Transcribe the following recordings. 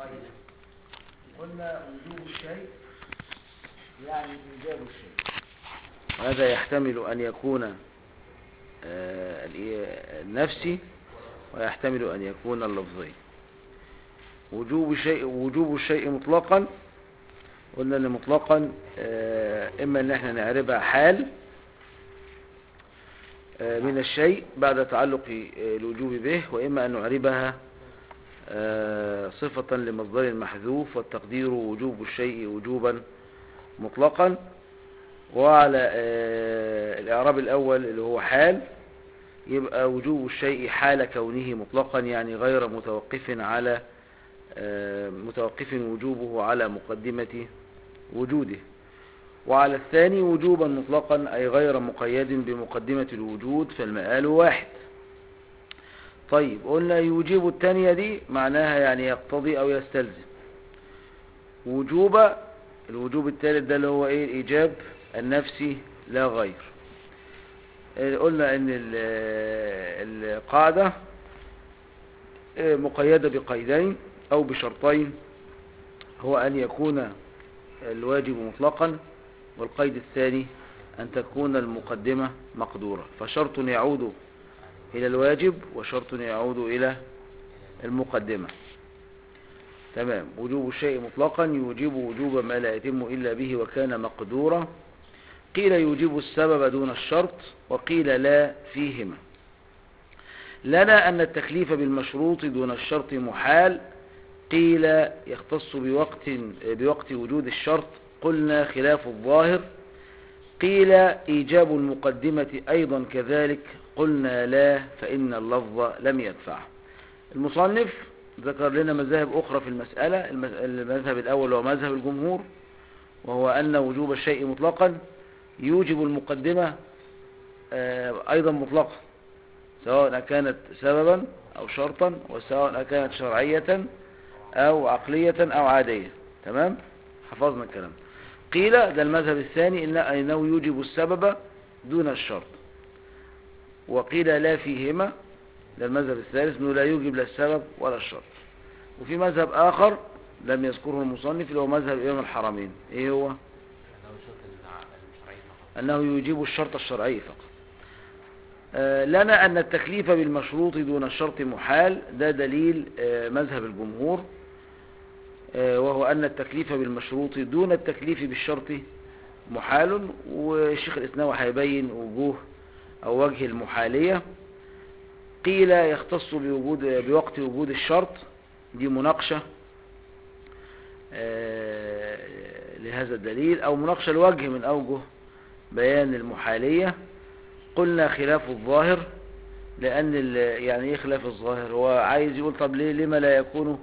طيب قلنا وجوب الشيء يعني إيجاب الشيء هذا يحتمل أن يكون آه، الإيه- النفسي ويحتمل أن يكون اللفظي وجوب الشيء وجوب الشيء مطلقا قلنا ان مطلقا آه، اما ان احنا نعربها حال آه، من الشيء بعد تعلق آه، الوجوب به واما ان نعربها آه، صفة لمصدر محذوف والتقدير وجوب الشيء وجوبا مطلقا وعلى آه، الإعراب الأول اللي هو حال يبقى وجوب الشيء حال كونه مطلقا يعني غير متوقف على آه، متوقف وجوبه على مقدمة وجوده وعلى الثاني وجوبا مطلقا أي غير مقيد بمقدمة الوجود فالمآل واحد طيب قلنا يوجب الثانية دي معناها يعني يقتضي أو يستلزم وجوب الوجوب الثالث ده اللي هو ايه الإيجاب النفسي لا غير آه، قلنا ان ال- القاعدة آه، مقيدة بقيدين او بشرطين هو ان يكون الواجب مطلقا والقيد الثاني ان تكون المقدمة مقدورة فشرط يعود الى الواجب وشرط يعود الى المقدمة تمام وجوب الشيء مطلقا يوجب وجوب ما لا يتم إلا به وكان مقدورا قيل يوجب السبب دون الشرط وقيل لا فيهما لنا أن التكليف بالمشروط دون الشرط محال قيل يختص بوقت, بوقت وجود الشرط قلنا خلاف الظاهر قيل إيجاب المقدمة أيضا كذلك قلنا لا فإن اللفظ لم يدفعه المصنف ذكر لنا مذاهب أخرى في المسألة المذ- المذهب الأول هو مذهب الجمهور وهو أن وجوب الشيء مطلقا يوجب المقدمة آه، أيضا مطلقا سواء كانت سببا أو شرطا وسواء كانت شرعية أو عقلية أو عادية تمام حفظنا الكلام قيل ده المذهب الثاني إن- أنه يوجب السبب دون الشرط وقيل لا فيهما ده المذهب الثالث انه لا يوجب لا السبب ولا الشرط وفي مذهب اخر لم يذكره المصنف اللي هو مذهب امام الحرمين ايه هو لو الشرط الع- الشرعي فقط انه يوجب الشرط الشرعي فقط آه، لنا ان التكليف بالمشروط دون الشرط محال ده دليل آه، مذهب الجمهور آه، وهو ان التكليف بالمشروط دون التكليف بالشرط محال والشيخ الاسناوي هيبين وجوه او وجه المحاليه قيل يختص بوجود بوقت وجود الشرط دي مناقشة آه، لهذا الدليل أو مناقشة لوجه من أوجه بيان المحالية قلنا خلاف الظاهر لأن ال- يعني إيه خلاف الظاهر هو عايز يقول طب ليه لما لا يكون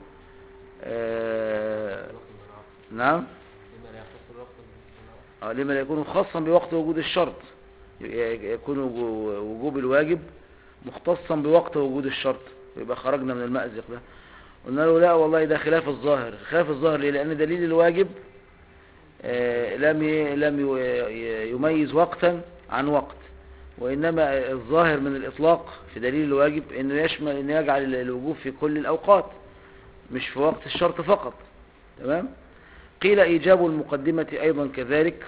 آه، الوقت المناط نعم لما لا يختص الوقت المناط آه، لما لا يكون خاصا بوقت وجود الشرط ي- يكون وجو- وجوب الواجب مختصا بوقت وجود الشرط يبقى خرجنا من المأزق ده قلنا له لا والله ده خلاف الظاهر خلاف الظاهر ليه لأن دليل الواجب آه، لم ي- لم ي- ي- يميز وقتا عن وقت وإنما الظاهر من الإطلاق في دليل الواجب إنه يشمل إنه يجعل الوجوب في كل الأوقات مش في وقت الشرط فقط تمام قيل إيجاب المقدمة أيضا كذلك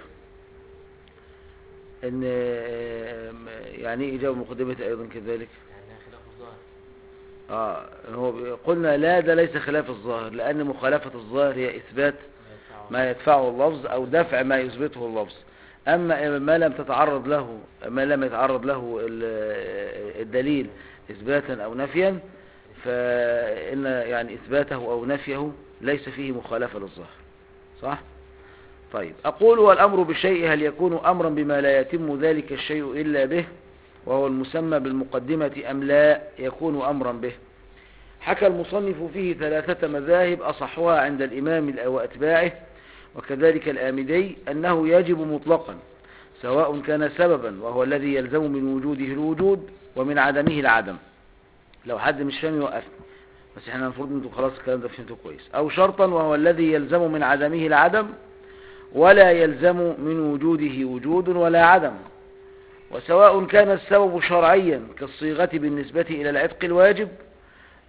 ان آه، يعني ايه ايجاب المقدمة ايضا كذلك يعني خلاف الظاهر اه هو بي- قلنا لا ده ليس خلاف الظاهر لان مخالفة الظاهر هي اثبات ما يدفعه ما يدفعه اللفظ او دفع ما يثبته اللفظ اما ما لم تتعرض له ما لم يتعرض له ال- الدليل اثباتا او نفيا فان يعني اثباته او نفيه ليس فيه مخالفة للظاهر صح طيب أقول والأمر بالشيء هل يكون أمرا بما لا يتم ذلك الشيء إلا به وهو المسمى بالمقدمة أم لا يكون أمرا به حكى المصنف فيه ثلاثة مذاهب أصحها عند الإمام وأتباعه وكذلك الآمدي أنه يجب مطلقا سواء كان سببا وهو الذي يلزم من وجوده الوجود ومن عدمه العدم لو حد مش فاهم يوقفني بس احنا المفروض انتوا خلاص الكلام ده فهمتوه كويس او شرطا وهو الذي يلزم من عدمه العدم ولا يلزم من وجوده وجود ولا عدم وسواء كان السبب شرعيا كالصيغة بالنسبة إلى العتق الواجب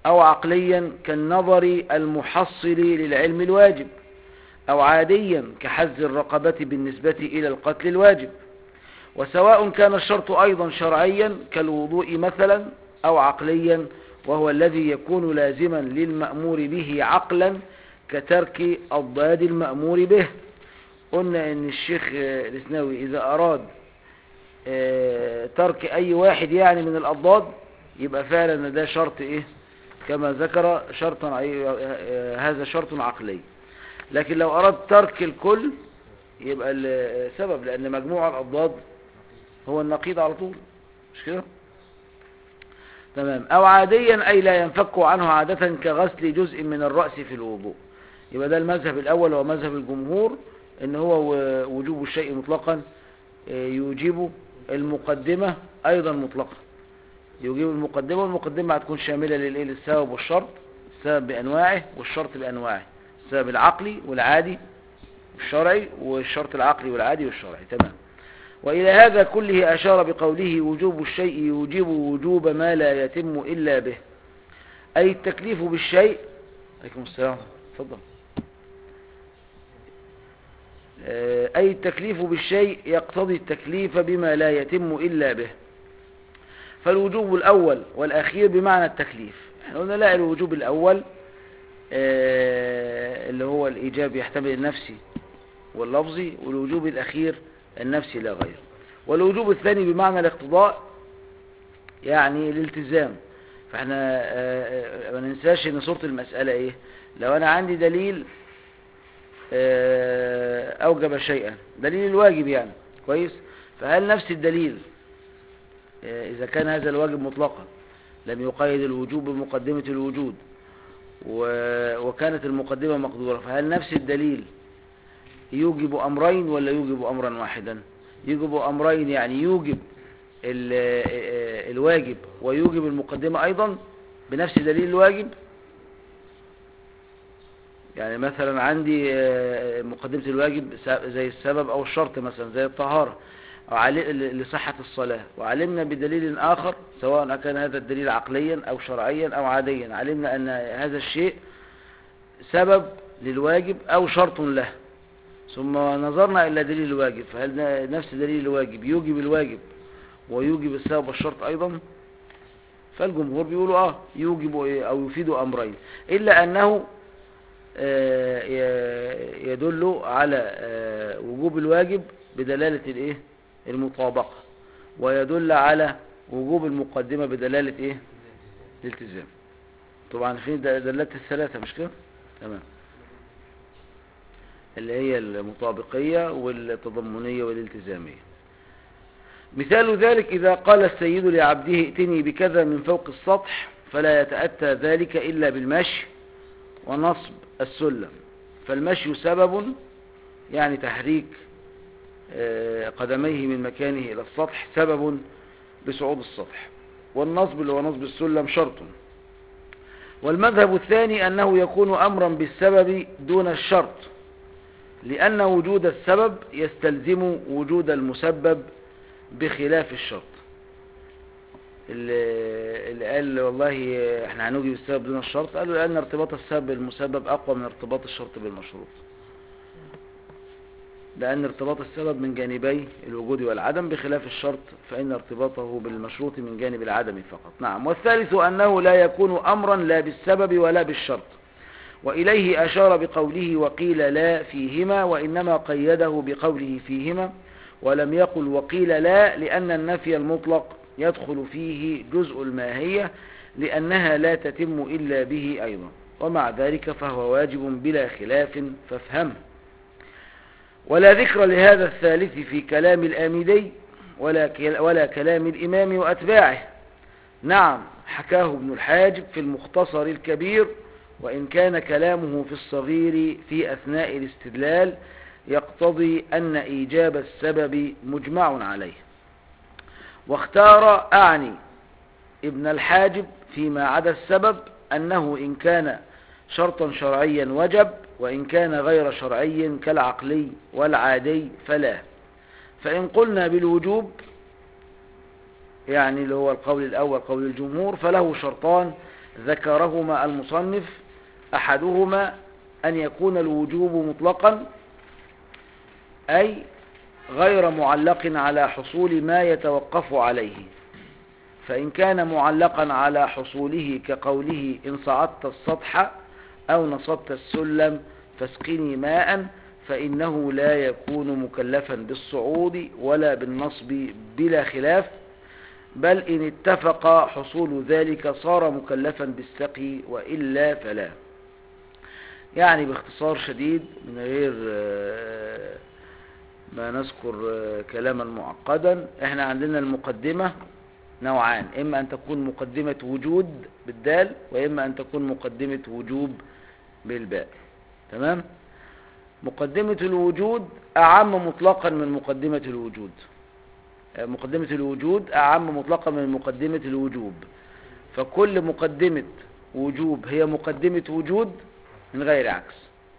أو عقليا كالنظر المحصل للعلم الواجب أو عاديا كحز الرقبة بالنسبة إلى القتل الواجب وسواء كان الشرط أيضا شرعيا كالوضوء مثلا أو عقليا وهو الذي يكون لازما للمأمور به عقلا كترك الضاد المأمور به قلنا ان الشيخ آه، الاسناوي اذا اراد آه، ترك اي واحد يعني من الاضداد يبقى فعلا إن ده شرط ايه كما ذكر شرطا عي- آه، هذا شرط عقلي لكن لو اراد ترك الكل يبقى السبب لان مجموع الاضداد هو النقيض على طول مش كده تمام او عاديا اي لا ينفك عنه عادة كغسل جزء من الرأس في الوضوء يبقى ده المذهب الاول هو مذهب الجمهور ان هو و- وجوب الشيء مطلقا آه، يوجب المقدمة ايضا مطلقا يوجب المقدمة والمقدمة هتكون شاملة للايه للسبب والشرط السبب بانواعه والشرط بانواعه السبب العقلي والعادي والشرعي والشرط العقلي والعادي والشرعي تمام وإلى هذا كله أشار بقوله وجوب الشيء يوجب وجوب ما لا يتم إلا به أي التكليف بالشيء عليكم السلام تفضل آه، أي التكليف بالشيء يقتضي التكليف بما لا يتم إلا به فالوجوب الأول والأخير بمعنى التكليف احنا قلنا لا الوجوب الأول آه، اللي هو الإيجاب يحتمل النفسي واللفظي والوجوب الأخير النفسي لا غير والوجوب الثاني بمعنى الاقتضاء يعني الالتزام فاحنا آه، آه، ما ننساش ان صورة المسألة ايه لو انا عندي دليل آه، اوجب شيئا دليل الواجب يعني كويس فهل نفس الدليل آه، اذا كان هذا الواجب مطلقا لم يقيد الوجوب بمقدمة الوجود و- وكانت المقدمة مقدورة فهل نفس الدليل يوجب أمرين ولا يوجب أمرا واحدا يوجب أمرين يعني يوجب ال- آه، الواجب ويوجب المقدمة أيضا بنفس دليل الواجب يعني مثلا عندي آه، مقدمة الواجب س- زي السبب أو الشرط مثلا زي الطهارة أو عل- لصحة الصلاة وعلمنا بدليل آخر سواء كان هذا الدليل عقليا أو شرعيا أو عاديا علمنا أن هذا الشيء سبب للواجب أو شرط له ثم نظرنا إلى دليل الواجب فهل ن- نفس دليل الواجب يوجب الواجب ويوجب السبب والشرط أيضا فالجمهور بيقولوا آه يوجب إيه أو يفيد أمرين إلا أنه آه، ي- يدل على آه، وجوب الواجب بدلالة الإيه المطابقة ويدل على وجوب المقدمة بدلالة إيه الالتزام طبعا في د- دلالات الثلاثة مش كده تمام اللي هي المطابقية والتضمنية والالتزامية مثال ذلك إذا قال السيد لعبده ائتني بكذا من فوق السطح فلا يتأتى ذلك إلا بالمشي ونصب السلم فالمشي سبب يعني تحريك آه، قدميه من مكانه إلى السطح سبب بصعود السطح والنصب اللي هو نصب السلم شرط والمذهب الثاني أنه يكون أمرا بالسبب دون الشرط لأن وجود السبب يستلزم وجود المسبب بخلاف الشرط اللي اللي قال والله احنا هنوجد السبب دون الشرط قالوا لأن ارتباط السبب بالمسبب أقوى من ارتباط الشرط بالمشروط لأن ارتباط السبب من جانبي الوجود والعدم بخلاف الشرط فإن ارتباطه بالمشروط من جانب العدم فقط نعم والثالث أنه لا يكون أمرا لا بالسبب ولا بالشرط وإليه أشار بقوله وقيل لا فيهما وإنما قيده بقوله فيهما ولم يقل وقيل لا لأن النفي المطلق يدخل فيه جزء الماهية لأنها لا تتم إلا به أيضا ومع ذلك فهو واجب بلا خلاف فافهمه ولا ذكر لهذا الثالث في كلام الآمدي ولا, كل- ولا كلام الإمام وأتباعه نعم حكاه ابن الحاجب في المختصر الكبير وإن كان كلامه في الصغير في أثناء الاستدلال يقتضي أن إيجاب السبب مجمع عليه واختار أعني ابن الحاجب فيما عدا السبب أنه إن كان شرطا شرعيا وجب وإن كان غير شرعي كالعقلي والعادي فلا فإن قلنا بالوجوب يعني اللي هو القول الأول قول الجمهور فله شرطان ذكرهما المصنف أحدهما أن يكون الوجوب مطلقا أي غير معلق على حصول ما يتوقف عليه فإن كان معلقا على حصوله كقوله إن صعدت السطح أو نصبت السلم فاسقني ماء فإنه لا يكون مكلفا بالصعود ولا بالنصب بلا خلاف بل إن اتفق حصول ذلك صار مكلفا بالسقي وإلا فلا يعني باختصار شديد من غير آه، ما نذكر آه، كلاما معقدا احنا عندنا المقدمة نوعان اما ان تكون مقدمة وجود بالدال واما ان تكون مقدمة وجوب بالباء تمام مقدمة الوجود اعم مطلقا من مقدمة الوجود آه، مقدمة الوجود اعم مطلقا من مقدمة الوجوب فكل مقدمة وجوب هي مقدمة وجود من غير عكس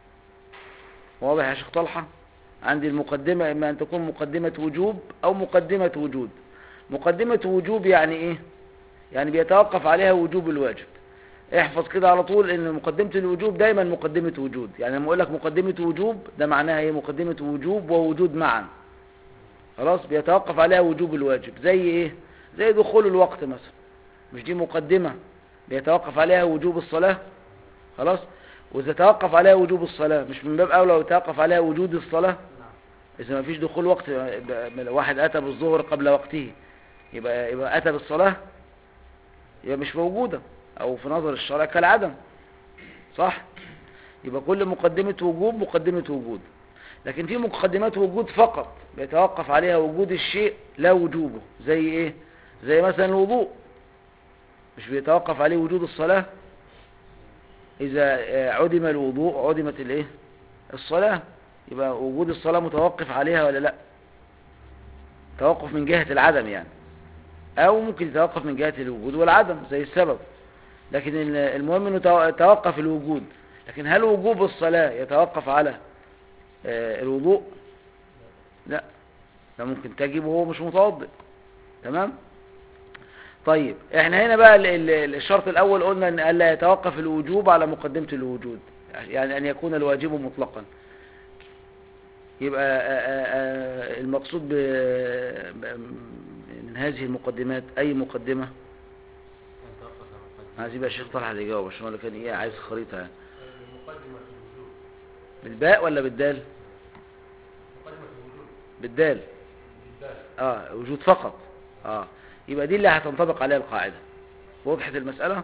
واضح يا شيخ طلحة عندي المقدمة إما أن تكون مقدمة وجوب أو مقدمة وجود مقدمة وجوب يعني إيه يعني بيتوقف عليها وجوب الواجب احفظ كده على طول ان مقدمة الوجوب دايما مقدمة وجود يعني لما اقول لك مقدمة وجوب ده معناها ايه مقدمة وجوب ووجود معا خلاص بيتوقف عليها وجوب الواجب زي ايه زي دخول الوقت مثلا مش دي مقدمة بيتوقف عليها وجوب الصلاة خلاص واذا توقف عليها وجوب الصلاة مش من باب اولى لو توقف عليها وجود الصلاة اذا ما فيش دخول وقت يبقى واحد اتى بالظهر قبل وقته يبقى يبقى اتى بالصلاة يبقى مش موجودة او في نظر الشرع كالعدم صح يبقى كل مقدمة وجوب مقدمة وجود لكن في مقدمات وجود فقط بيتوقف عليها وجود الشيء لا وجوبه زي ايه زي مثلا الوضوء مش بيتوقف عليه وجود الصلاة اذا آه، عدم الوضوء عدمت الايه الصلاة يبقى وجود الصلاة متوقف عليها ولا لا توقف من جهة العدم يعني او ممكن يتوقف من جهة الوجود والعدم زي السبب لكن ال- المهم انه تو- توقف الوجود لكن هل وجوب الصلاة يتوقف على آه، الوضوء لا ده ممكن تجب وهو مش متوضئ تمام طيب احنا هنا بقى ال- ال- الشرط الاول قلنا ان الا يتوقف الوجوب على مقدمة الوجود يعني ان يكون الواجب مطلقا يبقى آه، آه، آه، المقصود ب- ب- من هذه المقدمات اي مقدمة يتوقف على المقدمة. عايز يبقى الشيخ طلحة اللي يجاوب عشان هو اللي كان ايه عايز خريطة يعني المقدمة في الوجود بالباء ولا بالدال مقدمة الوجود بالدال بالذات اه وجود فقط اه يبقى دي اللي هتنطبق عليها القاعدة وضحت المسألة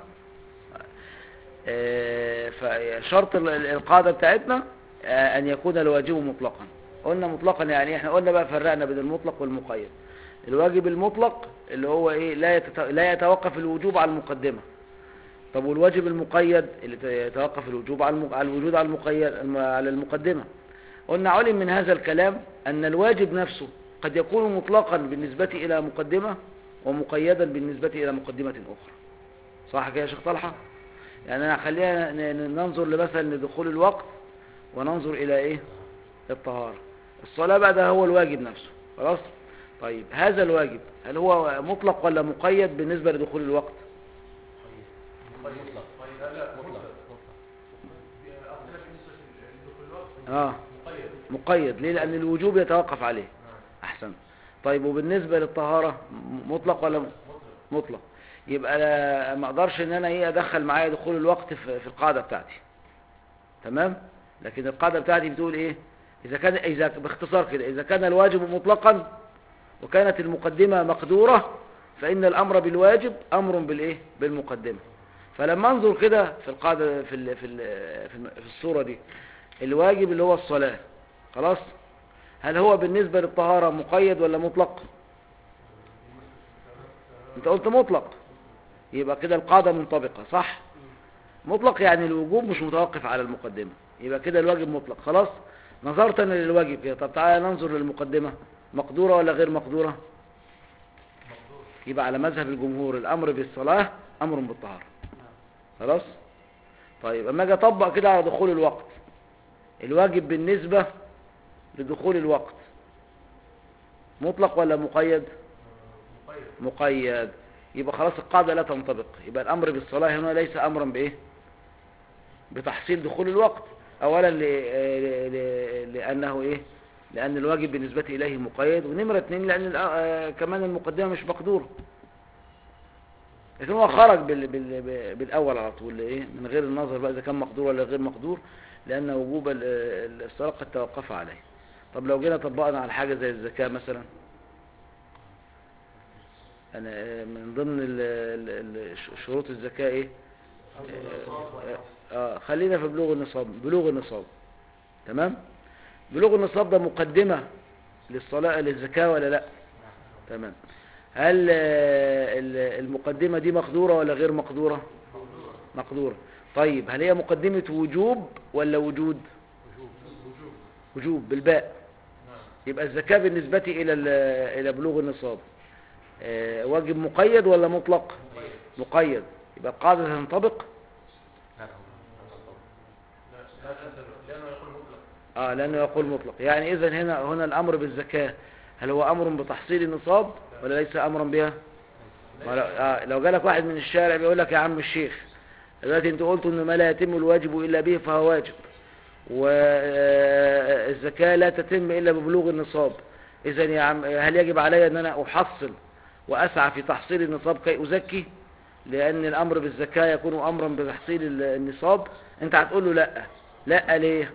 آه فشرط ال- ال- القاعدة بتاعتنا آه ان يكون الواجب مطلقا قلنا مطلقا يعني احنا قلنا بقى فرقنا بين المطلق والمقيد الواجب المطلق اللي هو ايه لا يتت... لا يتوقف الوجوب على المقدمة طب والواجب المقيد اللي ت- يتوقف الوجوب على الم... على الوجود على المقيد الم- على المقدمة قلنا علم من هذا الكلام أن الواجب نفسه قد يكون مطلقا بالنسبة إلى مقدمة ومقيدا بالنسبة إلى مقدمة أخرى صح كده يا شيخ طلحة يعني أنا خلينا ن- ن- ننظر مثلا لدخول الوقت وننظر إلى إيه الطهارة الصلاة بقى ده هو الواجب نفسه خلاص طيب هذا الواجب هل هو مطلق ولا مقيد بالنسبة لدخول الوقت مطلق لا لا مطلق مطلق مطلق أصلا بالنسبة لدخول الوقت آه مقيد مقيد ليه لأن الوجوب يتوقف عليه أحسن طيب وبالنسبة للطهارة م- مطلق ولا م- مطلق يبقى لا- ما اقدرش ان انا ايه ادخل معايا دخول الوقت في, في القاعدة بتاعتي تمام لكن القاعدة بتاعتي بتقول ايه اذا كان اذا باختصار كده اذا كان الواجب مطلقا وكانت المقدمة مقدورة فان الامر بالواجب امر بالايه بالمقدمة فلما انظر كده في القاعدة في ال في ال في, الم- في الصورة دي الواجب اللي هو الصلاة خلاص هل هو بالنسبة للطهارة مقيد ولا مطلق انت قلت مطلق يبقى كده القاعدة منطبقة صح مطلق يعني الوجوب مش متوقف على المقدمة يبقى كده الواجب مطلق خلاص نظرت انا للواجب كده طب تعالى ننظر للمقدمة مقدورة ولا غير مقدورة يبقى على مذهب الجمهور الامر بالصلاة امر بالطهارة خلاص طيب اما اجي اطبق كده على دخول الوقت الواجب بالنسبة لدخول الوقت مطلق ولا مقيد مقيد مقيد يبقى خلاص القاعدة لا تنطبق يبقى الأمر بالصلاة هنا ليس أمرا بإيه بتحصيل دخول الوقت أولا ل... ل... لأنه إيه لأن الواجب بالنسبة إليه مقيد ونمرة اتنين لأن الأ- آه، كمان المقدمة مش مقدورة لكن هو خرج بال... بال... بالأول على طول إيه من غير النظر بقى إذا كان مقدور ولا غير مقدور لأن وجوب ال- ال- الصلاة قد توقف عليه طب لو جينا طبقنا على حاجة زي الزكاة مثلا أنا آه، من ضمن ال... ال... ال- ش- شروط الزكاة إيه آه، آه خلينا في بلوغ النصاب بلوغ النصاب تمام بلوغ النصاب ده مقدمة للصلاة للزكاة ولا لا تمام هل آه، ال- المقدمة دي مقدورة ولا غير مقدورة مقدورة طيب هل هي مقدمة وجوب ولا وجود وجوب بالباء يبقى الزكاة بالنسبة إلى ال- إلى بلوغ النصاب آه، واجب مقيد ولا مطلق مقيد يبقى القاعدة تنطبق لا لا لا تنتبه لأنه يقول مطلق اه لانه يقول مطلق يعني اذا هنا هنا الامر بالزكاه هل هو امر بتحصيل النصاب ولا ليس امرا بها ولو آه لو جالك واحد من الشارع بيقول لك يا عم الشيخ دلوقتي انت قلت ان ما لا يتم الواجب الا به فهو واجب والزكاه لا تتم الا ببلوغ النصاب اذا يا عم هل يجب علي ان انا احصل واسعى في تحصيل النصاب كي ازكي لان الامر بالزكاه يكون امرا بتحصيل ال- النصاب انت هتقول له لا لا ليه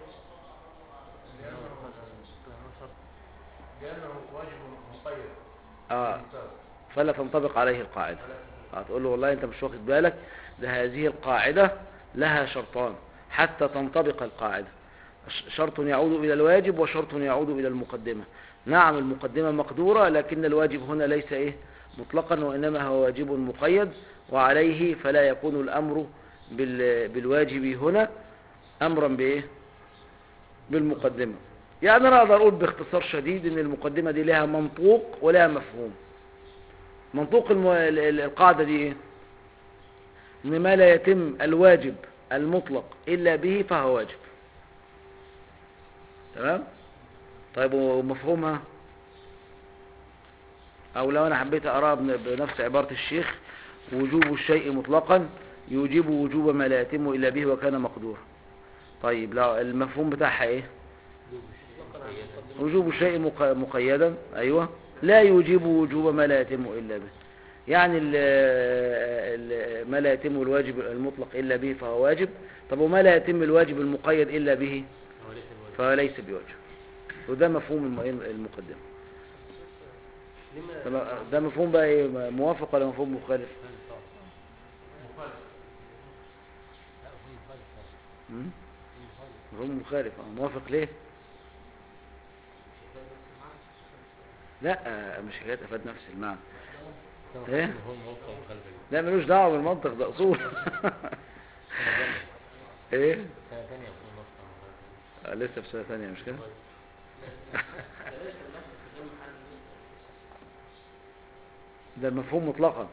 لأنه واجب مقيد اه بالنصاب. فلا تنطبق عليه القاعدة هتقول له والله انت مش واخد بالك ده هذه القاعدة لها شرطان حتى تنطبق القاعدة ش- شرط يعود إلى الواجب وشرط يعود إلى المقدمة نعم المقدمة مقدورة لكن الواجب هنا ليس إيه مطلقا وإنما هو واجب مقيد وعليه فلا يكون الأمر بال- بالواجب هنا أمرا بإيه بالمقدمة يعني أنا أقدر أقول باختصار شديد إن المقدمة دي لها منطوق ولها مفهوم منطوق الم... ال- ال- القاعدة دي ايه ان ما لا يتم الواجب المطلق الا به فهو واجب تمام طيب ومفهومها او لو انا حبيت اقراها بن- بنفس عبارة الشيخ وجوب الشيء مطلقا يوجب وجوب ما لا يتم الا به وكان مقدورا طيب لا المفهوم بتاعها ايه وجوب الشيء مق- مقيدا أيوة لا يوجب وجوب ما لا يتم إلا به يعني ال ال ما لا يتم الواجب المطلق إلا به فهو واجب طب وما لا يتم الواجب المقيد إلا به هو ليس الواجب فهو ليس بواجب وده مفهوم الم- المقدمة لما طب ده مفهوم بقى إيه موافق ولا مفهوم مخالف مخالف لا هو مخالف مم؟ مفهوم مخالف آه، موافق ليه لا مش حكاية أفاد نفس المعنى إيه؟ هو موقع مخالف لا ملوش دعوة بالمنطق ده أصول ايه سنة ثانية يكون موقع مخالف آه، لسه في سنة ثانية مش كده ده المفهوم مطلقا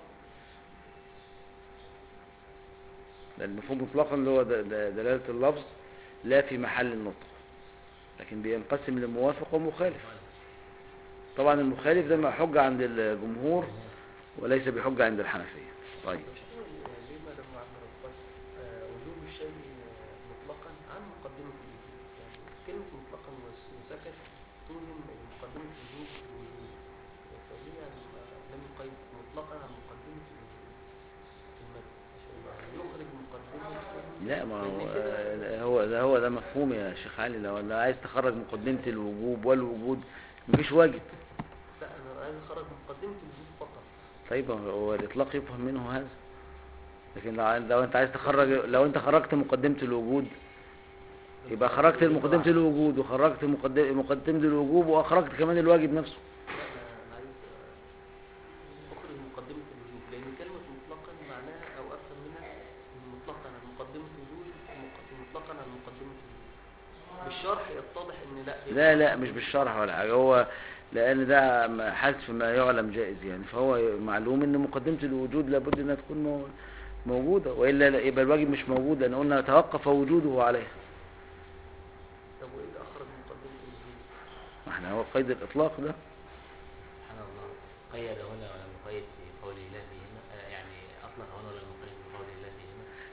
ده المفهوم مطلقا اللي هو د- د- دلالة اللفظ لا في محل النطق لكن بينقسم لموافق ومخالف طبعا المخالف ده حجة عند الجمهور وليس بحجة عند الحنفية طيب ليه ما لما عمل القصد وجوب الشيء آه، مطلقا عن مقدمة الوجوب يعني كلمة مطلقا وس- وسكت توهم مقدمة الوجوب والوجوب فليه يعني ما- لم يقيد مطلقا عن مقدمة الوجوب في المتن عشان يعني يخرج مقدمة لا ما هو لأن كده- آه، هو ده هو ده مفهوم يا شيخ علي لو لو عايز تخرج مقدمة الوجوب والوجود مفيش واجب لا انا عايز اخرج مقدمة الوجوب فقط طيب هو الإطلاق يفهم منه هذا لكن لو لو أنت عايز تخرج لو أنت خرجت مقدمة الوجود يبقى خرجت مقدمة الوجود وخرجت مقدم- مقدمة الوجوب وأخرجت كمان الواجب نفسه لا انا أنا عايز آه، اخرج مقدمة الوجوب لان كلمة مطلقا معناها او افهم منها إن مطلقا عن مقدمة الوجوب ومق- مطلقا عن مقدمة الوجوب بالشرح يتضح ان لا هي لا لا مش بالشرح ولا حاجة هو لأن ده م- حذف ما يعلم جائز يعني فهو معلوم إن مقدمة الوجود لابد إنها تكون مو- موجودة وإلا لا- يبقى الواجب مش موجود لأن قلنا توقف وجوده عليها طب وايه اللي اخرج مقدمة الوجوب ما احنا هو قيد الإطلاق ده سبحان الله قيد هنا ولم يقيد في قول الله هنا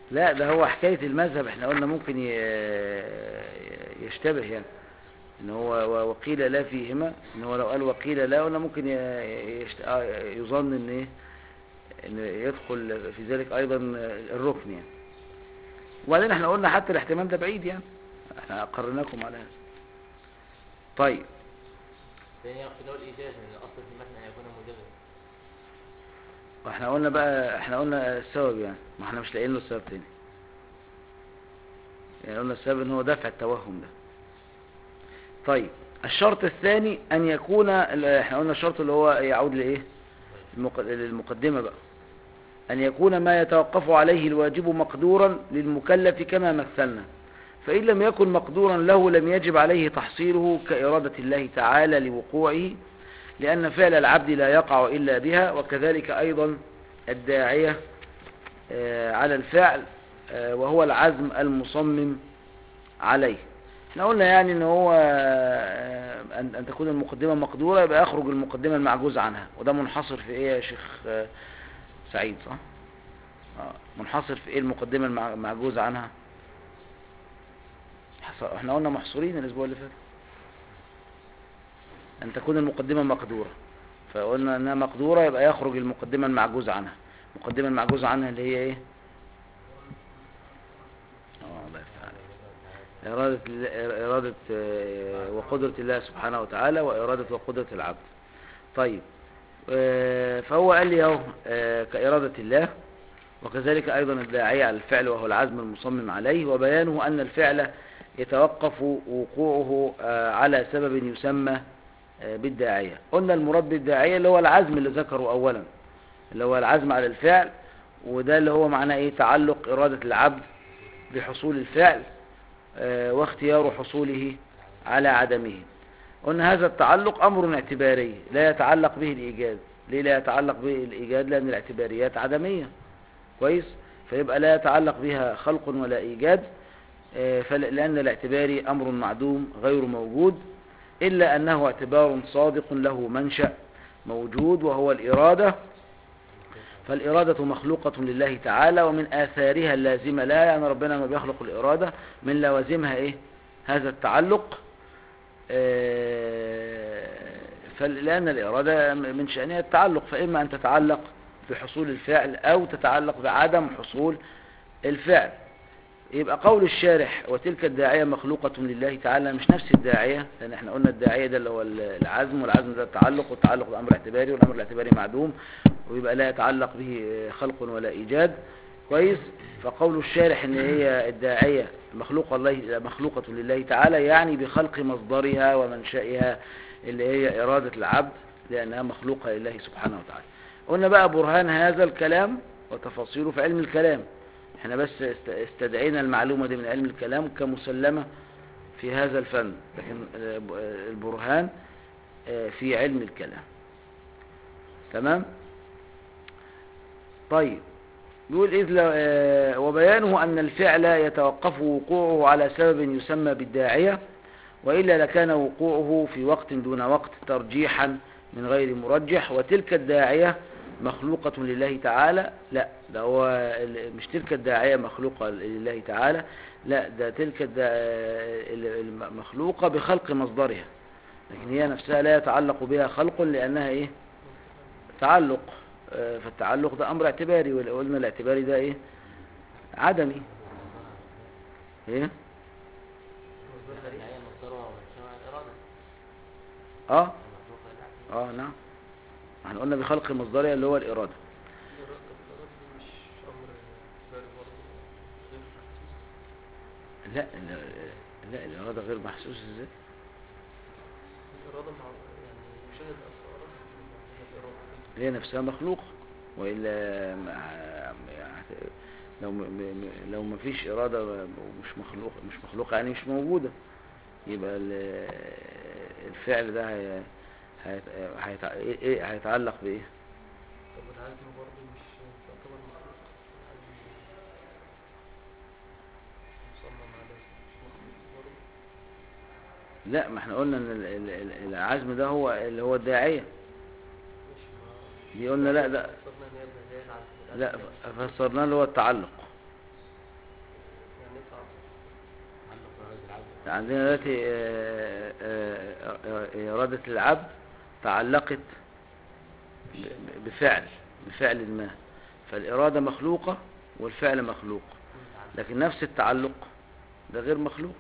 لا ده هو حكاية المذهب احنا قلنا ممكن ي- يشتبه يعني ان هو و- وقيل لا فيهما ان هو لو قال وقيل لا قلنا ممكن ي- يشت- آه يظن ان ايه ان يدخل في ذلك ايضا الركن يعني وبعدين احنا قلنا حتى الاحتمال ده بعيد يعني احنا اقرناكم على هذا طيب ثانيا يقصد الإيجاز من الأصل في المتن أن يكون موجزا واحنا قلنا بقى احنا قلنا السبب يعني ما احنا مش لاقيين له السبب تاني يعني قلنا السبب ان هو دفع التوهم ده طيب الشرط الثاني ان يكون ال- احنا قلنا الشرط اللي هو يعود لايه المق- للمقدمة بقى ان يكون ما يتوقف عليه الواجب مقدورا للمكلف كما مثلنا فإن لم يكن مقدورا له لم يجب عليه تحصيله كإرادة الله تعالى لوقوعه لأن فعل العبد لا يقع إلا بها وكذلك أيضا الداعية آه، على الفعل آه، وهو العزم المصمم عليه احنا قلنا يعني ان هو آه، ان أن تكون المقدمة مقدورة يبقى يخرج المقدمة المعجوز عنها وده منحصر في ايه يا شيخ آه، سعيد صح آه، منحصر في ايه المقدمة المع- المعجوز عنها حص- احنا قلنا محصورين الاسبوع اللي فات أن تكون المقدمة مقدورة فقلنا أنها مقدورة يبقى يخرج المقدمة المعجوز عنها المقدمة المعجوز عنها اللي هي إيه آه، الله يفتح عليك. إرادة, الله- إرادة آه، وقدرة الله سبحانه وتعالى وإرادة وقدرة العبد طيب آه، فهو قال لي اهو آه، كإرادة الله وكذلك أيضا الداعية على الفعل وهو العزم المصمم عليه وبيانه أن الفعل يتوقف وقوعه آه، على سبب يسمى آه، بالداعية قلنا المراد بالداعية اللي هو العزم اللي ذكره أولا اللي هو العزم على الفعل وده اللي هو معناه إيه تعلق إرادة العبد بحصول الفعل آه، واختيار حصوله على عدمه قلنا هذا التعلق أمر اعتباري لا يتعلق به الإيجاد ليه لا يتعلق به الإيجاد لأن الاعتباريات عدمية كويس فيبقى لا يتعلق بها خلق ولا إيجاد آه، فل- لأن الاعتباري أمر معدوم غير موجود إلا أنه اعتبار صادق له منشأ موجود وهو الإرادة فالإرادة مخلوقة لله تعالى ومن آثارها اللازمة لا يعني ربنا ما بيخلق الإرادة من لوازمها إيه هذا التعلق آه، فل- لأن الإرادة من شأنها التعلق فإما أن تتعلق بحصول الفعل أو تتعلق بعدم حصول الفعل يبقى قول الشارح وتلك الداعية مخلوقة لله تعالى مش نفس الداعية لأن احنا قلنا الداعية ده اللي هو العزم والعزم ده التعلق والتعلق ده أمر اعتباري والأمر الاعتباري معدوم ويبقى لا يتعلق به خلق ولا إيجاد كويس فقول الشارح ان هي الداعية مخلوقة, الله مخلوقة لله تعالى يعني بخلق مصدرها ومنشئها اللي هي إرادة العبد لأنها مخلوقة لله سبحانه وتعالى قلنا بقى برهان هذا الكلام وتفاصيله في علم الكلام احنا بس است- استدعينا المعلومة دي من علم الكلام كمسلمة في هذا الفن لكن آه، ب- آه، البرهان آه، في علم الكلام تمام طيب يقول إذ لو- آه، وبيانه أن الفعل يتوقف وقوعه على سبب يسمى بالداعية وإلا لكان وقوعه في وقت دون وقت ترجيحا من غير مرجح وتلك الداعية مخلوقة لله تعالى لا ده هو ال- مش تلك الداعية مخلوقة لله تعالى لا ده تلك الدا- ال- المخلوقة بخلق مصدرها لكن هي نفسها لا يتعلق بها خلق لأنها إيه تعلق آه، فالتعلق ده أمر اعتباري وقلنا الاعتباري ده إيه عدمي إيه الداعية مصدرها ومنشأها الإرادة آه المخلوقة لله آه نعم احنا قلنا بخلق مصدرها اللي هو الإرادة الإرادة الإرادة دي مش أمر اعتباري برضه غير محسوس لا لا- لا الإرادة غير محسوس ازاي الإرادة مع يعني مشاهد أثارها هي الإرادة دي هي نفسها مخلوقة وإلا ما- يعني لو م- م- لو ما فيش إرادة ومش مخلوق مش مخلوقة يعني مش موجودة يبقى ال- الفعل ده هي- هيت- هيتع- إيه- إيه هيتعلق بإيه طب العزم برضه مش تعتبر مخلوق العزم مصمم عليه مش مخلوق برضه لا ما احنا قلنا ان ال- ال- ال- العزم ده هو اللي هو الداعية مش ما دي قلنا لا ده فسرنا إن هي بداية العزم لا فسرناه اللي هو التعلق عندنا دلوقتي آه، آه، آه، إرادة العبد تعلقت ب- بفعل بفعل ما فالإرادة مخلوقة والفعل مخلوق لكن نفس التعلق ده غير مخلوق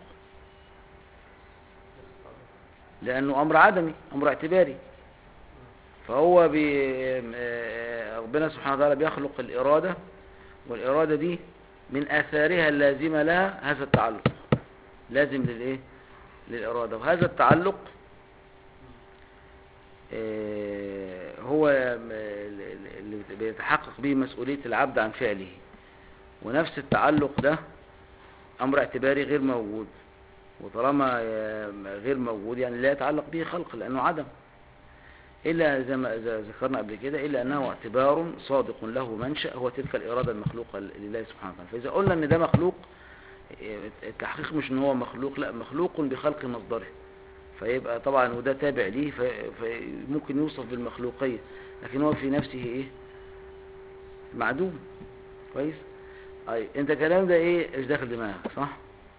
لأنه أمر عدمي أمر اعتباري فهو بي آه، ربنا سبحانه وتعالى بيخلق الإرادة والإرادة دي من آثارها اللازمة لها هذا التعلق لازم للإيه للإرادة وهذا التعلق آه، هو م- اللي بيتحقق به مسؤولية العبد عن فعله ونفس التعلق ده أمر اعتباري غير موجود وطالما آه، غير موجود يعني لا يتعلق به خلق لأنه عدم إلا زي ما زي- ذكرنا قبل كده إلا أنه اعتبار صادق له منشأ هو تلك الإرادة المخلوقة لله سبحانه وتعالى فإذا قلنا أن ده مخلوق التحقيق مش ان هو مخلوق لا مخلوق بخلق مصدره فيبقى طبعا وده تابع ليه في- فممكن يوصف بالمخلوقية لكن هو في نفسه ايه معدوم كويس اي انت الكلام ده ايه مش داخل دماغك صح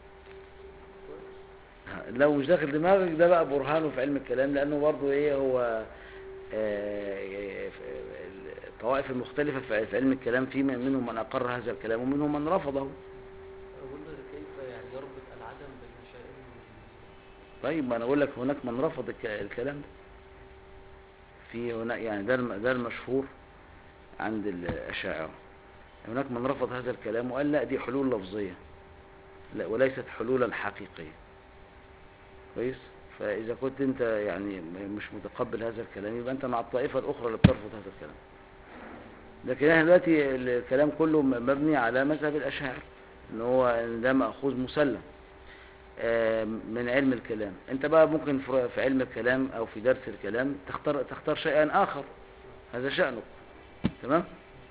ها، لو مش داخل دماغك ده بقى برهانه في علم الكلام لانه برضه ايه هو آه، الطوائف المختلفة في في علم الكلام في من- منهم من أقر هذا الكلام ومنهم من رفضه أقول له كيف يعني يربط العدم بالمشاعر طيب ما انا اقول لك هناك من رفض الك- الكلام ده في هناك يعني ده الم- ده المشهور عند الاشاعره هناك من رفض هذا الكلام وقال لا دي حلول لفظيه لا وليست حلولا حقيقيه كويس فاذا كنت انت يعني م- مش متقبل هذا الكلام يبقى انت مع الطائفه الاخرى اللي بترفض هذا الكلام لكن احنا دلوقتي الكلام كله م- مبني على مذهب الاشاعره ان هو إن ده ماخوذ مسلم آه، من علم الكلام انت بقى ممكن في في علم الكلام او في درس الكلام تختار تختار شيئا اخر هذا شأنك تمام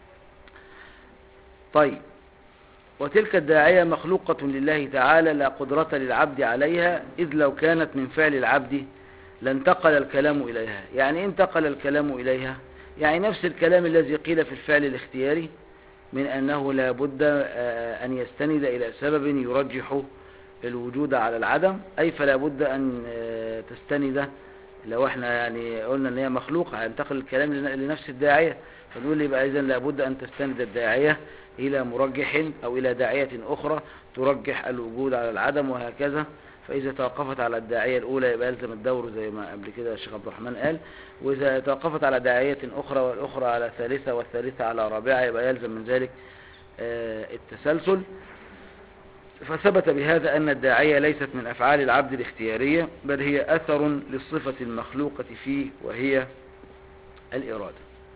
طيب وتلك الداعية مخلوقة لله تعالى لا قدرة للعبد عليها إذ لو كانت من فعل العبد لانتقل الكلام إليها يعني إيه انتقل الكلام إليها يعني نفس الكلام الذي قيل في الفعل الاختياري من أنه لا بد آه، أن يستند إلى سبب يرجح الوجود على العدم أي فلا بد أن آه، تستند لو احنا يعني قلنا ان هي مخلوقة هينتقل الكلام لن- لنفس الداعية فنقول يبقى إذن لابد أن تستند الداعية إلى مرجح أو إلى داعية أخرى ترجح الوجود على العدم وهكذا فإذا توقفت على الداعية الأولى يبقى يلزم الدور زي ما قبل كده الشيخ عبد الرحمن قال وإذا توقفت على داعية أخرى والأخرى على ثالثة والثالثة على رابعة يبقى يلزم من ذلك آه، التسلسل فثبت بهذا أن الداعية ليست من أفعال العبد الاختيارية بل هي أثر للصفة المخلوقة فيه وهي الإرادة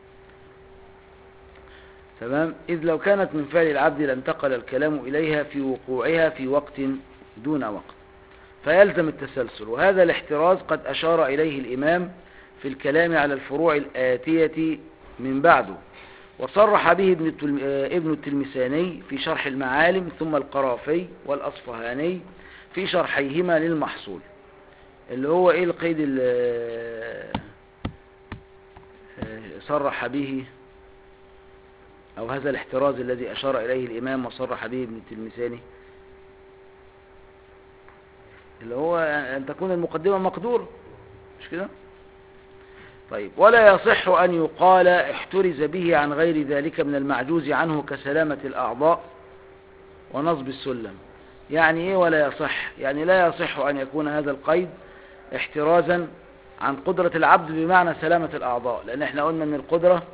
تمام إذ لو كانت من فعل العبد لانتقل الكلام إليها في وقوعها في وقت دون وقت فيلزم التسلسل وهذا الاحتراز قد أشار إليه الإمام في الكلام على الفروع الآتية من بعده وصرح به ابن التلم- آه، ابن التلمساني في شرح المعالم ثم القرافي والأصفهاني في شرحيهما للمحصول اللي هو ايه القيد اللي آه، صرح به او هذا الاحتراز الذي اشار اليه الامام وصرح به ابن التلمساني اللي هو ان تكون المقدمة مقدورة مش كده طيب ولا يصح أن يقال احترز به عن غير ذلك من المعجوز عنه كسلامة الأعضاء ونصب السلم يعني إيه ولا يصح يعني لا يصح أن يكون هذا القيد احترازا عن قدرة العبد بمعنى سلامة الأعضاء لأن احنا قلنا أن القدرة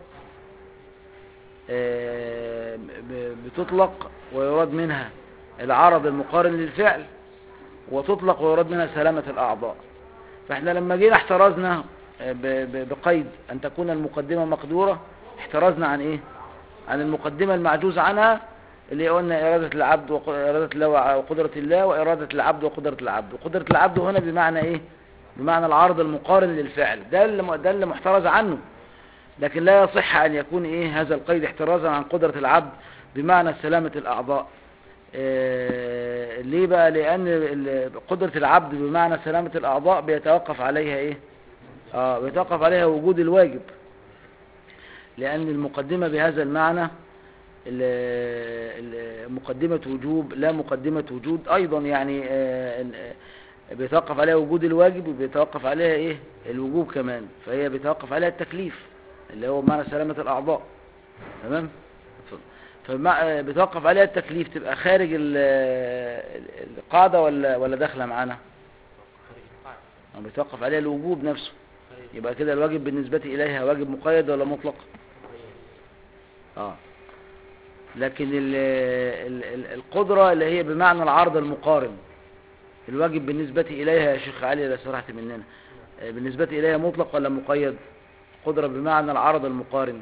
آه، ب- بتطلق ويراد منها العرض المقارن للفعل وتطلق ويراد منها سلامة الأعضاء فاحنا لما جينا احترزنا ب- ب- بقيد أن تكون المقدمة مقدورة احترزنا عن إيه عن المقدمة المعجوز عنها اللي قلنا إرادة العبد وإرادة الله وقدرة الله وإرادة العبد وقدرة العبد وقدرة العبد هنا بمعنى إيه بمعنى العرض المقارن للفعل ده اللي ده اللي محترز عنه لكن لا يصح أن يكون إيه هذا القيد احترازا عن قدرة العبد بمعنى سلامة الأعضاء إيه ليه بقى لأن ال- قدرة العبد بمعنى سلامة الأعضاء بيتوقف عليها إيه آه بيتوقف عليها وجود الواجب لأن المقدمة بهذا المعنى ال- ال- مقدمة وجوب لا مقدمة وجود أيضا يعني آه، ال- بيتوقف عليها وجود الواجب وبيتوقف عليها إيه الوجوب كمان فهي بيتوقف عليها التكليف اللي هو معنى سلامة الأعضاء تمام اتفضل. فمع آه، بيتوقف عليها التكليف تبقى خارج ال- ال- القاعدة ولا ولا داخلة معانا خارج القاعدة أو بيتوقف عليها الوجوب نفسه خارج يبقى كده الواجب بالنسبة إليها واجب مقيد ولا مطلق مقيد. اه لكن ال ال ال القدرة اللي هي بمعنى العرض المقارن الواجب بالنسبة إليها يا شيخ علي لا سرحت مننا آه، بالنسبة إليها مطلق ولا مقيد قدرة بمعنى العرض المقارن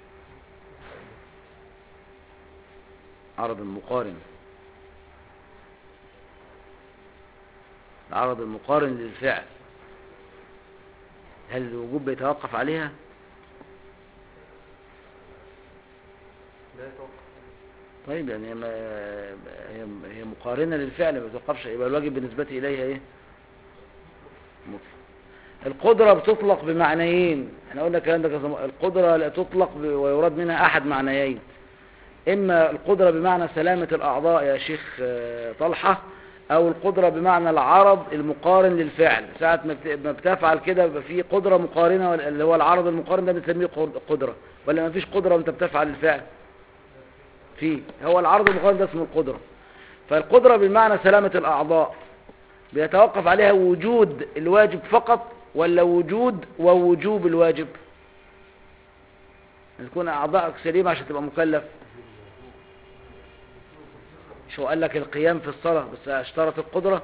عرض المقارن العرض المقارن للفعل هل الوجوب بيتوقف عليها لا يتوقف طيب يعني هي ما- هي هي مقارنة للفعل ما بتوقفش يبقى الواجب بالنسبة إليها إيه؟ مطلق القدرة بتطلق بمعنيين احنا قلنا الكلام ده كذا مرة. القدرة لا تطلق ب- ويراد منها أحد معنيين إما القدرة بمعنى سلامة الأعضاء يا شيخ آه، طلحة أو القدرة بمعنى العرض المقارن للفعل ساعة ما بت- ما بتفعل كده بيبقى في قدرة مقارنة ولا- اللي هو العرض المقارن ده بنسميه قد- قدرة ولا ما فيش قدرة وانت بتفعل الفعل فيه هو العرض المقارن ده اسمه القدرة فالقدرة بمعنى سلامة الأعضاء بيتوقف عليها وجود الواجب فقط ولا وجود ووجوب الواجب تكون أعضائك سليمة عشان تبقى مكلف شو قال لك القيام في الصلاة بس اشترط القدرة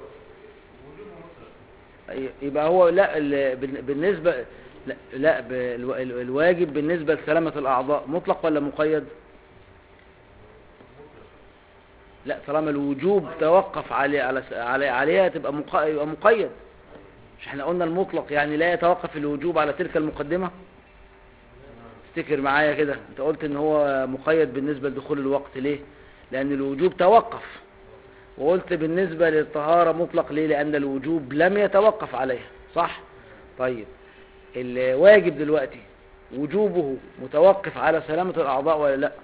يبقى هو لا ال- بال- بالنسبة لا, لا ب- الو- ال- الواجب بالنسبة لسلامة الأعضاء مطلق ولا مقيد لا طالما الوجوب توقف علي على س- علي عليها تبقى مق- يبقى مقيد مش احنا قلنا المطلق يعني لا يتوقف الوجوب على تلك المقدمة افتكر معايا كده انت قلت ان هو مقيد بالنسبة لدخول الوقت ليه لان الوجوب توقف وقلت بالنسبة للطهارة مطلق ليه لان الوجوب لم يتوقف عليها صح طيب الواجب دلوقتي وجوبه متوقف على سلامة الأعضاء ولا لا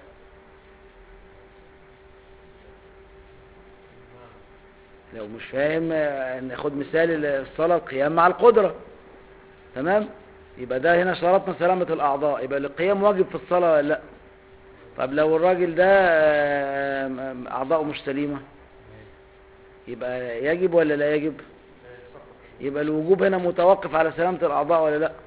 لو مش فاهم آه، ناخد مثال الصلاة القيام مع القدرة تمام يبقى ده هنا شرطنا سلامة الأعضاء يبقى القيام واجب في الصلاة ولا لا طب لو الراجل ده آه، م- أعضاؤه مش سليمة يبقى يجب ولا لا يجب يبقى الوجوب هنا متوقف على سلامة الأعضاء ولا لا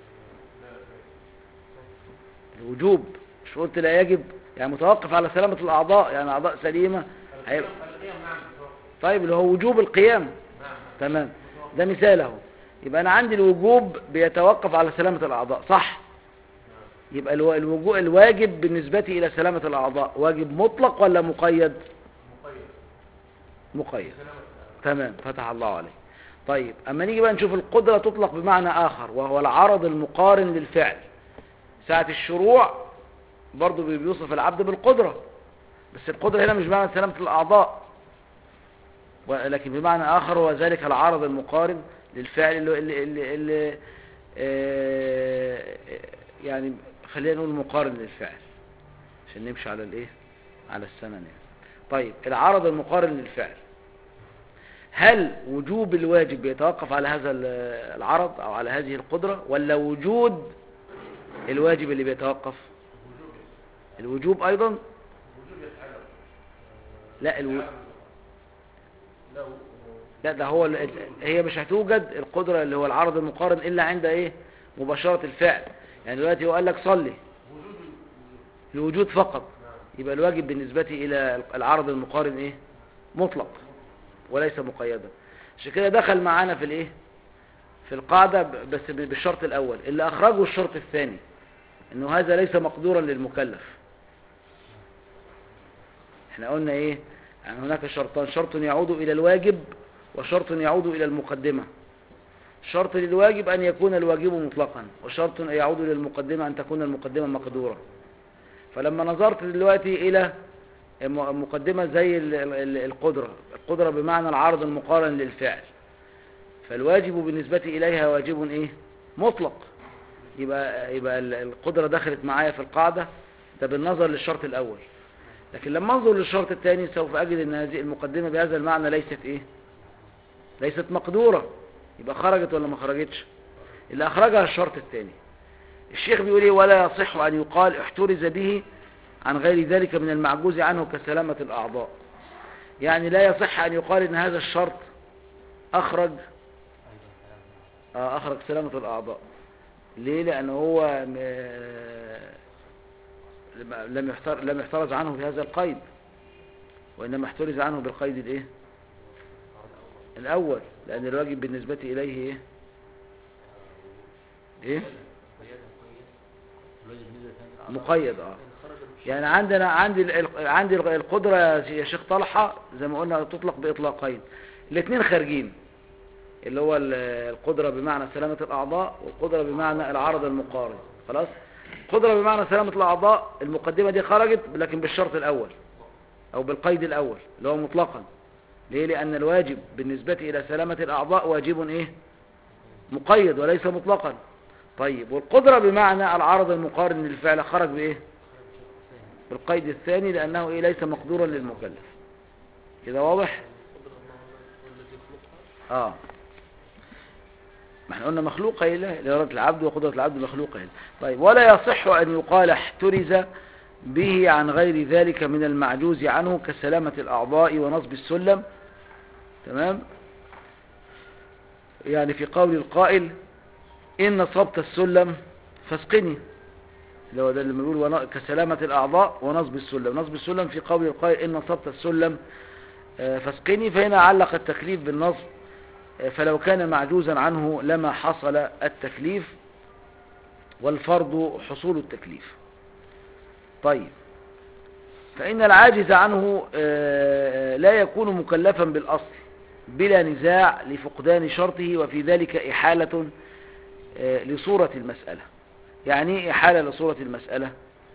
الوجوب مش قلت لا يجب يعني متوقف على سلامة الأعضاء يعني أعضاء سليمة هيبقى القيام نعم بالظبط. طيب اللي هو وجوب القيام نعم تمام ده مثال اهو يبقى انا عندي الوجوب بيتوقف على سلامة الاعضاء صح يبقى الو- الوجو الواجب بالنسبة الى سلامة الاعضاء واجب مطلق ولا مقيد مقيد مقيد تمام فتح الله عليه طيب اما نيجي بقى نشوف القدرة تطلق بمعنى اخر وهو العرض المقارن للفعل ساعة الشروع برضو بي- بيوصف العبد بالقدرة بس القدرة هنا مش بمعنى سلامة الاعضاء ولكن بمعنى آخر هو ذلك العرض المقارن للفعل اللي, اللي, اللي, اللي آه، يعني خلينا نقول مقارن للفعل عشان نمشي على الايه على السنن يعني طيب العرض المقارن للفعل هل وجوب الواجب يتوقف على هذا ال- العرض او على هذه القدرة ولا وجود الواجب اللي بيتوقف الوجوب ايضا وجوب يتعلم لا الو... لو لا ده هو ال- هي مش هتوجد القدرة اللي هو العرض المقارن إلا عند إيه مباشرة الفعل يعني دلوقتي هو قال لك صلي الوجود فقط يبقى الواجب بالنسبة إلى العرض المقارن إيه مطلق وليس مقيدا عشان كده دخل معانا في الإيه في القاعدة ب- بس ب- بالشرط الأول اللي أخرجه الشرط الثاني إنه هذا ليس مقدورا للمكلف احنا قلنا ايه يعني هناك شرطان شرط يعود الى الواجب وشرط يعود الى المقدمة شرط للواجب ان يكون الواجب مطلقا وشرط يعود للمقدمة ان تكون المقدمة مقدورة فلما نظرت دلوقتي الى م- مقدمة زي ال- ال- القدرة القدرة بمعنى العرض المقارن للفعل فالواجب بالنسبة اليها واجب ايه مطلق يبقى يبقى ال- القدرة دخلت معايا في القاعدة ده بالنظر للشرط الأول لكن لما انظر للشرط الثاني سوف أجد أن هذه المقدمة بهذا المعنى ليست إيه ليست مقدورة يبقى خرجت ولا ما خرجتش اللي أخرجها الشرط الثاني الشيخ بيقول إيه ولا يصح أن يقال احترز به عن غير ذلك من المعجوز عنه كسلامة الأعضاء يعني لا يصح أن يقال إن هذا الشرط أخرج آه، أخرج سلامة الأعضاء ليه لأنه هو م- لم يحتر لم يحترز عنه بهذا القيد وإنما احترز عنه بالقيد الإيه الأول لأن الواجب بالنسبة إليه إيه إيه مقيد اه يعني عندنا عندي ال- ال- عندي القدرة يا شيخ طلحة زي ما قلنا تطلق بإطلاقين الاثنين خارجين اللي هو ال- القدرة بمعنى سلامة الأعضاء والقدرة بمعنى العرض المقارن خلاص القدرة بمعنى سلامة الأعضاء المقدمة دي خرجت لكن بالشرط الأول أو بالقيد الأول اللي هو مطلقا ليه لأن الواجب بالنسبة إلى سلامة الأعضاء واجب إيه مقيد وليس مطلقا طيب والقدرة بمعنى العرض المقارن للفعل خرج بإيه بالقيد الثاني لأنه إيه ليس مقدورا للمكلف كده واضح والذي خلقها اه ما احنا قلنا مخلوقة إله لإرادة العبد وقدرة العبد مخلوقة إله طيب ولا يصح أن يقال احترز به عن غير ذلك من المعجوز عنه كسلامة الأعضاء ونصب السلم تمام يعني في قول القائل إن نصبت السلم فاسقني اللي هو ده اللي بيقول ون- كسلامة الأعضاء ونصب السلم نصب السلم في قول القائل إن نصبت السلم آه، فاسقني فهنا علق التكليف بالنصب آه، فلو كان معجوزا عنه لما حصل التكليف والفرض حصول التكليف طيب فإن العاجز عنه آه، لا يكون مكلفا بالأصل بلا نزاع لفقدان شرطه وفي ذلك إحالة آه، لصورة المسألة يعني إيه إحالة لصورة المسألة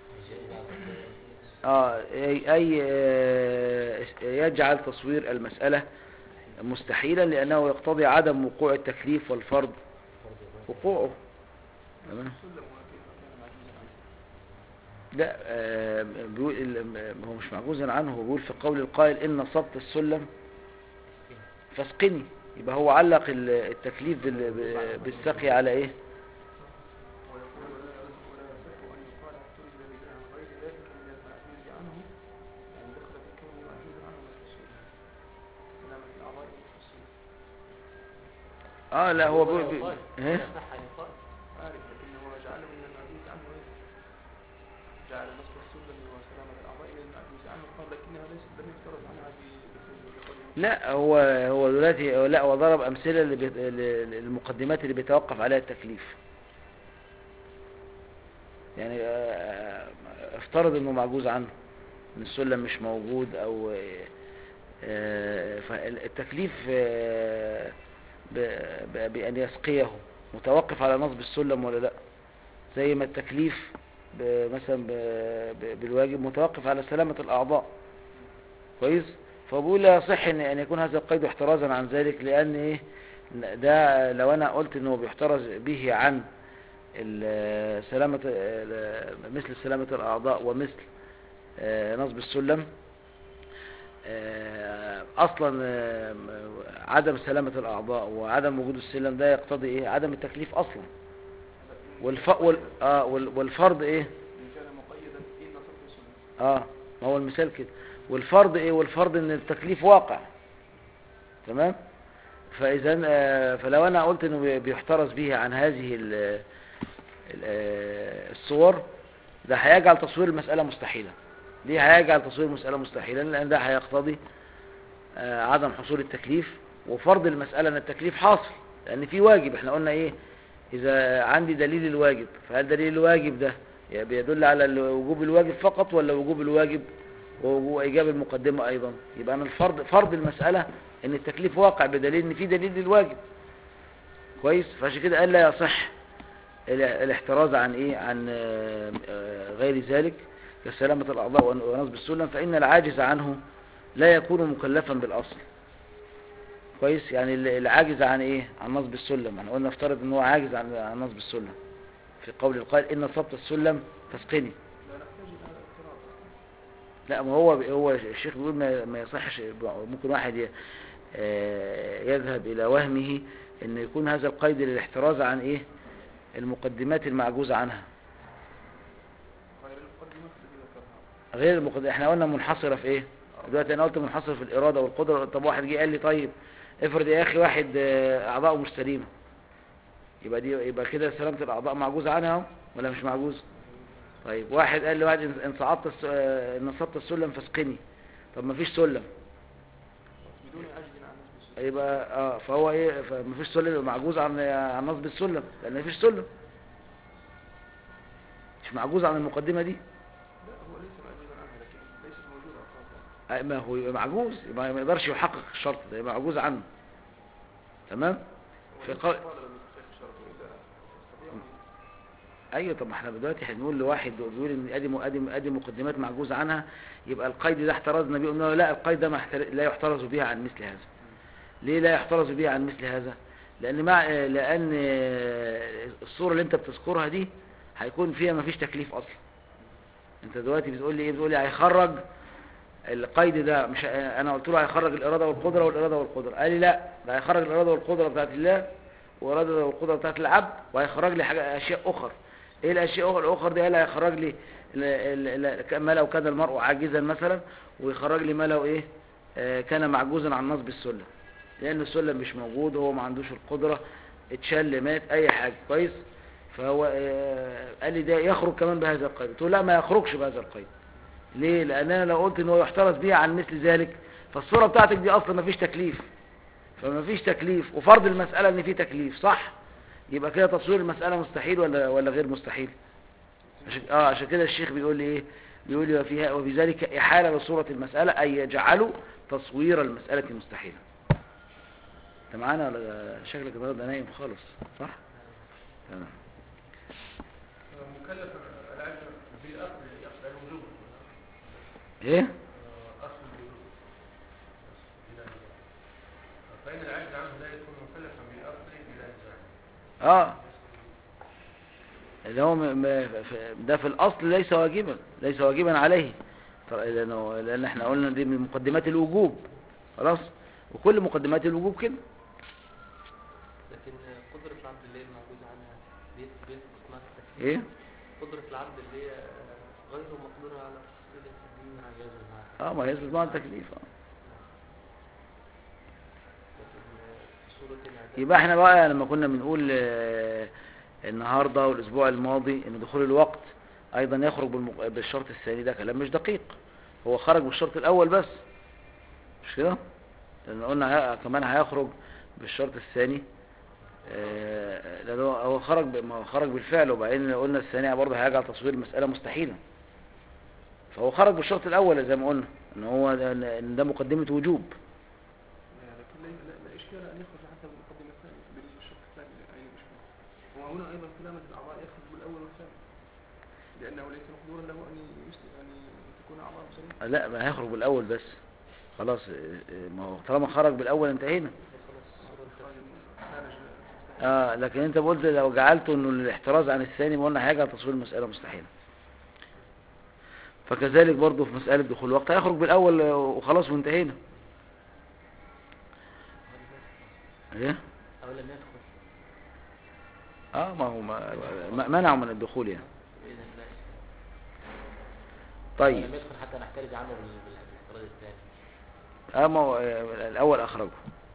آه أي أي آه، يجعل تصوير المسألة مستحيلا لأنه يقتضي عدم وقوع التكليف والفرض وقوعه تمام لا آه، بيقول ال- هو مش معجوزا عنه هو بيقول في قول القائل إن نصبت السلم فاسقني يبقى هو علق ال- التكليف بال- ب- بالسقي على ايه ويقول ولا ولا يصح أن يقال احترز به عن غير ذلك من المعجوز عنه يعني دخل في كونه معجوزا عنه مخصوص سلامة الأعضاء والخصوص اه لا هو بيقول يقال. بيقول- لا ايه يصح أن يقال. عارف لكنه جعله من المعجوز عنه إيه؟ جعل نصب السلم وسلامة الأعضاء من المعجوز عنه قال لكنها ليست لم يفترض عنها ب- بقوله لا هو هو دلوقتي لا هو ضرب امثله اللي بيت- ل- للمقدمات اللي بيتوقف عليها التكليف يعني آه، افترض انه معجوز عنه ان السلم مش موجود او آه، فالتكليف آه، ب- ب- بان يسقيه متوقف على نصب السلم ولا لا زي ما التكليف ب- مثلا ب- ب- بالواجب متوقف على سلامة الأعضاء كويس فبقول لا يصح ان ان يكون هذا القيد احترازا عن ذلك لان ايه ده لو انا قلت انه بيحترز به عن ال- سلامة ال- مثل سلامة الاعضاء ومثل آه، نصب السلم آه، اصلا آه، عدم سلامة الاعضاء وعدم وجود السلم ده يقتضي ايه عدم التكليف اصلا والف... وال... آه وال... والفرض ايه إن كان مقيدا إن نصب السلم اه ما هو المثال كده والفرض ايه والفرض ان التكليف واقع تمام فاذا آه، فلو انا قلت انه بي- بيحترز به عن هذه ال- ال- آه، الصور ده هيجعل تصوير المسألة مستحيلا ليه هيجعل تصوير المسألة مستحيلا لان ده هيقتضي آه، عدم حصول التكليف وفرض المسألة ان التكليف حاصل لان في واجب احنا قلنا ايه اذا عندي دليل الواجب فهل دليل الواجب ده بيدل على ال- وجوب الواجب فقط ولا وجوب الواجب وإيجاب المقدمة أيضا يبقى أنا الفرض فرض المسألة إن التكليف واقع بدليل إن في دليل للواجب كويس فعشان كده قال لا يصح ال- الاحتراز عن إيه عن آه، آه، غير ذلك كسلامة الأعضاء ون- ونصب السلم فإن العاجز عنه لا يكون مكلفا بالأصل كويس يعني ال- العاجز عن إيه عن نصب السلم احنا قلنا افترض إن هو عاجز عن عن نصب السلم في قول القائل إن نصبت السلم فاسقني لا نحتاج إلى لا ما هو هو الشيخ بيقول ما ما يصحش ممكن واحد ي- آه، يذهب إلى وهمه أن يكون هذا القيد للاحتراز عن إيه المقدمات المعجوز عنها غير المقدمات التي ذكرها غير المقدمات احنا قلنا منحصرة في إيه دلوقتي أنا قلت منحصرة في الإرادة والقدرة طب واحد جه قال لي طيب افرض يا أخي واحد آه، أعضاؤه مش سليمة يبقى دي يبقى كده سلامة الأعضاء معجوزة عنها أهو ولا مش معجوز طيب واحد قال لي واحد إن- إن صعدت الس- آه، إن نصبت السلم فاسقني طب ما فيش سلم بدون عجز عن نسب السلم يبقى اه فهو ايه فمفيش سلم يبقى معجوز عن عن نصب السلم لان مفيش سلم مش معجوز عن المقدمه دي لا هو ليس معجوزا عنها لكن ليست موجودة أصلا آه، ما هو يبقى معجوز يبقى ما يقدرش يحقق الشرط ده يبقى معجوز عنه تمام في قول طالب من تحقيق شرطه إذا يستطيع أن ايوه طب ما احنا دلوقتي هنقول لواحد بيقول ان ادي م- ادي ادي مقدمات معجوز عنها يبقى القيد ده احترزنا بيه قلنا له لا القيد ده ما احتر... لا يحترز به عن مثل هذا ليه لا يحترز به عن مثل هذا لان مع لان الصوره اللي انت بتذكرها دي هيكون فيها ما فيش تكليف اصلا انت دلوقتي بتقول لي ايه بتقول لي هيخرج القيد ده مش انا قلت له هيخرج الاراده والقدره والاراده والقدره قال لي لا ده هيخرج الاراده والقدره بتاعت الله والاراده والقدره بتاعت العبد وهيخرج لي حاجه اشياء اخرى ايه الاشياء الاخرى دي قال هيخرج لي ال- ال- ال- ما لو كان المرء عاجزا مثلا ويخرج لي ما لو ايه آه، كان معجوزا عن نصب السلم لان السلم مش موجود هو ما عندوش القدره اتشل مات اي حاجه كويس فهو آه، قال لي ده يخرج كمان بهذا القيد قلت له لا ما يخرجش بهذا القيد ليه لان انا لو قلت ان هو يحترز بيه عن مثل ذلك فالصوره بتاعتك دي اصلا ما فيش تكليف فما فيش تكليف وفرض المساله ان في تكليف صح يبقى كده تصوير المساله مستحيل ولا ولا غير مستحيل عشان اه عشان كده الشيخ بيقول لي ايه بيقول لي وفيها وبذلك احاله لصوره المساله اي يجعلوا تصوير المساله مستحيلا انت معانا ولا شكلك النهارده نايم خالص صح تمام مكلف العجز بالأصل يقصد الوجوب ايه أصل الوجوب بلا نزاع. فإن العجز عنه لا يكون مكلفا بالأصل بلا نزاع اه اللي هو م- م- ف- ده في الاصل ليس واجبا ليس واجبا عليه طر- لانه لان احنا قلنا دي من مقدمات الوجوب خلاص وكل مقدمات الوجوب كده لكن قدرة العبد اللي هي المعجوز عنها دي دي اسمها التكليف ايه قدرة العبد اللي هي غير مقدورة على تحصيل الدين عن جزء معها اه ما يثبت مع التكليف آه. لكن في صورة العذاب يبقى احنا بقى لما كنا بنقول آه، النهارده والاسبوع الماضي ان دخول الوقت ايضا يخرج بالمق- بالشرط الثاني ده كلام مش دقيق هو خرج بالشرط الاول بس مش كده لان قلنا هي- كمان هيخرج بالشرط الثاني آه، لان هو- هو خرج ب- ما هو خرج بالفعل وبعدين قلنا الثاني برضه هيجعل تصوير المساله مستحيلا فهو خرج بالشرط الاول زي ما قلنا ان هو ده, إن ده مقدمه وجوب لكن لا, لا, لا إشكال أن يخرج حتى بالمقدمة الثانية بالشق الثاني أي مشكلة وهنا أيضا كلام الأعضاء يخرج بالأول والثاني لأنه ليس مقدورا له أن يسلم أن تكون أعضاء سليمة لا ما هيخرج بالاول بس خلاص اه، اه، ما هو طالما خرج بالاول انتهينا خارج خارج اه لكن انت قلت لو جعلته انه الاحتراز عن الثاني ما قلنا هيجعل تصوير المساله مستحيلا فكذلك برضه في مساله دخول الوقت هيخرج بالاول اه، وخلاص وانتهينا ايه أو لم يدخل اه ما هو ما ما- منعه من الدخول يعني بإذن الله طيب لم يدخل حتى نحترز عنه بال- بال- بالافتراض الثاني اه ما هو اه، الاول اخرجه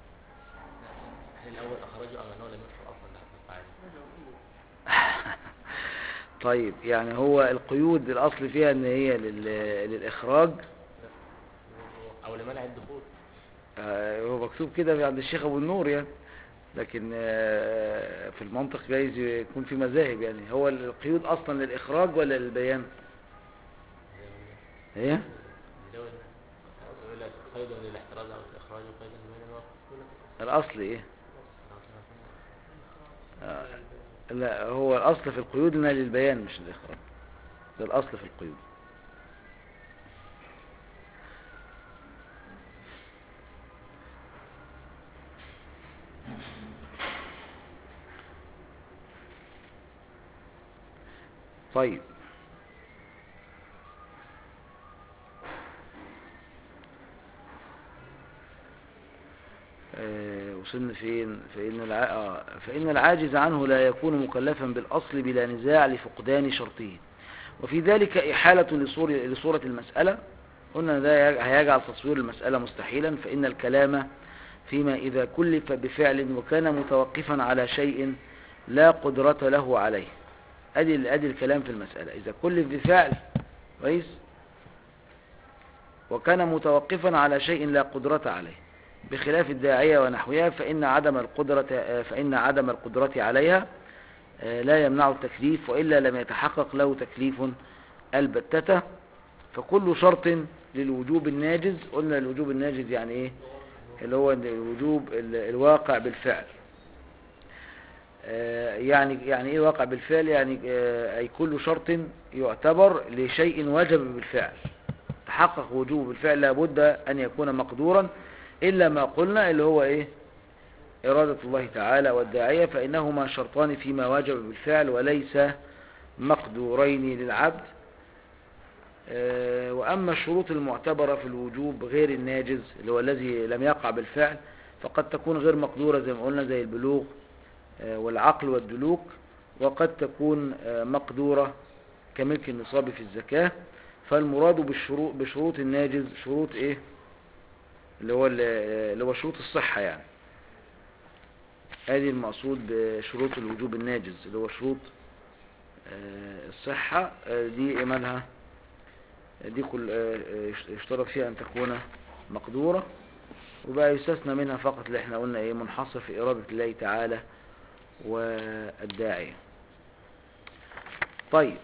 هل الأول أخرجه أم أنه لم يدخل أصلا ده حقيقة عادي طيب يعني هو القيود الاصل فيها ان هي لل- للاخراج أو لمنع الدخول آه، هو مكتوب كده عند الشيخ ابو النور يعني لكن آه، في المنطق جايز يكون في مذاهب يعني هو القيود اصلا للاخراج ولا للبيان ايه يزود يقول لك قيد للاحتراز أو الإخراج وقيد لمن الوقت يقول لك الاصل ايه آه، لا هو الاصل في القيود انها للبيان مش للاخراج ده الاصل في القيود طيب آه، وصلنا فين فإن, الع... آه، فإن العاجز عنه لا يكون مكلفا بالأصل بلا نزاع لفقدان شرطه وفي ذلك إحالة لصور... لصورة المسألة قلنا ده يج- هيجعل تصوير المسألة مستحيلا فإن الكلام فيما إذا كلف بفعل وكان متوقفا على شيء لا قدرة له عليه أدي أدي الكلام في المسألة إذا كلف بفعل كويس وكان متوقفا على شيء لا قدرة عليه بخلاف الداعية ونحوها فإن عدم القدرة فإن عدم القدرة عليها آه، لا يمنع التكليف وإلا لم يتحقق له تكليف البتة فكل شرط للوجوب الناجز قلنا الوجوب الناجز يعني ايه اللي هو الوجوب ال- الواقع بالفعل آه، يعني يعني ايه واقع بالفعل يعني آه، اي كل شرط يعتبر لشيء وجب بالفعل تحقق وجوب بالفعل لابد ان يكون مقدورا الا ما قلنا اللي هو ايه إرادة الله تعالى والداعية فإنهما شرطان فيما وجب بالفعل وليس مقدورين للعبد آه، وأما الشروط المعتبرة في الوجوب غير الناجز اللي هو الذي لم يقع بالفعل فقد تكون غير مقدورة زي ما قلنا زي البلوغ آه، والعقل والدلوك وقد تكون آه، مقدورة كملك النصاب في الزكاة فالمراد بالشروط بشروط الناجز شروط ايه اللي هو ال- اللي هو شروط الصحة يعني ادي المقصود بشروط الوجوب الناجز اللي هو شروط آه، الصحة آه، دي مالها دي كل آه، آه، يشترط فيها ان تكون مقدورة وبقى يستثنى منها فقط اللي احنا قلنا ايه منحصر في ارادة الله تعالى والداعية طيب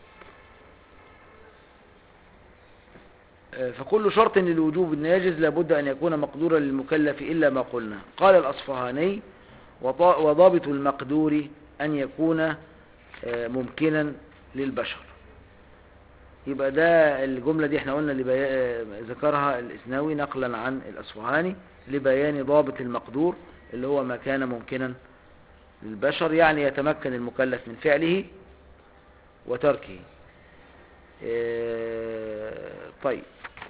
آه، فكل شرط للوجوب الناجز لابد أن يكون مقدورا للمكلف إلا ما قلنا قال الأصفهاني وط- وضابط المقدور أن يكون آه، ممكنا للبشر يبقى ده الجملة دي احنا قلنا اللي بي... آه، ذكرها الإسناوي نقلا عن الأصفهاني لبيان ضابط المقدور اللي هو ما كان ممكنا للبشر يعني يتمكن المكلف من فعله وتركه آه، طيب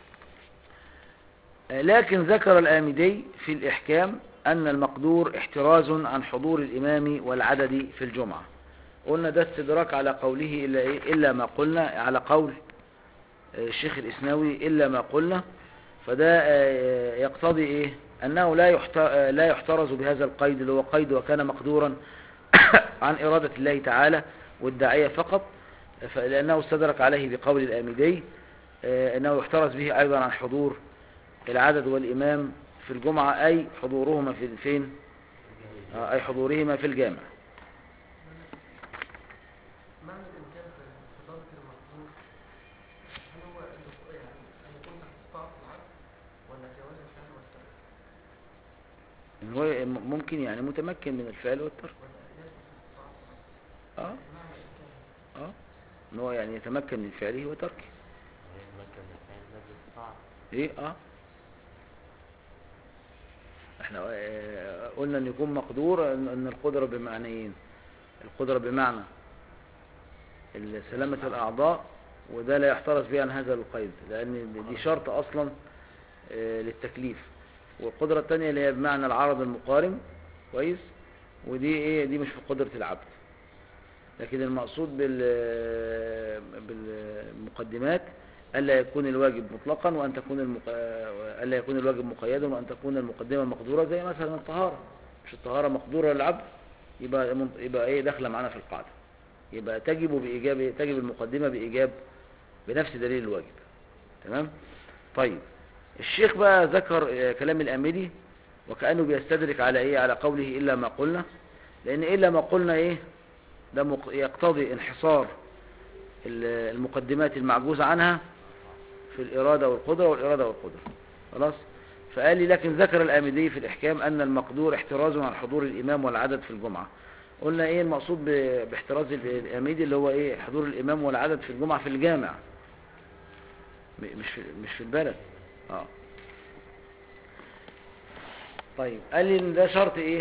آه، لكن ذكر الآمدي في الإحكام أن المقدور احتراز عن حضور الإمام والعدد في الجمعة قلنا ده استدراك على قوله إلا, إيه؟ إلا ما قلنا على قول آه، الشيخ الإسناوي إلا ما قلنا فده آه، يقتضي إيه أنه لا يحت- آه، لا يحترز بهذا القيد اللي هو قيد وكان مقدورا عن إرادة الله تعالى والداعية فقط لأنه استدرك عليه بقول الآمدي آه، أنه يحترز به أيضا عن حضور العدد والإمام في الجمعة أي حضورهما في فين آه، أي حضورهما في الجامع معنى الإمكان في في ضابط المقدور هل هو الدخول- يعني أن يكون تحت استطاعة العبد ولا جواز الفعل والترك إن هو م- ممكن يعني متمكن من الفعل والترك ولا يثبت في استطاعة العبد اه معنى الإمكان اه ان هو يعني يتمكن من فعله وتركه يتمكن من الفعل ده بالاستطاعة ايه اه احنا آه، قلنا ان يكون مقدور ان إن القدرة بمعنيين القدرة بمعنى ال- سلامة الاعضاء وده لا يحترز به عن هذا القيد لان دي شرط اصلا آه، للتكليف والقدرة التانية اللي هي بمعنى العرض المقارن كويس ودي ايه دي مش في قدرة العبد لكن المقصود بال بالمقدمات ألا يكون الواجب مطلقا وأن تكون المق... ألا يكون الواجب مقيدا وأن تكون المقدمة مقدورة زي مثلا الطهارة مش الطهارة مقدورة للعبد يبقى من- يبقى ايه داخله معانا في القاعدة يبقى تجب بإيجاب تجب المقدمة بإيجاب بنفس دليل الواجب تمام طيب الشيخ بقى ذكر آه، كلام الأمدي وكأنه بيستدرك على ايه على قوله إلا ما قلنا لأن إلا ما قلنا ايه ده مق- يقتضي انحصار ال- المقدمات المعجوز عنها في الإرادة والقدرة والإرادة والقدرة خلاص فقال لي لكن ذكر الآمدي في الإحكام أن المقدور احتراز عن حضور الإمام والعدد في الجمعة قلنا إيه المقصود ب- باحتراز الآمدي اللي هو إيه حضور الإمام والعدد في الجمعة في الجامع م- مش في مش في البلد اه طيب قال لي ان ده شرط ايه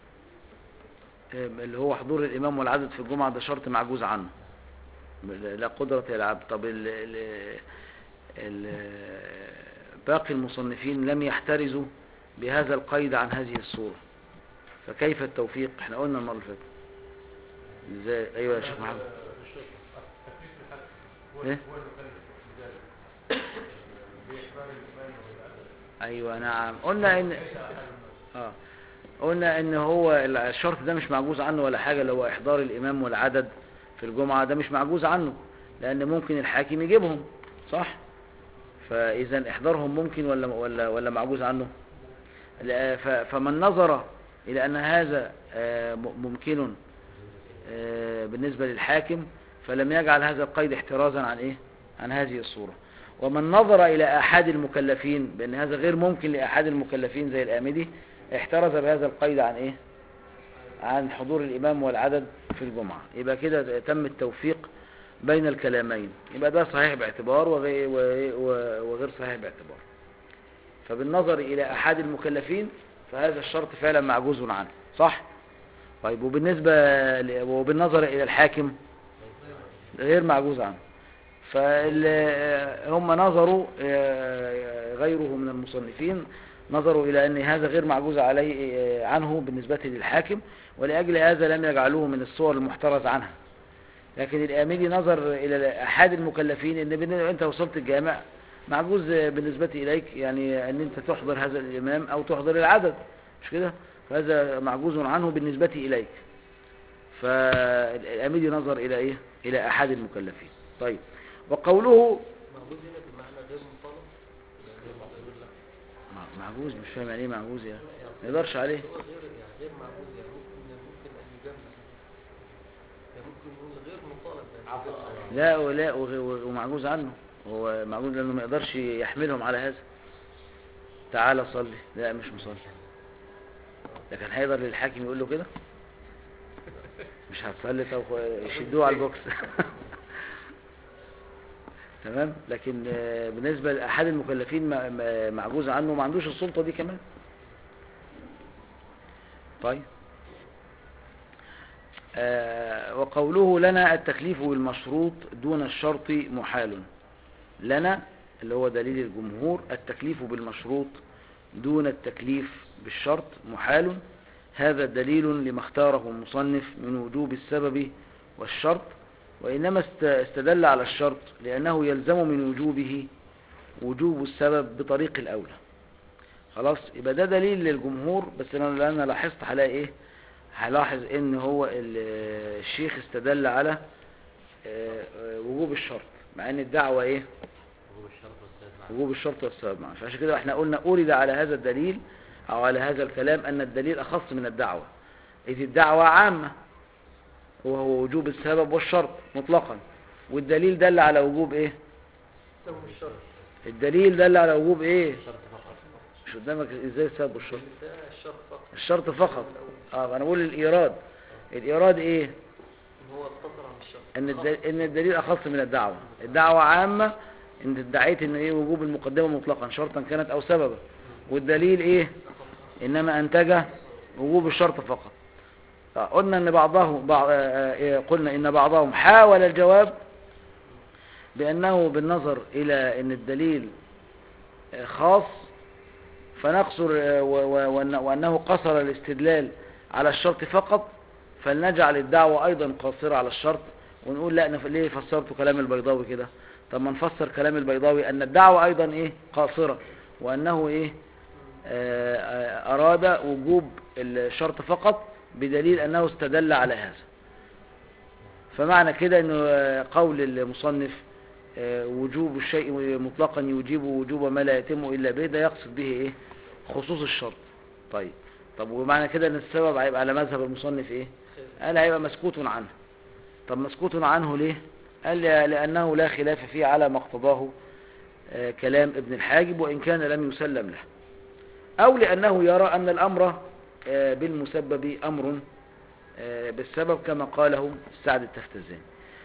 آم، اللي هو حضور الامام والعدد في الجمعة ده شرط معجوز عنه لا قدرة العبد طب ال ال ال باقي المصنفين لم يحترزوا بهذا القيد عن هذه الصورة فكيف التوفيق احنا قلنا المرة اللي فاتت ازاي ايوه يا شيخ محمد التكليف بالحق هو إيه؟ هو المكلف بذلك بإحضار الإيمان والعدل ايوه نعم قلنا ان ليس على حال الناس اه قلنا ان هو الشرط ده مش معجوز عنه ولا حاجة اللي هو احضار الامام والعدد في الجمعة ده مش معجوز عنه لان ممكن الحاكم يجيبهم صح فاذا احضارهم ممكن ولا ولا ولا معجوز عنه لا، ف- فمن نظر الى ان هذا آه، م- ممكن آه، بالنسبة للحاكم فلم يجعل هذا القيد احترازا عن ايه عن هذه الصورة ومن نظر الى احد المكلفين بان هذا غير ممكن لاحد المكلفين زي الامدي احترز بهذا القيد عن ايه عن حضور الامام والعدد في الجمعة يبقى كده تم التوفيق بين الكلامين يبقى ده صحيح باعتبار وغير, وغير صحيح باعتبار فبالنظر الى احد المكلفين فهذا الشرط فعلا معجوز عنه صح طيب وبالنسبة ل- وبالنظر الى الحاكم غير معجوز عنه فهم نظروا آه، غيره من المصنفين نظروا إلى أن هذا غير معجوز عليه آه، عنه بالنسبة للحاكم ولأجل هذا لم يجعلوه من الصور المحترز عنها لكن الآمدي نظر إلى أحد المكلفين أن بن- أنت وصلت الجامع معجوز بالنسبة إليك يعني أن أنت تحضر هذا الإمام أو تحضر العدد مش كده فهذا معجوز عنه بالنسبة إليك فالآمدي نظر إلى إيه إلى أحد المكلفين طيب وقوله معجوز هنا بمعنى غير مطالب غير معجوز لا مع- معجوز مش فاهم يعني ايه معجوز يعني ما يقدرش عليه هو غير يعني غير معجوز يعني ممكن ممكن ان يجمع يعني ممكن يقول غير مطالب يعني لا ولا وغ- ومعجوز عنه هو معجوز لانه ما يقدرش يحملهم على هذا تعالى صلي لا مش مصلي لكن هيقدر للحاكم يقول له كده مش هتصلي طب يشدوه على البوكس تمام لكن آه، بالنسبة لأحد المكلفين ما- ما- معجوز عنه ما عندوش السلطة دي كمان طيب آه، وقوله لنا التكليف بالمشروط دون الشرط محال لنا اللي هو دليل الجمهور التكليف بالمشروط دون التكليف بالشرط محال هذا دليل لما اختاره المصنف من وجوب السبب والشرط وإنما است- استدل على الشرط لأنه يلزم من وجوبه وجوب السبب بطريق الأولى خلاص يبقى ده دليل للجمهور بس أنا أنا لاحظت هلاقي إيه هلاحظ إن هو ال- الشيخ استدل على آه، آه، وجوب الشرط مع إن الدعوة إيه وجوب الشرط والسبب مع وجوب الشرط والسبب معا فعشان كده احنا قلنا أورد على هذا الدليل أو على هذا الكلام أن الدليل أخص من الدعوة إذ الدعوة عامة وهو وجوب السبب والشرط مطلقا والدليل دل على وجوب إيه سوي الشرط الدليل دل على وجوب إيه الشرط فقط مش قدامك إزاي السبب والشرط ده الشرط فقط الشرط فقط اه انا بقول الايراد الايراد ايه ان هو اقتصر عن الشرط ان الدليل, ان الدليل اخص من الدعوه الدعوه عامه انت ادعيت ان ايه وجوب المقدمه مطلقا شرطا كانت او سببا والدليل ايه انما انتج وجوب الشرط فقط آه، قلنا ان بعضهم بعض آه، آه، قلنا ان بعضهم حاول الجواب بانه بالنظر الى ان الدليل آه، خاص فنقصر آه، و- و- وأن- وانه قصر الاستدلال على الشرط فقط فلنجعل الدعوة ايضا قاصرة على الشرط ونقول لا نف... ليه فسرت كلام البيضاوي كده طب ما نفسر كلام البيضاوي ان الدعوة ايضا ايه قاصرة وانه ايه آه، آه، اراد وجوب الشرط فقط بدليل انه استدل على هذا فمعنى كده انه آه، قول المصنف آه، وجوب الشيء مطلقا يوجب وجوب ما لا يتم الا به ده يقصد به ايه خصوص الشرط طيب طب ومعنى كده ان السبب هيبقى على مذهب المصنف ايه قال هيبقى مسكوت عنه طب مسكوت عنه ليه قال لي- لانه لا خلاف فيه على ما اقتضاه آه، كلام ابن الحاجب وان كان لم يسلم له او لانه يرى ان الامر آه، بالمسبب امر آه، بالسبب كما قاله السعد التفتزاني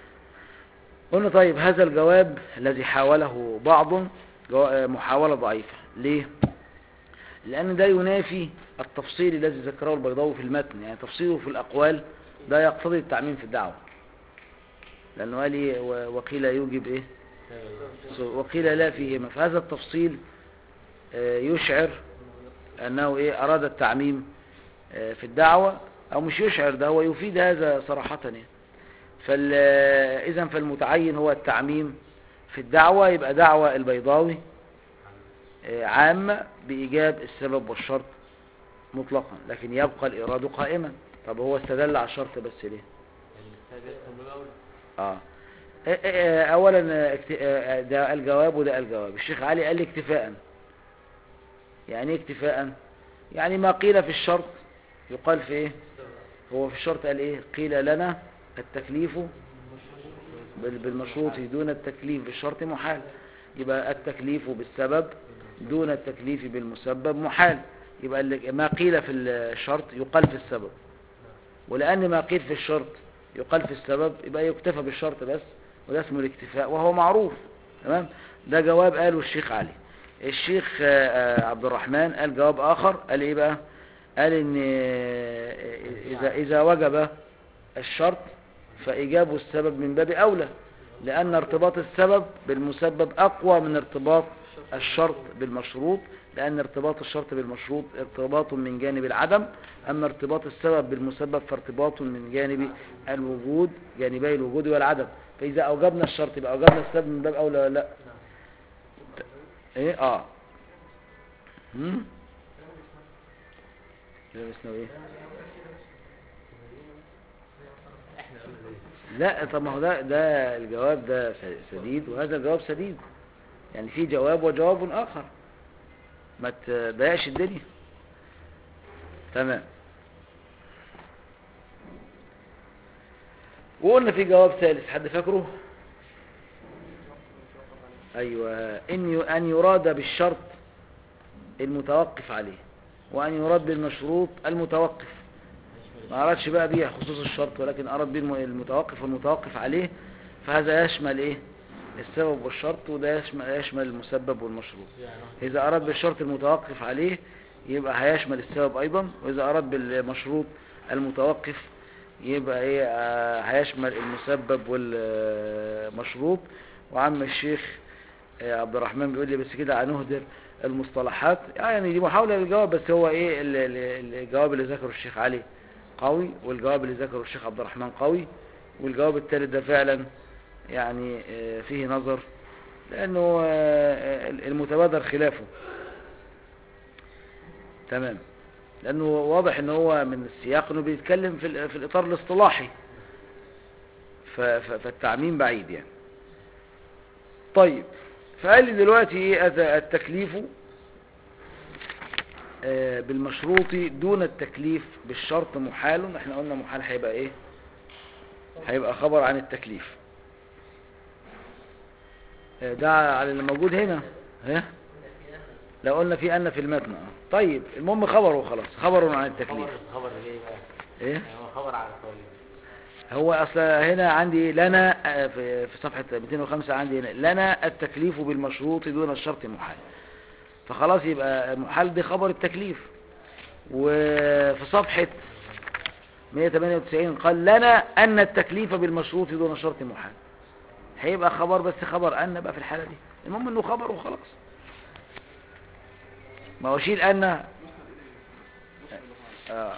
قلنا طيب هذا الجواب الذي حاوله بعض جو- آه، محاولة ضعيفة ليه لأن ده ينافي التفصيل الذي ذكره البيضاوي في المتن يعني تفصيله في الأقوال ده يقتضي التعميم في الدعوة لأنه قال إيه و- وقيل يوجب إيه وقيل لا فيهما فهذا التفصيل آه، يشعر أنه إيه أراد التعميم آه، في الدعوة أو مش يشعر ده هو يفيد هذا صراحة يعني فال إذا فالمتعين هو التعميم في الدعوة يبقى دعوة البيضاوي آه، عامة بإيجاب السبب والشرط مطلقا لكن يبقى الإراد قائما طب هو استدل على الشرط بس ليه السابق من باب أولى اه آه، آه، اولا آه، اكت- آه، ده الجواب وده الجواب الشيخ علي قال لي اكتفاء يعني ايه اكتفاء يعني ما قيل في الشرط يقال في ايه هو في الشرط قال ايه قيل لنا التكليف بال- بالمشروط دون التكليف بالشرط محال يبقى التكليف بالسبب دون التكليف بالمسبب محال يبقى اللي- ما قيل في الشرط يقال في السبب ولأن ما قيل في الشرط يقال في السبب يبقى يكتفى بالشرط بس وده اسمه الاكتفاء وهو معروف تمام ده جواب قاله الشيخ علي الشيخ آه، آه، عبد الرحمن قال جواب آخر قال ايه بقى قال ان آه، إذا, إذا وجب الشرط فإيجاب السبب من باب أولى لأن ارتباط السبب بالمسبب أقوى من ارتباط الشرط بالمشروط لأن ارتباط الشرط بالمشروط ارتباط من جانب العدم أما ارتباط السبب بالمسبب فارتباط من جانب الوجود جانبي الوجود والعدم فإذا أوجبنا الشرط يبقى أوجبنا السبب من باب أولى ولا لا إيه آه هم؟ لا اسمه إيه لا طب ما هو ده ده الجواب ده س- سديد وهذا الجواب سديد يعني في جواب وجواب آخر ما تضايقش الدنيا تمام وقلنا في جواب ثالث حد فاكره ايوه ان ي- ان يراد بالشرط المتوقف عليه وان يراد بالمشروط المتوقف ما أرادش بقى بيه خصوص الشرط ولكن أراد بيه الم- المتوقف والمتوقف عليه فهذا يشمل إيه السبب والشرط وده يشمل, يشمل المسبب والمشروط إذا أراد بالشرط المتوقف عليه يبقى هيشمل السبب أيضا وإذا أراد بالمشروط المتوقف يبقى إيه آه، هيشمل المسبب والمشروط وعم الشيخ آه، عبد الرحمن بيقول لي بس كده هنهدر المصطلحات يعني دي محاولة للجواب بس هو ايه ال- ال- الجواب اللي ذكره الشيخ علي قوي والجواب اللي ذكره الشيخ عبد الرحمن قوي والجواب الثالث ده فعلا يعني آه، فيه نظر لانه آه، المتبادر خلافه تمام لانه واضح ان هو من السياق انه بيتكلم في ال- في الاطار الاصطلاحي ف- ف- فالتعميم بعيد يعني طيب فقال لي دلوقتي ايه أت- التكليف آه، بالمشروط دون التكليف بالشرط محال احنا قلنا محال هيبقى ايه هيبقى خبر عن التكليف آه، ده على اللي موجود هنا ها لو قلنا في ان في المتن آه. طيب المهم خبر وخلاص خبر عن التكليف خبر خبر ايه بقى ايه يعني هو خبر على قولي هو اصل هنا عندي لنا آه، في في صفحة 205 عندي هنا لنا التكليف بالمشروط دون الشرط محال فخلاص يبقى محال دي خبر التكليف وفي صفحة 198 قال لنا أن التكليف بالمشروط دون شرط محال هيبقى خبر بس خبر أن بقى في الحالة دي المهم انه خبر وخلاص ما هو شيل أن آه.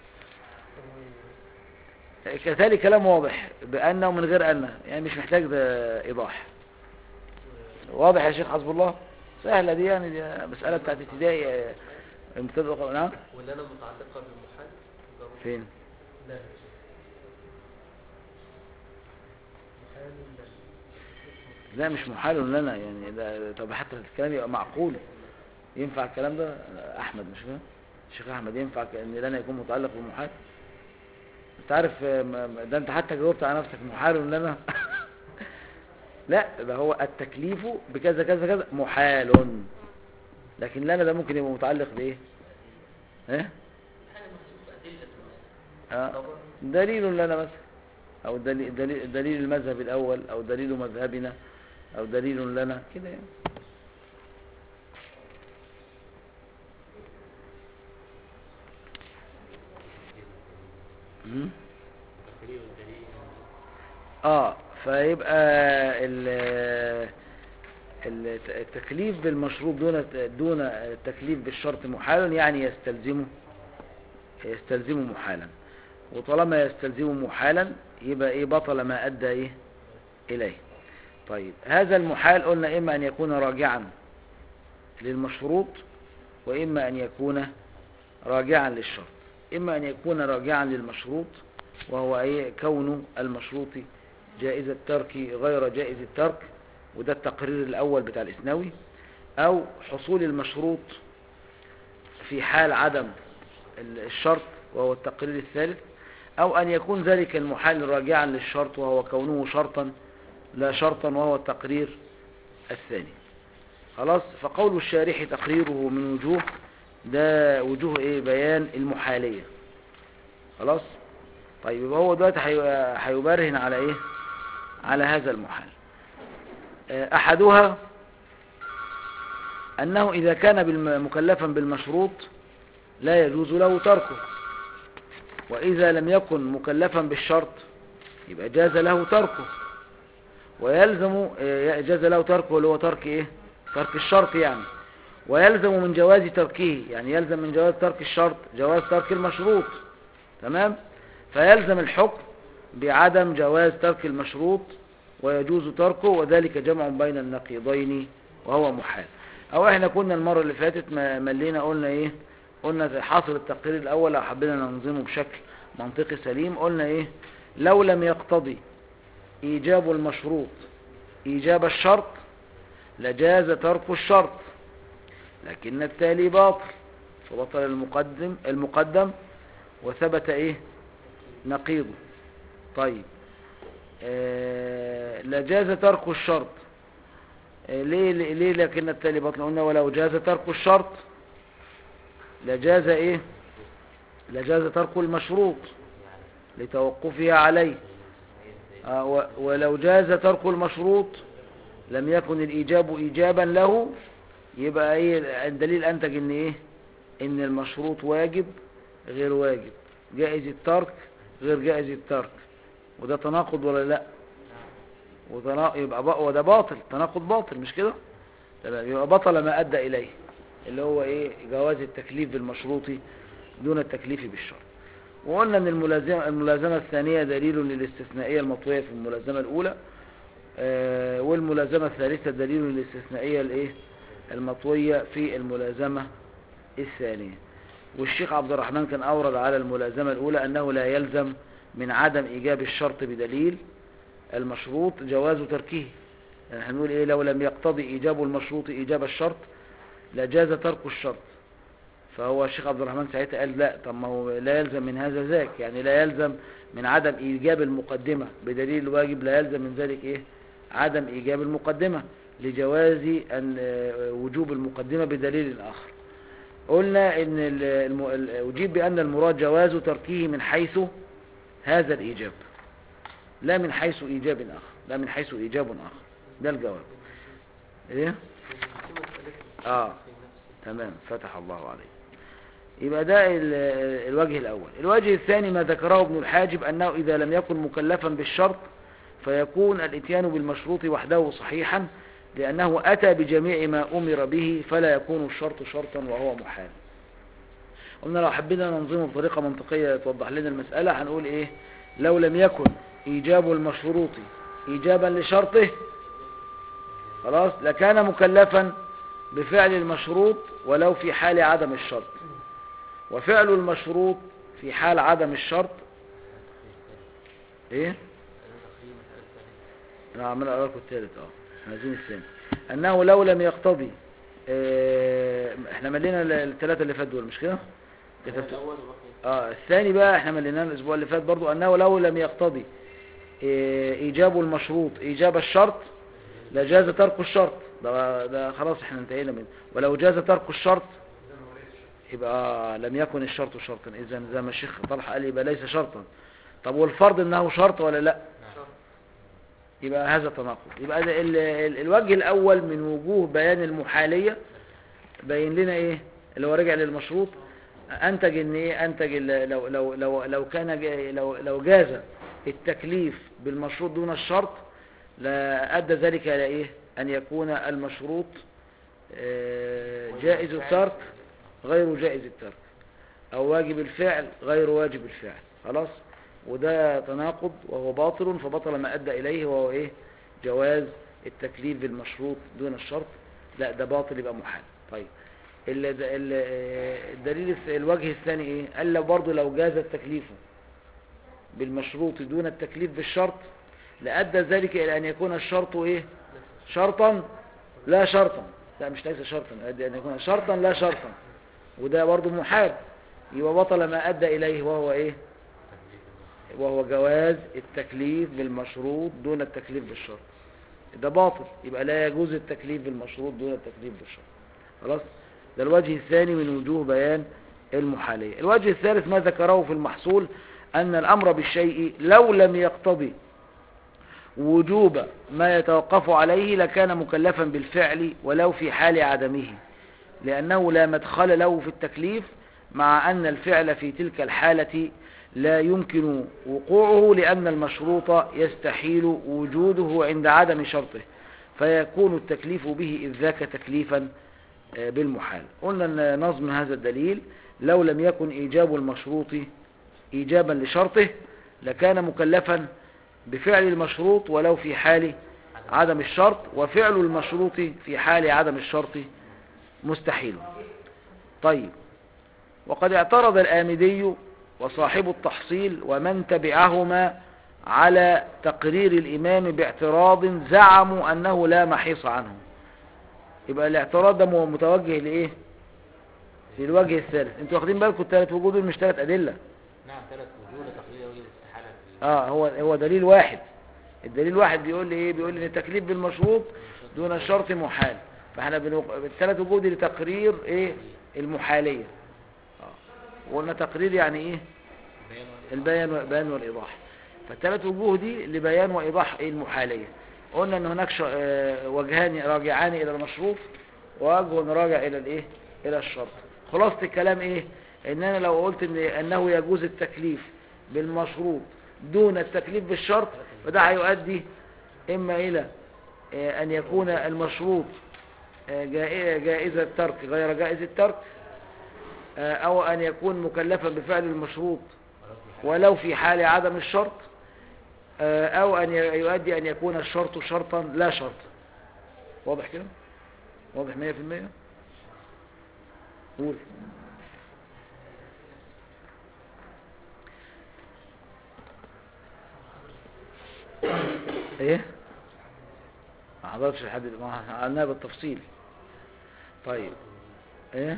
كذلك كلام واضح بأن ومن غير أن يعني مش محتاج ده إيضاح واضح يا شيخ حسب الله سهلة دي يعني دي مسألة بتاعت ابتدائي آه، المبتدأ نعم ولا انا متعلقه بالمحال ضروري. فين لا محال لا لا مش محال لنا يعني ده طب حتى الكلام يبقى معقول ينفع الكلام ده احمد مش كده الشيخ احمد ينفع ان لنا يكون متعلق بالمحال انت عارف آه، ما- ما- ده انت حتى جاوبت على نفسك محال لنا لا ده هو التكليف بكذا كذا كذا محال لكن لنا ده ممكن يبقى متعلق بايه ايه حاجه محسوبه ادله آه. دليل لنا مثلا او دليل, دليل, دليل المذهب الاول او دليل مذهبنا او دليل لنا كده يعني مم. الدليل والدليل اه فيبقى ال الت- التكليف بالمشروط دون دون التكليف بالشرط محال يعني يستلزمه يستلزمه محالا وطالما يستلزمه محالا يبقى ايه بطل ما ادى ايه اليه طيب هذا المحال قلنا اما ان يكون راجعا للمشروط واما ان يكون راجعا للشرط اما ان يكون راجعا للمشروط وهو ايه كون المشروط جائز الترك غير جائز الترك وده التقرير الاول بتاع الاسنوي او حصول المشروط في حال عدم الشرط وهو التقرير الثالث او ان يكون ذلك المحال راجعا للشرط وهو كونه شرطا لا شرطا وهو التقرير الثاني خلاص فقول الشارح تقريره من وجوه ده وجوه ايه بيان المحالية خلاص طيب يبقى هو دلوقتي هي- هيبرهن على ايه على هذا المحال آه، احدها انه اذا كان بالم- مكلفا بالمشروط لا يجوز له تركه واذا لم يكن مكلفا بالشرط يبقى جاز له تركه ويلزم آه، جاز له تركه اللي هو ترك ايه ترك الشرط يعني ويلزم من جواز تركه يعني يلزم من جواز ترك الشرط جواز ترك المشروط تمام فيلزم الحكم بعدم جواز ترك المشروط ويجوز تركه وذلك جمع بين النقيضين وهو محال او احنا كنا المرة اللي فاتت ما- ملينا قلنا ايه قلنا حاصل التقرير الاول لو حبينا ننظمه بشكل منطقي سليم قلنا ايه لو لم يقتضي ايجاب المشروط ايجاب الشرط لجاز ترك الشرط لكن التالي باطل فبطل المقدم المقدم وثبت ايه نقيضه طيب آه لجاز ترك الشرط آه ليه ليه لكن التالي باطل قلنا ولو جاز ترك الشرط لجاز ايه لجاز ترك المشروط لتوقفها عليه آه و- ولو جاز ترك المشروط لم يكن الإيجاب إيجابا له يبقى ايه الدليل أنتج ان ايه ان المشروط واجب غير واجب جائز الترك غير جائز الترك وده تناقض ولا لا وتنا... يبقى بق... وده باطل تناقض باطل مش كده تمام يبقى بطل ما أدى إليه اللي هو ايه جواز التكليف بالمشروط دون التكليف بالشرط وقلنا ان الملازمة, الملازمة الثانية دليل للاستثنائية المطوية في الملازمة الأولى آه، والملازمة الثالثة دليل للاستثنائية الايه المطوية في الملازمة الثانية والشيخ عبد الرحمن كان أورد على الملازمة الأولى أنه لا يلزم من عدم إيجاب الشرط بدليل المشروط جواز تركه يعني هنقول إيه لو لم يقتضي إيجاب المشروط إيجاب الشرط لجاز ترك الشرط فهو الشيخ عبد الرحمن ساعتها قال لا طب ما هو لا يلزم من هذا ذاك يعني لا يلزم من عدم إيجاب المقدمة بدليل الواجب لا يلزم من ذلك إيه عدم إيجاب المقدمة لجواز أن آه، وجوب المقدمة بدليل آخر قلنا ان ال- الم- ال- اجيب بان المراد جواز تركه من حيث هذا الايجاب لا من حيث ايجاب اخر لا من حيث ايجاب اخر ده الجواب ايه في مسألة اه في نفس تمام فتح الله عليك يبقى ده ال- الوجه الأول الوجه الثاني ما ذكره ابن الحاجب أنه إذا لم يكن مكلفا بالشرط فيكون الاتيان بالمشروط وحده صحيحا لأنه أتى بجميع ما أمر به فلا يكون الشرط شرطا وهو محال قلنا لو حبينا ننظمه بطريقة منطقية توضح لنا المسألة هنقول إيه لو لم يكن إيجاب المشروط إيجابا لشرطه خلاص لكان مكلفا بفعل المشروط ولو في حال عدم الشرط وفعل المشروط في حال عدم الشرط ايه انا عمال اقرا لكم الثالث اه احنا عايزين الثاني انه لو لم يقتضي اه احنا ملينا الثلاثه اللي فات دول مش كده كتبت الأول وبقي اه الثاني بقى احنا مليناه الاسبوع اللي فات برضو انه لو لم يقتضي اه ايجاب المشروط ايجاب الشرط لجاز ترك الشرط ده, ده خلاص احنا انتهينا منه ولو جاز ترك الشرط يبقى لم يكن الشرط شرطا اذا زي ما الشيخ طلحه قال يبقى ليس شرطا طب والفرض انه شرط ولا لا يبقى هذا تناقض يبقى ده ال- ال- الوجه الاول من وجوه بيان المحاليه بين لنا ايه اللي هو رجع للمشروط انتج ان ايه انتج ال- لو لو لو لو كان جا- لو لو جاز التكليف بالمشروط دون الشرط لا ادى ذلك الى ايه أن يكون المشروط آه، جائز الترك غير جائز الترك أو واجب الفعل غير واجب الفعل خلاص وده تناقض وهو باطل فبطل ما أدى إليه وهو إيه جواز التكليف بالمشروط دون الشرط لا ده باطل يبقى محال طيب ال- ال- آه، الدليل الث- الوجه الثاني ايه قال لو برضه لو جاز التكليف بالمشروط دون التكليف بالشرط لأدى ذلك إلى أن يكون الشرط إيه شرطا لا شرطا لا مش ليس شرطا يؤدي أن يكون شرطا لا شرطا وده برضه محال يبقى بطل ما أدى إليه وهو إيه وهو جواز التكليف بالمشروط دون التكليف بالشرط ده باطل يبقى لا يجوز التكليف بالمشروط دون التكليف بالشرط خلاص ده الوجه الثاني من وجوه بيان المحالية الوجه الثالث ما ذكره في المحصول أن الأمر بالشيء لو لم يقتضي وجوب ما يتوقف عليه لكان مكلفا بالفعل ولو في حال عدمه لأنه لا مدخل له في التكليف مع أن الفعل في تلك الحالة لا يمكن وقوعه لأن المشروط يستحيل وجوده عند عدم شرطه فيكون التكليف به إذ ذاك تكليفا آه، بالمحال قلنا أن نظم هذا الدليل لو لم يكن إيجاب المشروط إيجابا لشرطه لكان مكلفا بفعل المشروط ولو في حال عدم الشرط وفعل المشروط في حال عدم الشرط مستحيل طيب وقد اعترض الآمدي وصاحب التحصيل ومن تبعهما على تقرير الإمام باعتراض زعموا أنه لا محيص عنه يبقى الاعتراض ده مو- متوجه لإيه للوجه الثالث انتوا واخدين بالكم الثلاث وجود دول مش ثلاث أدلة نعم ثلاث وجوه تقليل وجه الاستحالة في اه هو هو دليل واحد الدليل واحد بيقول لي ايه بيقول لي ان التكليف بالمشروط دون الشرط محال فاحنا بنوق... الثلاث وجود لتقرير ايه المحاليه اه وقلنا تقرير يعني ايه البيان البيان والإيضاح. والبيان والايضاح فالثلاث وجوه دي لبيان وايضاح ايه المحاليه قلنا ان هناك ش... آه، وجهان راجعان الى المشروط ووجه راجع الى الايه الى الشرط خلاصه الكلام ايه ان انا لو قلت ان انه يجوز التكليف بالمشروط دون التكليف بالشرط فده هيؤدي اما الى آه، ان يكون المشروط آه، جائ- جائز الترك غير جائز الترك آه، او ان يكون مكلفا بفعل المشروط ولو في حال عدم الشرط آه، او ان ي- يؤدي ان يكون الشرط شرطا لا شرط واضح كده واضح 100% قول ايه ما حضرتش لحد ما عملناها بالتفصيل طيب ايه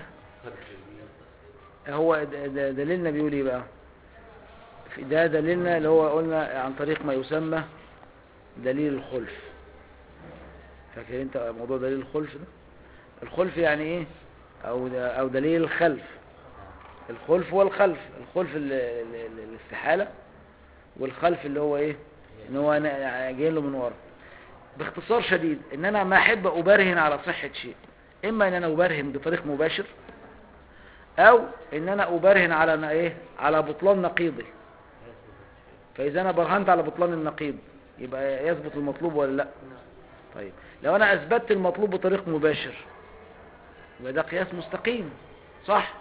هو د- د- دليلنا بيقول ايه بقى في- ده دليلنا اللي هو قلنا عن طريق ما يسمى دليل الخلف فاكر انت موضوع دليل الخلف ده الخلف يعني ايه او ده او دليل الخلف الخلف والخلف الخلف ال- ال- ال- الاستحالة والخلف اللي هو ايه ان هو أنا جايين له من ورا باختصار شديد ان انا ما احب ابرهن على صحة شيء اما ان انا ابرهن بطريق مباشر او ان انا ابرهن على ن- ايه على بطلان نقيضي فاذا انا برهنت على بطلان النقيض يبقى يثبت المطلوب ولا لا طيب لو انا اثبتت المطلوب بطريق مباشر يبقى ده قياس مستقيم صح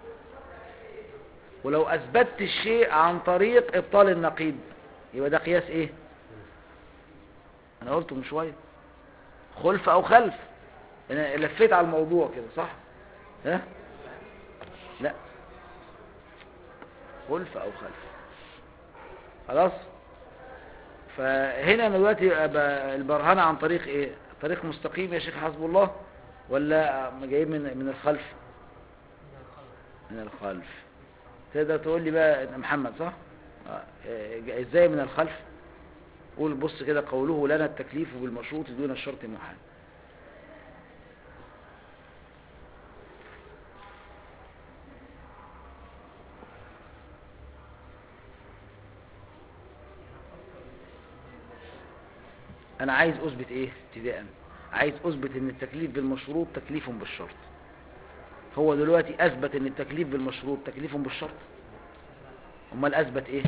ولو اثبتت الشيء عن طريق ابطال النقيض يبقى ده قياس ايه انا قلته من شويه خلف او خلف انا لفيت على الموضوع كده صح ها لا خلف او خلف خلاص فهنا انا دلوقتي أبقى البرهنة عن طريق ايه طريق مستقيم يا شيخ حسب الله ولا جايب من من الخلف من الخلف تقدر تقول لي بقى يا محمد صح آه، آه، ازاي من الخلف قول بص كده قوله لنا التكليف بالمشروط دون الشرط محال انا عايز اثبت ايه ابتداء عايز اثبت ان التكليف بالمشروط تكليف بالشرط هو دلوقتي اثبت ان التكليف بالمشروط تكليف بالشرط امال اثبت ايه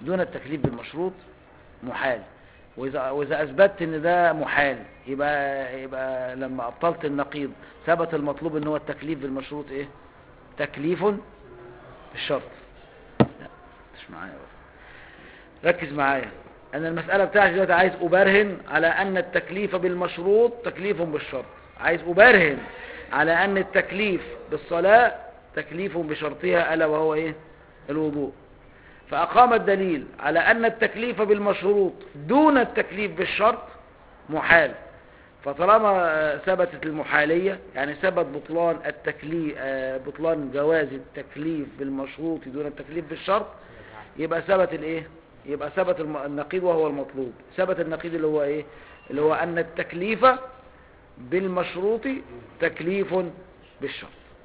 دون التكليف بالمشروط محال وإذا, وإذا أثبتت إن ده محال يبقى, يبقى لما أبطلت النقيض ثبت المطلوب إن هو التكليف بالمشروط إيه تكليف بالشرط لا مش معايا بقى. ركز معايا أنا المسألة بتاعتي دلوقتي عايز أبرهن على أن التكليف بالمشروط تكليف بالشرط عايز أبرهن على أن التكليف بالصلاة تكليف بشرطها ألا وهو إيه الوضوء فأقام الدليل على أن التكليف بالمشروط دون التكليف بالشرط محال فطالما آه، ثبتت المحالية يعني ثبت بطلان التكليف بطلان جواز التكليف بالمشروط دون التكليف بالشرط يبقى ثبت الايه يبقى ثبت الم- النقيض وهو المطلوب ثبت النقيض اللي هو ايه اللي هو ان التكليف بالمشروط تكليف بالشرط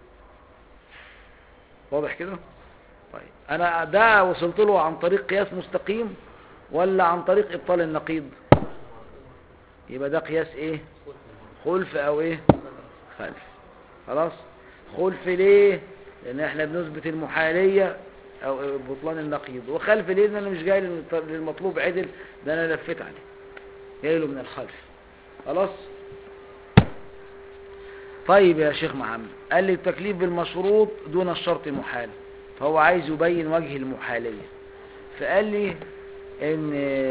واضح كده طيب انا ده وصلت له عن طريق قياس مستقيم ولا عن طريق ابطال النقيض يبقى ده قياس ايه خلف او ايه خلف خلاص خلف ليه لان احنا بنثبت المحالية او بطلان النقيض وخلف ليه لان انا مش جاي للط- للمطلوب عدل ده انا لفيت عليه جاي له من الخلف خلاص طيب يا شيخ محمد قال لي التكليف بالمشروط دون الشرط محال فهو عايز يبين وجه المحالية فقال لي ان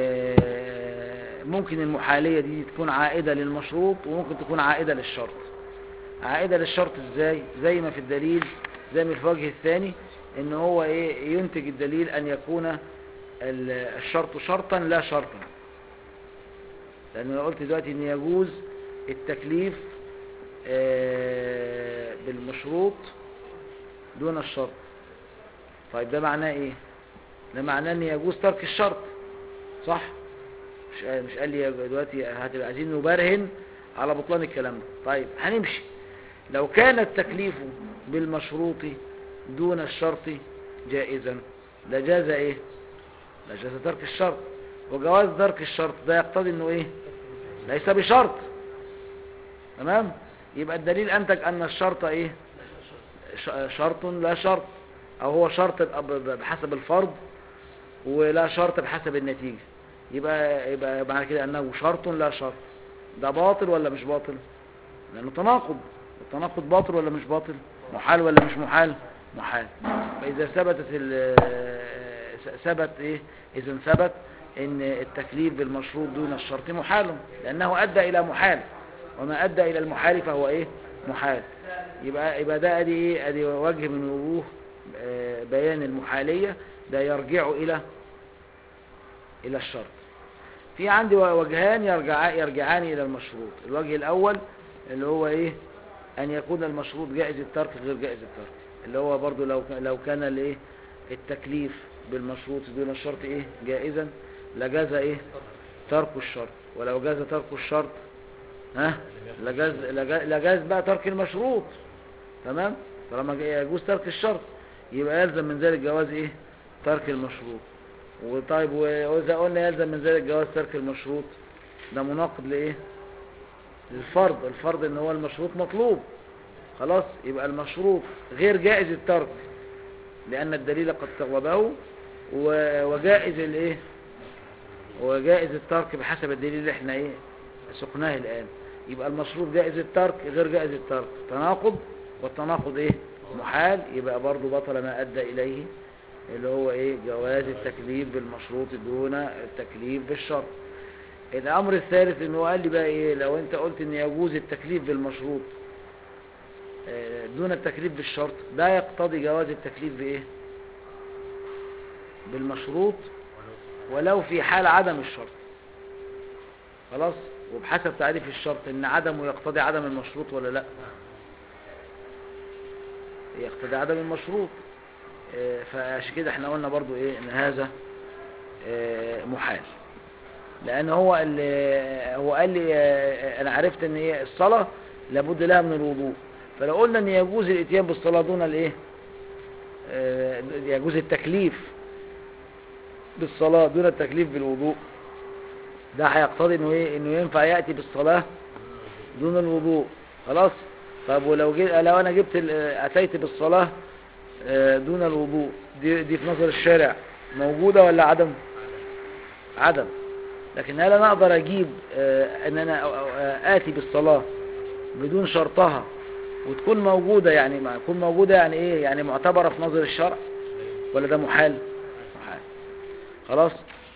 ممكن المحالية دي تكون عائدة للمشروط وممكن تكون عائدة للشرط عائدة للشرط ازاي زي ما في الدليل زي ما في الوجه الثاني ان هو ايه ينتج الدليل ان يكون ال- الشرط شرطا لا شرطا لان انا قلت دلوقتي ان يجوز التكليف آه، بالمشروط دون الشرط طيب ده معناه ايه ده معناه ان يجوز ترك الشرط صح مش مش قال لي دلوقتي هتبقى عايزين نبرهن على بطلان الكلام ده طيب هنمشي لو كان التكليف بالمشروط دون الشرط جائزا لجاز ايه لجاز ترك الشرط وجواز ترك الشرط ده يقتضي انه ايه ليس بشرط تمام يبقى الدليل انتج ان الشرط ايه ش- شرط لا شرط او هو شرط ب- ب- بحسب الفرض ولا شرط بحسب النتيجة يبقى يبقى معنى كده انه شرط لا شرط ده باطل ولا مش باطل لانه تناقض التناقض باطل ولا مش باطل محال ولا مش محال محال فاذا ثبتت ال- ثبت ايه اذا ثبت ان التكليف بالمشروط دون الشرط محال لانه ادى الى محال وما ادى الى المحال فهو ايه محال يبقى يبقى ده ادي ايه ادي وجه من وجوه آه، بيان المحالية ده يرجع الى الى الشرط في عندي وجهان يرجع يرجعان الى المشروط الوجه الاول اللي هو ايه ان يكون المشروط جائز الترك غير جائز الترك اللي هو برضو لو ك- لو كان الايه التكليف بالمشروط دون الشرط ايه جائزا لجاز ايه ترك الشرط ولو جاز ترك الشرط ها لجاز لجاز, لجاز بقى ترك المشروط تمام طالما جا- يجوز ترك الشرط يبقى يلزم من ذلك جواز ايه ترك المشروط وطيب واذا قلنا يلزم من ذلك جواز ترك المشروط ده مناقض لايه للفرض الفرض ان هو المشروط مطلوب خلاص يبقى المشروط غير جائز الترك لان الدليل قد طلبه و- وجائز الايه وجائز الترك بحسب الدليل اللي احنا ايه سقناه الان يبقى المشروط جائز الترك غير جائز الترك تناقض والتناقض ايه محال يبقى برضو بطل ما ادى اليه اللي هو ايه جواز التكليف بالمشروط دون التكليف بالشرط الامر الثالث انه قال لي بقى ايه لو انت قلت ان يجوز التكليف بالمشروط آه، دون التكليف بالشرط ده يقتضي جواز التكليف بايه بالمشروط ولو في حال عدم الشرط خلاص وبحسب تعريف الشرط ان عدمه يقتضي عدم المشروط ولا لا يقتضي عدم المشروط آه، فعشان كده احنا قلنا برضو ايه ان هذا آه، محال لان هو اللي هو قال لي آه، انا عرفت ان هي الصلاة لابد لها من الوضوء فلو قلنا ان يجوز الاتيان بالصلاة دون الايه آه، يجوز التكليف بالصلاة دون التكليف بالوضوء ده هيقتضي انه ايه انه ينفع ياتي بالصلاة دون الوضوء خلاص طب ولو جي... لو انا جبت ال- اتيت بالصلاة آه، دون الوضوء دي, دي في نظر الشارع موجودة ولا عدم عدم لكن هل انا اقدر اجيب آه، ان انا أو- أو- آه، اتي بالصلاة بدون شرطها وتكون موجودة يعني ما تكون موجودة يعني ايه يعني معتبرة في نظر الشرع ولا ده محال محال خلاص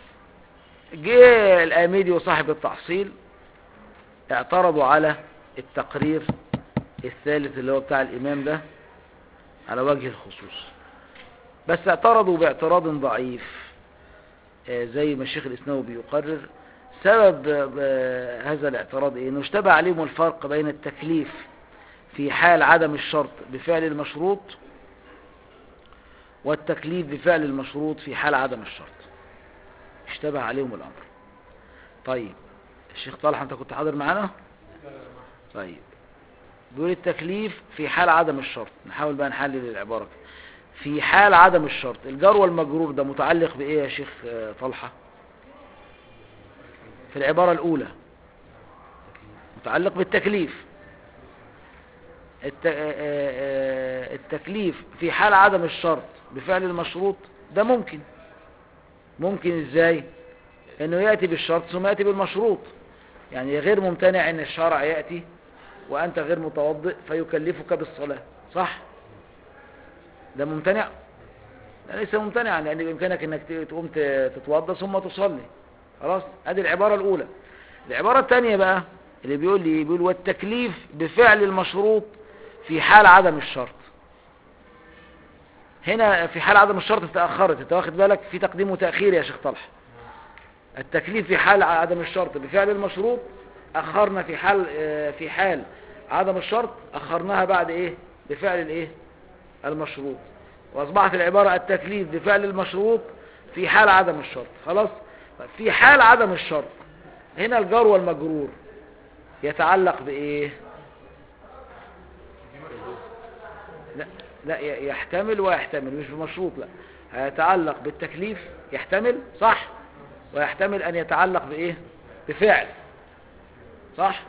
جه الاميدي وصاحب التحصيل اعترضوا على التقرير الثالث اللي هو بتاع الامام ده على وجه الخصوص بس اعترضوا باعتراض ضعيف آه، زي ما الشيخ الاسناوي بيقرر سبب آه، هذا الاعتراض ايه انه اشتبه عليهم الفرق بين التكليف في حال عدم الشرط بفعل المشروط والتكليف بفعل المشروط في حال عدم الشرط اشتبه عليهم الامر طيب الشيخ طلحه انت كنت حاضر معانا طيب بيقول التكليف في حال عدم الشرط نحاول بقى نحلل العبارة كده. في حال عدم الشرط الجار والمجرور ده متعلق بإيه يا شيخ آه، طلحة في العبارة الأولى متعلق بالتكليف الت... آه، آه، آه، التكليف في حال عدم الشرط بفعل المشروط ده ممكن ممكن ازاي انه يأتي بالشرط ثم يأتي بالمشروط يعني غير ممتنع ان الشرع يأتي وأنت غير متوضئ فيكلفك بالصلاة صح ده ممتنع لا ليس ممتنعا لأن بإمكانك أنك ت- تقوم ت- تتوضى ثم تصلي خلاص ادي العبارة الأولى العبارة الثانية بقى اللي بيقول لي بيقول والتكليف بفعل المشروط في حال عدم الشرط هنا في حال عدم الشرط تأخرت انت واخد بالك في تقديم وتأخير يا شيخ طلحه التكليف في حال عدم الشرط بفعل المشروط أخرنا في حال آه، في حال عدم الشرط أخرناها بعد إيه بفعل الإيه المشروط وأصبحت العبارة التكليف بفعل المشروط في حال عدم الشرط خلاص في حال عدم الشرط هنا الجار والمجرور يتعلق بإيه لا لا ي- يحتمل ويحتمل مش بمشروط لا هيتعلق بالتكليف يحتمل صح ويحتمل أن يتعلق بإيه بفعل صح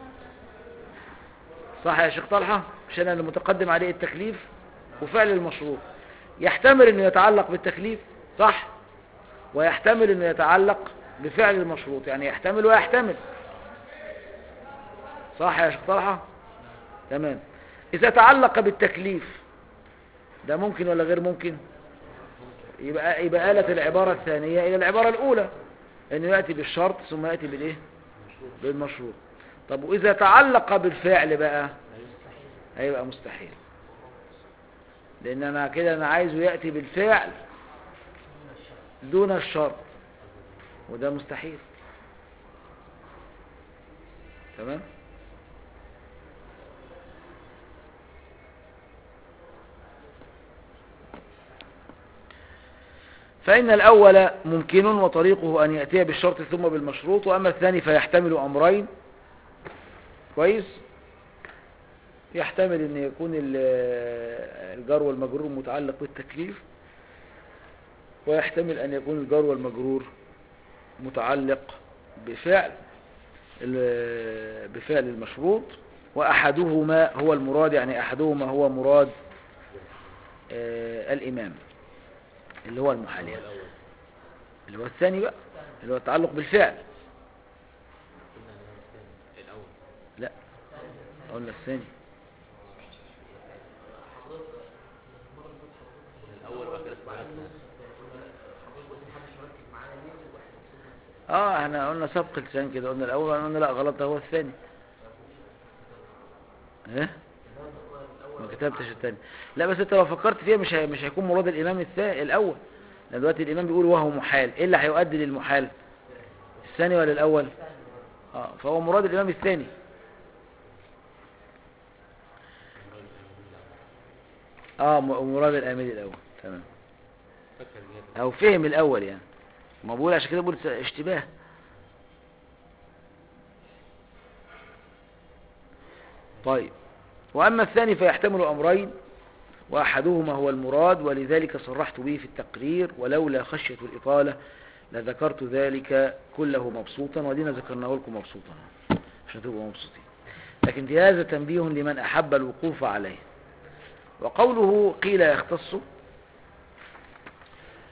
صح يا شيخ طلحة مش أنا اللي متقدم عليه التكليف وفعل المشروط يحتمل أنه يتعلق بالتكليف صح ويحتمل أنه يتعلق بفعل المشروط يعني يحتمل ويحتمل صح يا شيخ طلحة تمام إذا تعلق بالتكليف ده ممكن ولا غير ممكن يبقى يبقى آلت العبارة الثانية إلى العبارة الأولى أنه يأتي بالشرط ثم يأتي بالإيه بالمشروط طب وإذا تعلق بالفعل بقى هيبقى مستحيل لأن أنا كده أنا عايزه يأتي بالفعل دون الشرط وده مستحيل تمام فإن الأول ممكن وطريقه أن يأتي بالشرط ثم بالمشروط وأما الثاني فيحتمل أمرين كويس يحتمل أن يكون ال- الجار والمجرور متعلق بالتكليف ويحتمل أن يكون الجار والمجرور متعلق بفعل ال- بفعل المشروط وأحدهما هو المراد يعني أحدهما هو مراد آه، الإمام اللي هو المحال يعني. الأول اللي هو الثاني بقى اللي هو التعلق بالفعل قلنا إن هو الثاني الأول لا قلنا الثاني الأول وبعد كده استعرضنا اه احنا قلنا سبق لسان كده قلنا الاول قلنا لا غلط ده هو الثاني ايه ما كتبتش الثاني لا بس انت لو فكرت فيها مش هي- مش هيكون مراد الامام الثاني الاول لان دلوقتي الامام بيقول وهو محال ايه اللي هيؤدي للمحال الثاني ولا الاول اه فهو مراد الامام الثاني اه م- مراد الامير الاول تمام فاكر إن هي او فهم الاول يعني ما بقول عشان كده بقول اشتباه طيب واما الثاني فيحتمل امرين واحدهما هو المراد ولذلك صرحت به في التقرير ولولا خشية الاطالة لذكرت ذلك كله مبسوطا ودينا ذكرناه لكم مبسوطا عشان تبقوا مبسوطين لكن في هذا تنبيه لمن احب الوقوف عليه وقوله قيل يختص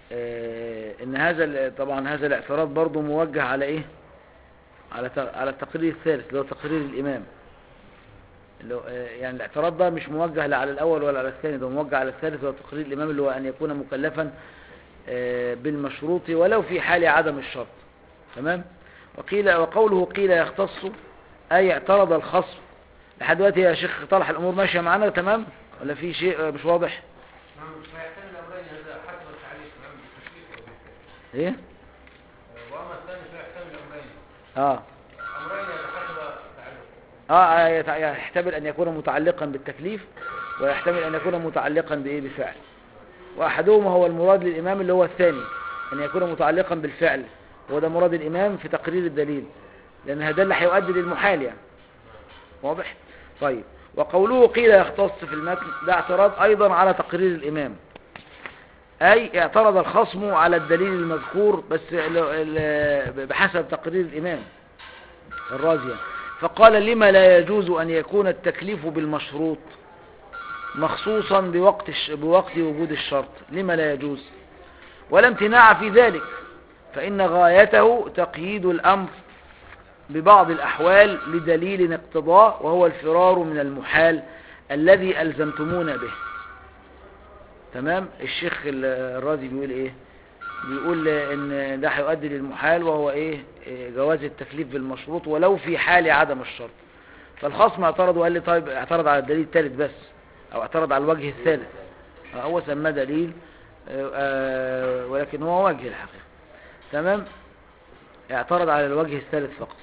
آه، ان هذا ال- طبعا هذا الاعتراض برضو موجه على ايه على ت- على التقرير الثالث اللي هو تقرير الامام اللي هو آه، يعني الاعتراض ده مش موجه لا على الاول ولا على الثاني ده موجه على الثالث وهو تقرير الامام اللي هو ان يكون مكلفا آه، بالمشروط ولو في حال عدم الشرط تمام وقيل وقوله قيل يختص اي اعترض الخصم لحد دلوقتي يا شيخ طلح الامور ماشيه معانا تمام ولا في شيء آه، مش واضح نعم فيحتمل الأمرين هذا حسب التعليق نعم بالتشريف أو بالفعل ايه آه، وأما الثاني فيحتمل الأمرين اه أمرين هذا حسب التعلق اه يتع- يحتمل ان يكون متعلقا بالتكليف ويحتمل ان يكون متعلقا بايه بفعل واحدهما هو المراد للامام اللي هو الثاني ان يكون متعلقا بالفعل وده مراد الامام في تقرير الدليل لان هذا اللي هيؤدي للمحال يعني واضح طيب وقوله قيل يختص في المتن ده اعتراض ايضا على تقرير الامام اي اعترض الخصم على الدليل المذكور بس ال- ال- بحسب تقرير الامام الرازية فقال لما لا يجوز أن يكون التكليف بالمشروط مخصوصا بوقت, الش... بوقت وجود الشرط لما لا يجوز ولا امتناع في ذلك فإن غايته تقييد الأمر ببعض الأحوال لدليل اقتضاء وهو الفرار من المحال الذي ألزمتمون به تمام الشيخ ال- الرازي بيقول ايه بيقول ان ده هيؤدي للمحال وهو ايه إيه جواز التكليف بالمشروط ولو في حال عدم الشرط فالخصم اعترض وقال لي طيب اعترض على الدليل الثالث بس او اعترض على الوجه الثالث آه، هو سماه دليل آه، آه، ولكن هو وجه الحقيقة تمام اعترض على الوجه الثالث فقط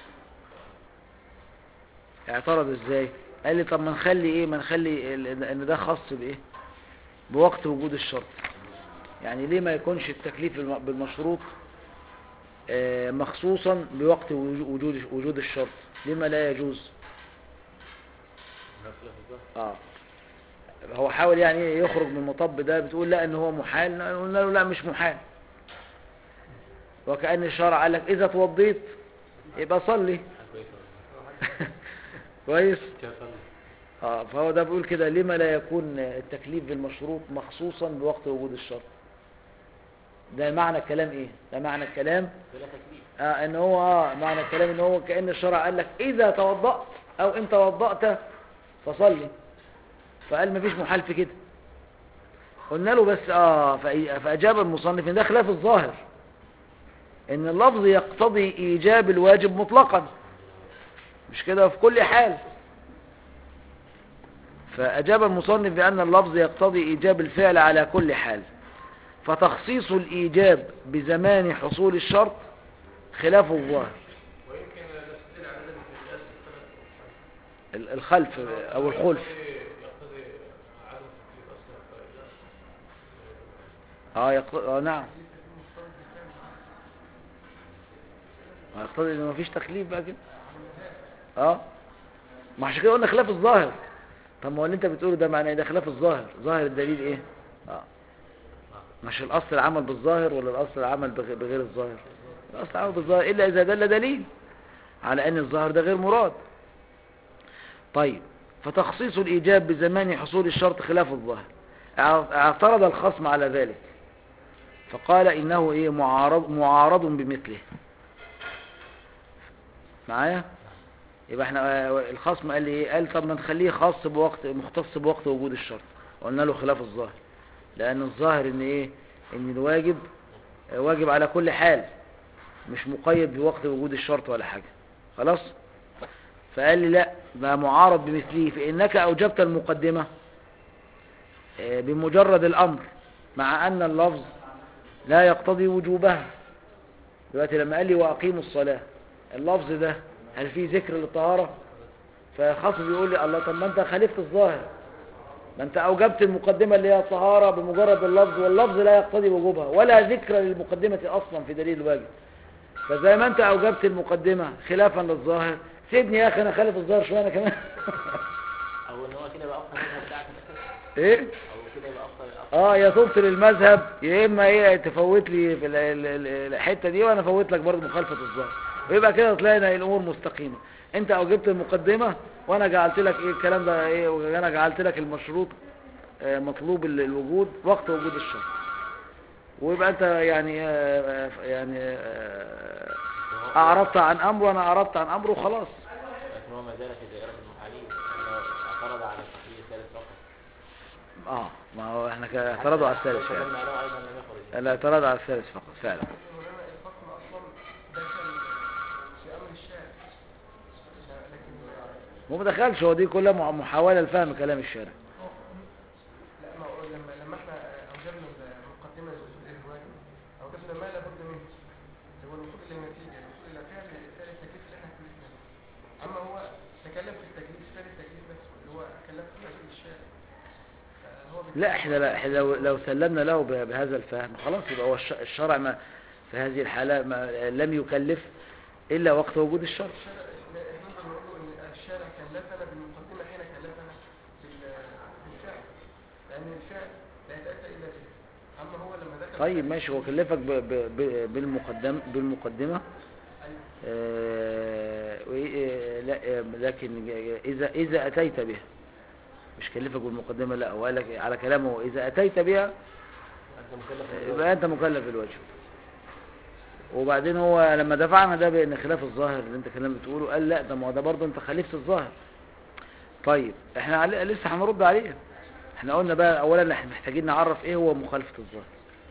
اعترض ازاي قال لي طب ما نخلي ايه ما نخلي ال- ان ده خاص بايه بوقت وجود الشرط يعني ليه ما يكونش التكليف بالم- بالمشروط آه، مخصوصا بوقت وجو- وجود وجود الشرط لما لا يجوز لا خلاف الظاهر اه هو حاول يعني إيه يخرج من المطب ده بتقول لا ان هو محال قلنا له لا مش محال وكأن الشرع قال لك اذا توضيت يبقى صلي كويس كويس كيف صلي اه فهو ده بيقول كده لما لا يكون التكليف بالمشروط مخصوصا بوقت وجود الشرط ده معنى الكلام ايه ده معنى الكلام بلا تكليف آه ان هو اه معنى الكلام ان هو كأن الشرع قال لك اذا توضأت او ان توضأت فصلي فقال مفيش محال في كده قلنا له بس اه فأي- فاجاب المصنف ان ده خلاف الظاهر ان اللفظ يقتضي ايجاب الواجب مطلقا مش كده في كل حال فاجاب المصنف بان اللفظ يقتضي ايجاب الفعل على كل حال فتخصيص الايجاب بزمان حصول الشرط خلاف الظاهر ويمكن نستدل على ذلك في قياس الخلف ال- الخلف او الخلف يقتضي عدم تكليف أصلا فإلا اه, يقتضي آه نعم آه، يقتضي ان مفيش تكليف بقى كده اه ما عشان كده قلنا خلاف الظاهر طب ما هو اللي انت بتقوله ده معناه إيه؟ ده خلاف الظاهر ظاهر الدليل ايه اه مش الاصل العمل بالظاهر ولا الاصل العمل بغ- بغير الظاهر الاصل العمل بالظاهر الا اذا دل دليل على ان الظاهر ده غير مراد طيب فتخصيص الايجاب بزمان حصول الشرط خلاف الظاهر اع- اعترض الخصم على ذلك فقال انه ايه معارض معارض بمثله معايا يبقى احنا آه، الخصم قال لي ايه قال طب ما نخليه خاص بوقت مختص بوقت وجود الشرط قلنا له خلاف الظاهر لان الظاهر ان ايه ان الواجب آه، واجب على كل حال مش مقيد بوقت وجود الشرط ولا حاجة خلاص فقال لي لا ما معارض بمثله فإنك أوجبت المقدمة آه، بمجرد الأمر مع أن اللفظ لا يقتضي وجوبها دلوقتي لما قال لي وأقيموا الصلاة اللفظ ده هل فيه ذكر للطهارة فخصم بيقول لي الله طب ما انت خالفت الظاهر ما انت اوجبت المقدمة اللي هي الطهارة بمجرد اللفظ واللفظ لا يقتضي وجوبها ولا ذكر للمقدمة اصلا في دليل الواجب فزي ما انت اوجبت المقدمة خلافا للظاهر سيبني يا اخي انا خالف الظاهر شوية انا كمان او ان هو كده بقى افضل المذهب بتاعك ايه او كده يبقى افضل افضل اه يا تبطل المذهب يا اما ايه تفوت لي في ال- ال- ال- الحته دي وانا افوت لك برضه مخالفه الظاهر ويبقى كده طلعنا الامور مستقيمه انت اوجبت المقدمه وانا جعلت لك ايه الكلام ده ايه وانا جعلت لك المشروط آه، مطلوب ال- الوجود وقت وجود الشرط ويبقى انت يعني آه، آه، يعني آه، اعرضت عن امر وانا اعرضت عن امر وخلاص لكن هو ما زال في دائرة المحالين لأنه اعترض على التحليل الثالث فقط اه ما هو احنا كده اعترضوا على الثالث فعلا فقدمنا له أيضا لم يخرج الاعتراض على الثالث فقط فعلا مولانا الحكم اصلا دخل في امر الشارع لكن هو ما دخلش هو دي كلها مع- محاولة لفهم كلام الشارع لا ما هو لما لما احنا اوجبنا المقدمه للواجب اوجبنا ما لابد منه اللي هو الوصول الى النتيجه الوصول الى فعل فعل التكليف اللي احنا كلفنا به. اما هو تكلم في التكليف فعل التكليف نفسه اللي هو تكلم في مسؤول الشارع فهو بيتكلم لا احنا لا احنا لو, لو سلمنا له ب- بهذا الفهم خلاص يبقى هو الش- الشرع ما في هذه الحالة ما لم يكلف إلا وقت وجود الشرع الشارع احنا نقدر نقول ان الشارع كلفنا بالمقدمه حين كلفنا بال- بالفعل لان الفعل لا يتاتى الا به اما هو لما دخل طيب ماشي هو كلفك ب ب ب بالمقدم بالمقدمة أيوة. آه، وإيه- آه، لا آه، لكن إذا إذا أتيت بها مش كلفك بالمقدمة لا هو قال لك على كلامه إذا أتيت بها أنت مكلف يبقى أنت مكلف بالواجب وبعدين هو لما دفعنا ده بأن خلاف الظاهر اللي أنت كلام بتقوله قال لا ده ما هو ده برضه أنت خالفت الظاهر طيب احنا علي- لسه هنرد عليه احنا قلنا بقى أولا احنا محتاجين نعرف إيه هو مخالفة الظاهر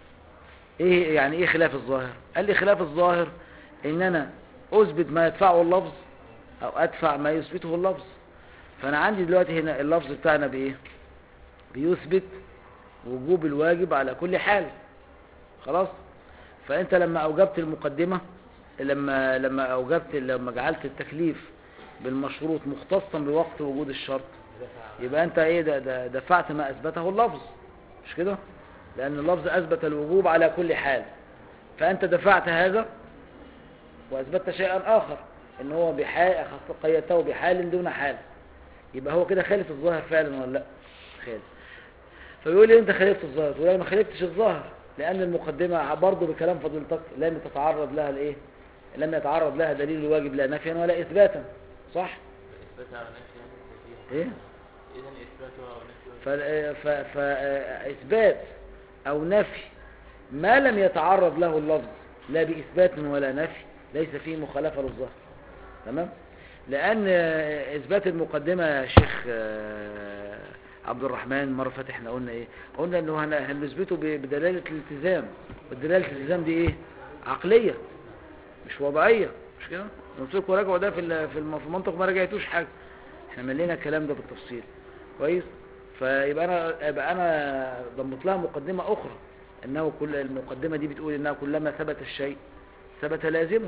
إيه يعني إيه خلاف الظاهر قال لي خلاف الظاهر إن أنا أثبت ما يدفعه اللفظ أو أدفع ما يثبته اللفظ فأنا عندي دلوقتي هنا اللفظ بتاعنا بإيه بيثبت وجوب الواجب على كل حال خلاص فانت لما اوجبت المقدمة لما لما اوجبت لما جعلت التكليف بالمشروط مختصا بوقت وجود الشرط يبقى انت ايه ده, ده دفعت ما اثبته اللفظ مش كده لان اللفظ اثبت الوجوب على كل حال فانت دفعت هذا واثبتت شيئا اخر ان هو بحال قيدته بحال دون حال يبقى هو كده خالف الظاهر فعلا ولا لا خالف فيقول لي انت خالفت الظاهر تقول انا ما خالفتش الظاهر لان المقدمه برضه بكلام فضيلتك لم تتعرض لها الايه لم يتعرض لها دليل الواجب لا نفيا ولا اثباتا صح إثباتها أو نفيها ايه إذا إثباتها أو نفيها فاثبات او نفي ما لم يتعرض له اللفظ لا باثبات ولا نفي ليس فيه مخالفه للظاهر تمام لان اثبات المقدمه يا شيخ آه، عبد الرحمن مره فاتت احنا قلنا ايه قلنا انه هن- هنثبته ب- بدلاله الالتزام والدلاله الالتزام دي ايه عقليه مش وضعيه مش كده قلت لكم راجعوا ده في ال- في الم- في المنطق ما رجعتوش حاجه احنا ملينا الكلام ده بالتفصيل كويس فيبقى انا يبقى انا ضمت لها مقدمه اخرى انه كل المقدمه دي بتقول انها كلما ثبت الشيء ثبت لازمه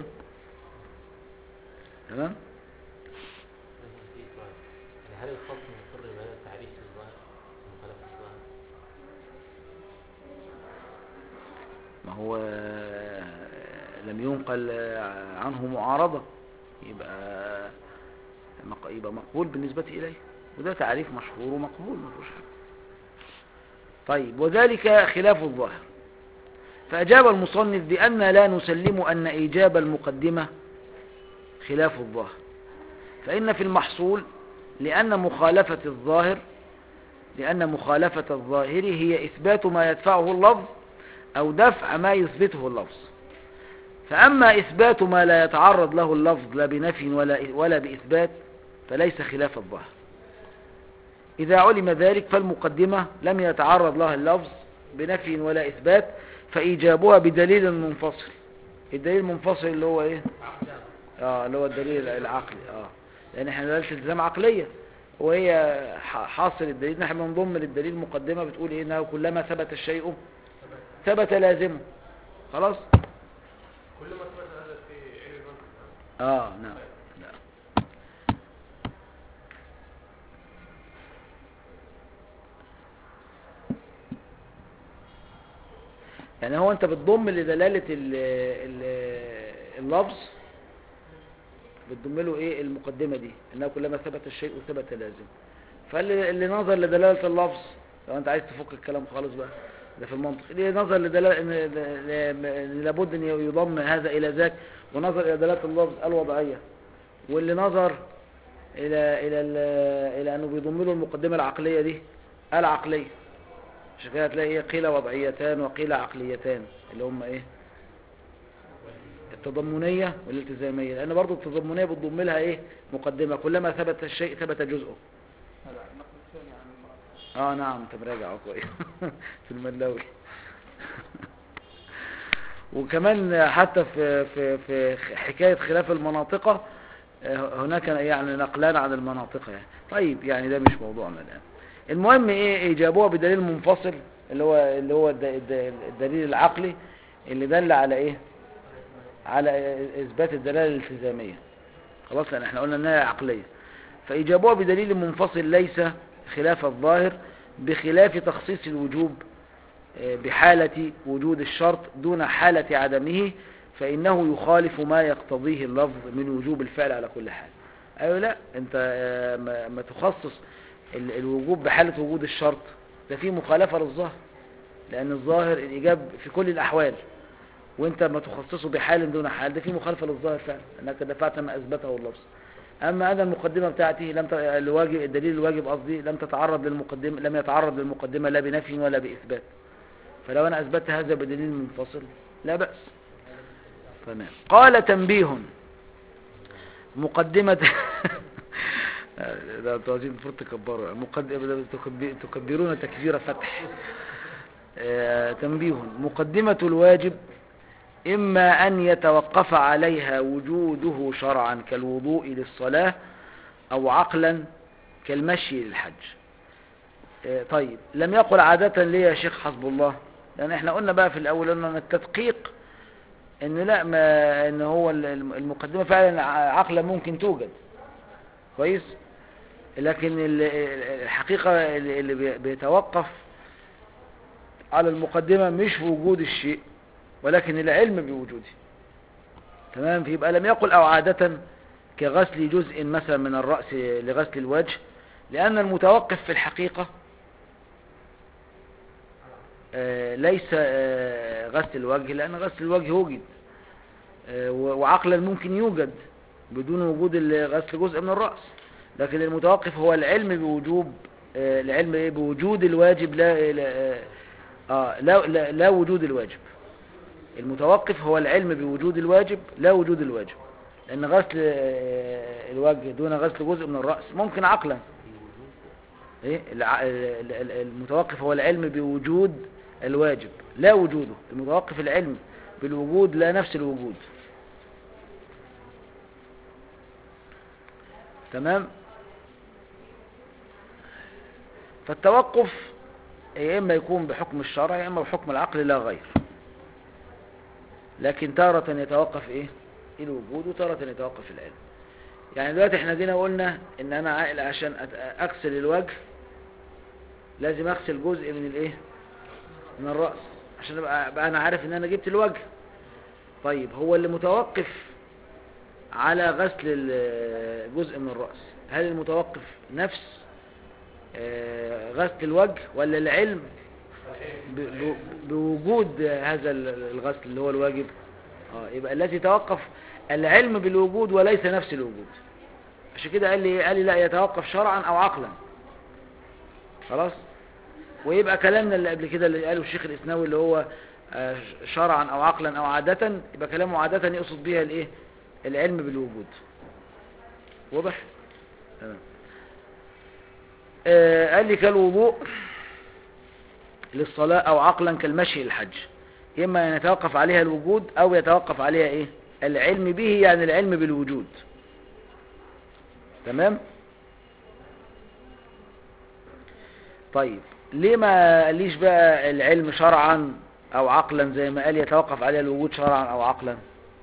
تمام لازم في سؤال يعني هل الخصم مقر بهذا التعريف في الظاهر مخالفة الظاهر ما هو آه، لم ينقل آه، عنه معارضة يبقى مق- يبقى مقبول بالنسبة إليه وده تعريف مشهور ومقبول ما فيهوش حاجة طيب وذلك خلاف الظاهر فأجاب المصنف بأن لا نسلم أن إيجاب المقدمة خلاف الظاهر فإن في المحصول لأن مخالفة الظاهر لأن مخالفة الظاهر هي إثبات ما يدفعه اللفظ أو دفع ما يثبته اللفظ فأما إثبات ما لا يتعرض له اللفظ لا بنفي ولا, ولا بإثبات فليس خلاف الظاهر إذا علم ذلك فالمقدمة لم يتعرض لها اللفظ بنفي ولا إثبات فإيجابها بدليل منفصل الدليل المنفصل اللي هو إيه آه اللي هو الدليل العقلي آه لأن احنا دلالة التزام عقلية وهي ح- حاصل الدليل نحن بنضم للدليل مقدمة بتقول إيه إنه كلما ثبت الشيء ثبت لازمه خلاص كل ما ثبت هذا في علم المنطق اه نعم نعم يعني هو انت بتضم لدلالة ال ال اللفظ بتضم له ايه المقدمة دي انه كلما ثبت الشيء ثبت لازم فاللي اللي نظر لدلالة اللفظ لو انت عايز تفك الكلام خالص بقى ده في المنطق اللي نظر لدلالة ان ل- ل- لابد ان يضم هذا الى ذاك ونظر الى دلالة اللفظ الوضعية واللي نظر الى الى ال- الى انه بيضم له المقدمة العقلية دي العقلية عشان كده هتلاقي ايه قيل وضعيتان وقيل عقليتان اللي هم ايه التضمنية والالتزامية لان برضو التضمنية بتضم لها ايه مقدمة كلما ثبت الشيء ثبت جزءه هذا النقل الثاني عن المرأة اه نعم انت مراجع اه كويس في الملاوي وكمان حتى في في في حكاية خلاف المناطق آه، هناك يعني نقلان عن المناطق يعني طيب يعني ده مش موضوعنا الآن المهم ايه اجابوها بدليل منفصل اللي هو اللي هو الد- الد- الدليل العقلي اللي دل على ايه على اثبات الدلاله الالتزاميه خلاص لان احنا قلنا انها عقليه فاجابوها بدليل منفصل ليس خلاف الظاهر بخلاف تخصيص الوجوب آه، بحالة وجود الشرط دون حالة عدمه فإنه يخالف ما يقتضيه اللفظ من وجوب الفعل على كل حال أيوة لا أنت آه، ما ما تخصص ال- الوجوب بحالة وجود الشرط ده فيه مخالفة للظاهر لأن الظاهر الإجاب في كل الأحوال وانت ما تخصصه بحال دون حال ده فيه مخالفة للظاهر فعلا انك دفعت ما اثبته اللفظ اما انا المقدمة بتاعتي لم ت... الواجب الدليل الواجب قصدي لم تتعرض للمقدمة لم يتعرض للمقدمة لا بنفي ولا باثبات فلو انا اثبت هذا بدليل منفصل لا بأس تمام قال تنبيه مقدمة ده انتوا عايزين المفروض تكبروا مقدمة تكبي- تكبرون تكبير فتح آه، تنبيه مقدمة الواجب إما أن يتوقف عليها وجوده شرعا كالوضوء للصلاة أو عقلا كالمشي للحج آه، طيب لم يقل عادة ليه يا شيخ حسب الله لأن احنا قلنا بقى في الأول أن التدقيق ان لا ما ان هو ال- المقدمة فعلا ع- عقلا ممكن توجد كويس لكن ال- ال- الحقيقة اللي اللي بي- بيتوقف على المقدمة مش وجود الشيء ولكن العلم بوجوده تمام فيبقى لم يقل أو عادة كغسل جزء مثلا من الرأس لغسل الوجه لأن المتوقف في الحقيقة آه، ليس آه، غسل الوجه لأن غسل الوجه وجد آه، و- وعقلا ممكن يوجد بدون وجود ال- غسل جزء من الرأس لكن المتوقف هو العلم بوجوب آه، العلم إيه؟ بوجود الواجب لا لا, آه لا, لا, لا وجود الواجب المتوقف هو العلم بوجود الواجب لا وجود الواجب لأن غسل آه، الوجه دون غسل جزء من الرأس ممكن عقلا إيه؟ الع- ال- ال- المتوقف هو العلم بوجود الواجب لا وجوده المتوقف العلم بالوجود لا نفس الوجود تمام فالتوقف يا إما يكون بحكم الشرع يا إما بحكم العقل لا غير لكن تارة يتوقف إيه الوجود وتارة يتوقف العلم يعني دلوقتي احنا جينا قلنا ان انا عاقل عشان أت- اغسل الوجه لازم اغسل جزء من الايه من الرأس عشان ابقى أبقى انا عارف ان انا جبت الوجه طيب هو اللي متوقف على غسل ال- جزء من الرأس هل المتوقف نفس آه، غسل الوجه ولا العلم ب- ب- بوجود هذا ال- الغسل اللي هو الواجب اه يبقى الذي توقف العلم بالوجود وليس نفس الوجود عشان كده قال لي قال لي لا يتوقف شرعا او عقلا خلاص ويبقى كلامنا اللي قبل كده اللي قاله الشيخ الاسناوي اللي هو آه، شرعا او عقلا او عادة يبقى كلامه عادة يقصد بيها الايه العلم بالوجود واضح تمام آه، قال لي كالوضوء للصلاة او عقلا كالمشي للحج اما ان يتوقف عليها الوجود او يتوقف عليها ايه العلم به يعني العلم بالوجود تمام طيب ليه ما قاليش بقى العلم شرعا او عقلا زي ما قال يتوقف عليها الوجود شرعا او عقلا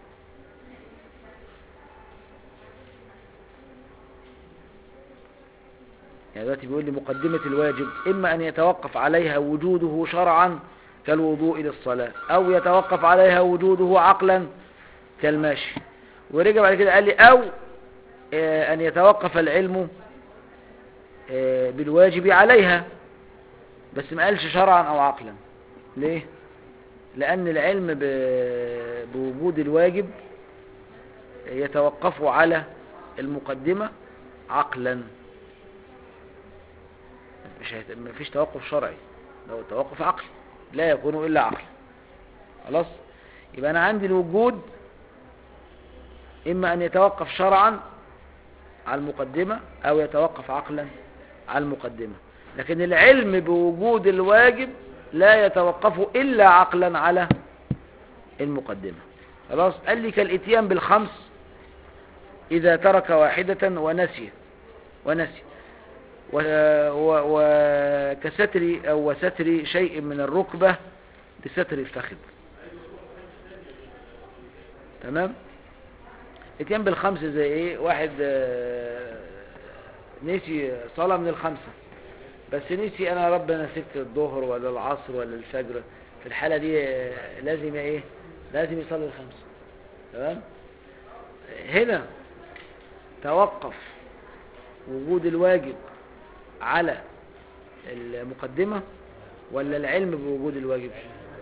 يعني دلوقتي بيقول لي مقدمة الواجب إما أن يتوقف عليها وجوده شرعا كالوضوء للصلاة أو يتوقف عليها وجوده عقلا كالماشي ورجع بعد كده قال لي أو آه، أن يتوقف العلم آه، بالواجب عليها بس ما قالش شرعا أو عقلا ليه؟ لأن العلم ب- بوجود الواجب يتوقف على المقدمة عقلا مش هيت... مفيش توقف شرعي لو توقف عقلي لا يكون إلا عقل خلاص يبقى أنا عندي الوجود إما أن يتوقف شرعا على المقدمة أو يتوقف عقلا على المقدمة لكن العلم بوجود الواجب لا يتوقف إلا عقلا على المقدمة خلاص قال لي كالاتيان بالخمس إذا ترك واحدة ونسي ونسي و- و- وكستر أو وستر شيء من الركبة بستر الفخذ تمام اتيان بالخمس زي ايه واحد آه، نسي صلاة من الخمسة بس نسي انا رب نسيت الظهر ولا العصر ولا الفجر في الحالة دي آه، لازم ايه لازم يصلي الخمسة تمام هنا توقف وجود الواجب على المقدمة ولا العلم بوجود الواجب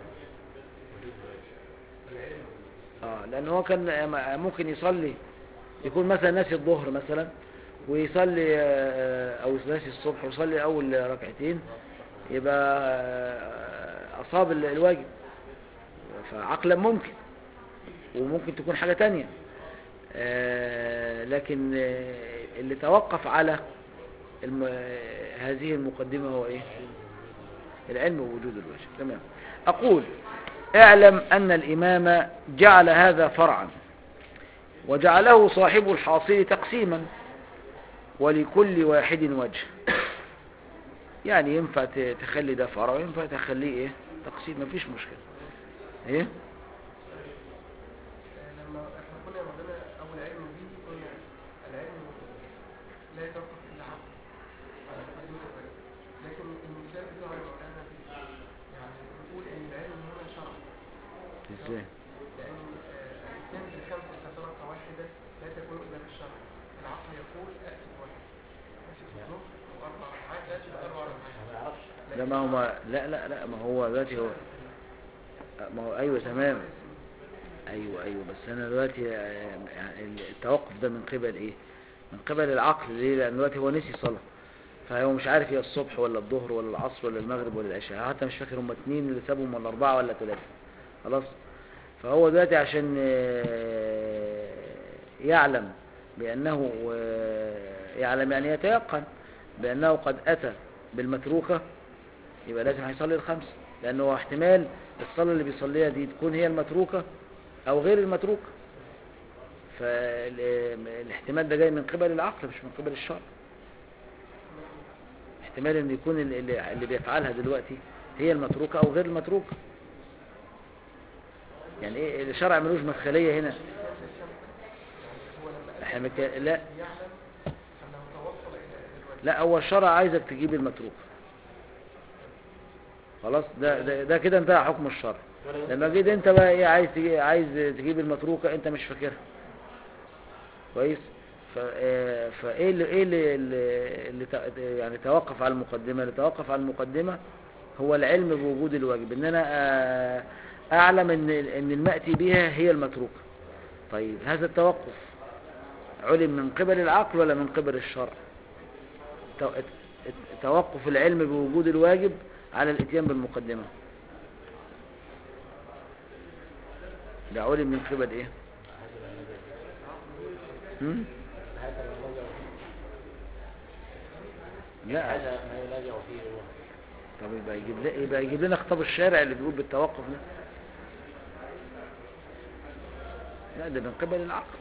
اه لان هو كان ممكن يصلي يكون مثلا ناسي الظهر مثلا ويصلي آه، او ناسي الصبح ويصلي اول ركعتين يبقى آه، اصاب ال- الواجب فعقلا ممكن وممكن تكون حاجة تانية آه، لكن آه، اللي توقف على الم... هذه المقدمة هو ايه العلم بوجود الوجه تمام اقول اعلم ان الامام جعل هذا فرعا وجعله صاحب الحاصل تقسيما ولكل واحد وجه يعني ينفع ت- تخلي ده فرع وينفع تخليه ايه تقسيم مفيش مشكلة ايه لما احنا كنا واخدين اول علم دي قلنا العلم لا يتوقف الا عقل على تقديم الغيب لكن المثال بتاع مولانا يعني نقول ان العلم هنا شرع ازاي لان آه، الاتيان بالخمسه اذا ترك واحده لا تكون الا بالشرع العقل يقول اتي بواحد اتي بالظهر واربع ركعات اتي باربع ركعات ما يعرفش لا ما هو ما لا لا لا ما هو دلوقتي هو ما هو ايوه تمام ايوه ايوه بس انا دلوقتي آه، يعني التوقف ده من قبل ايه من قبل العقل ليه لان دلوقتي هو نسي صلاه فهو مش عارف هي الصبح ولا الظهر ولا العصر ولا المغرب ولا العشاء حتى مش فاكر هم اتنين اللي سابهم ولا اربعه ولا ثلاثه خلاص فهو دلوقتي عشان آه، يعلم بانه آه، يعلم يعني يتيقن بانه قد اتى بالمتروكه يبقى لازم هيصلي الخمس لانه احتمال الصلاه اللي بيصليها دي تكون هي المتروكه او غير المتروكه فالاحتمال ده جاي من قبل العقل مش من قبل الشرع احتمال ان يكون اللي, اللي اللي بيفعلها دلوقتي هي المتروكه او غير المتروكه يعني ايه الشرع ملوش مدخليه هنا احنا بك... لا يعلم انه توصل الى الواجب لا هو الشرع عايزك تجيب المتروك خلاص ده ده, ده كده انتهى حكم الشرع لما جيت انت بقى ايه عايز تجي عايز تجيب المتروكه انت مش فاكرها كويس ف آه، فايه اللي ايه اللي, اللي اللي ت- يعني توقف على المقدمه اللي توقف على المقدمه هو العلم بوجود الواجب ان انا آه، اعلم ان ان الماتي بها هي المتروكه طيب هذا التوقف علم من قبل العقل ولا من قبل الشرع تو- توقف العلم بوجود الواجب على الاتيان بالمقدمة ده علم من قبل ايه هم؟ هذا ما يلجأ فيه لا هذا ما يلجأ فيه هو طب يبقى يجيب لنا يبقى يجيب لنا خطاب الشارع اللي بيقول بالتوقف ده لا ده من قبل العقل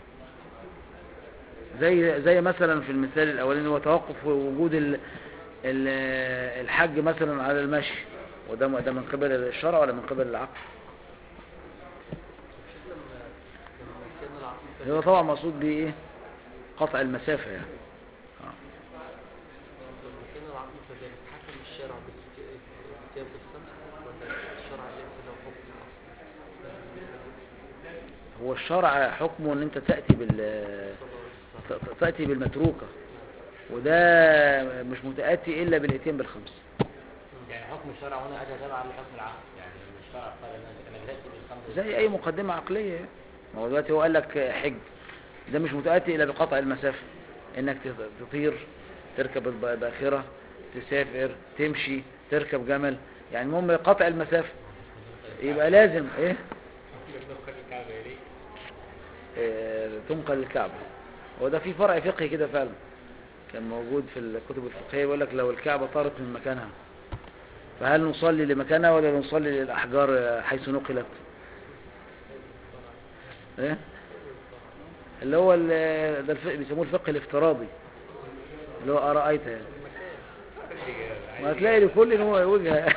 زي زي مثلا في المثال الاولاني هو توقف وجود ال ال الحج مثلا على المشي وده ده من قبل الشرع ولا من قبل العقل شوف لما لما سيدنا العقل هو طبعا مقصود بيه ايه قطع المسافة يعني آه. لما سيدنا العقل فذلك حكم الشارع بالاتيان بالخمسه ولا الشرع ليس له حكم اصلا هو الشرع حكمه ان انت تأتي بال ت- تأتي بالمتروكة وده مش متأتي الا بالاتيان بالخمس يعني حكم الشرع هنا أتى تبعا لحكم العقل يعني الشرع قال أنا أنا بدأت بالخمس زي اي مقدمة عقلية يعني. ما هو دلوقتي هو قال لك حج ده مش متأتي الا بقطع المسافة انك تط- تطير تركب الب- الباخرة تسافر تمشي تركب جمل يعني المهم قطع المسافة يبقى لازم ايه نقل الكعبة إليه آه، تنقل الكعبة هو ده في فرع فقهي كده فعلا كان موجود في الكتب الفقهية يقول لك لو الكعبة طارت من مكانها فهل نصلي لمكانها ولا نصلي للأحجار آه، حيث نقلت ايه اللي هو ال- ده الفقه بيسموه الفقه الافتراضي اللي هو أرأيت يعني ما هتلاقي لكل إن هو وجهة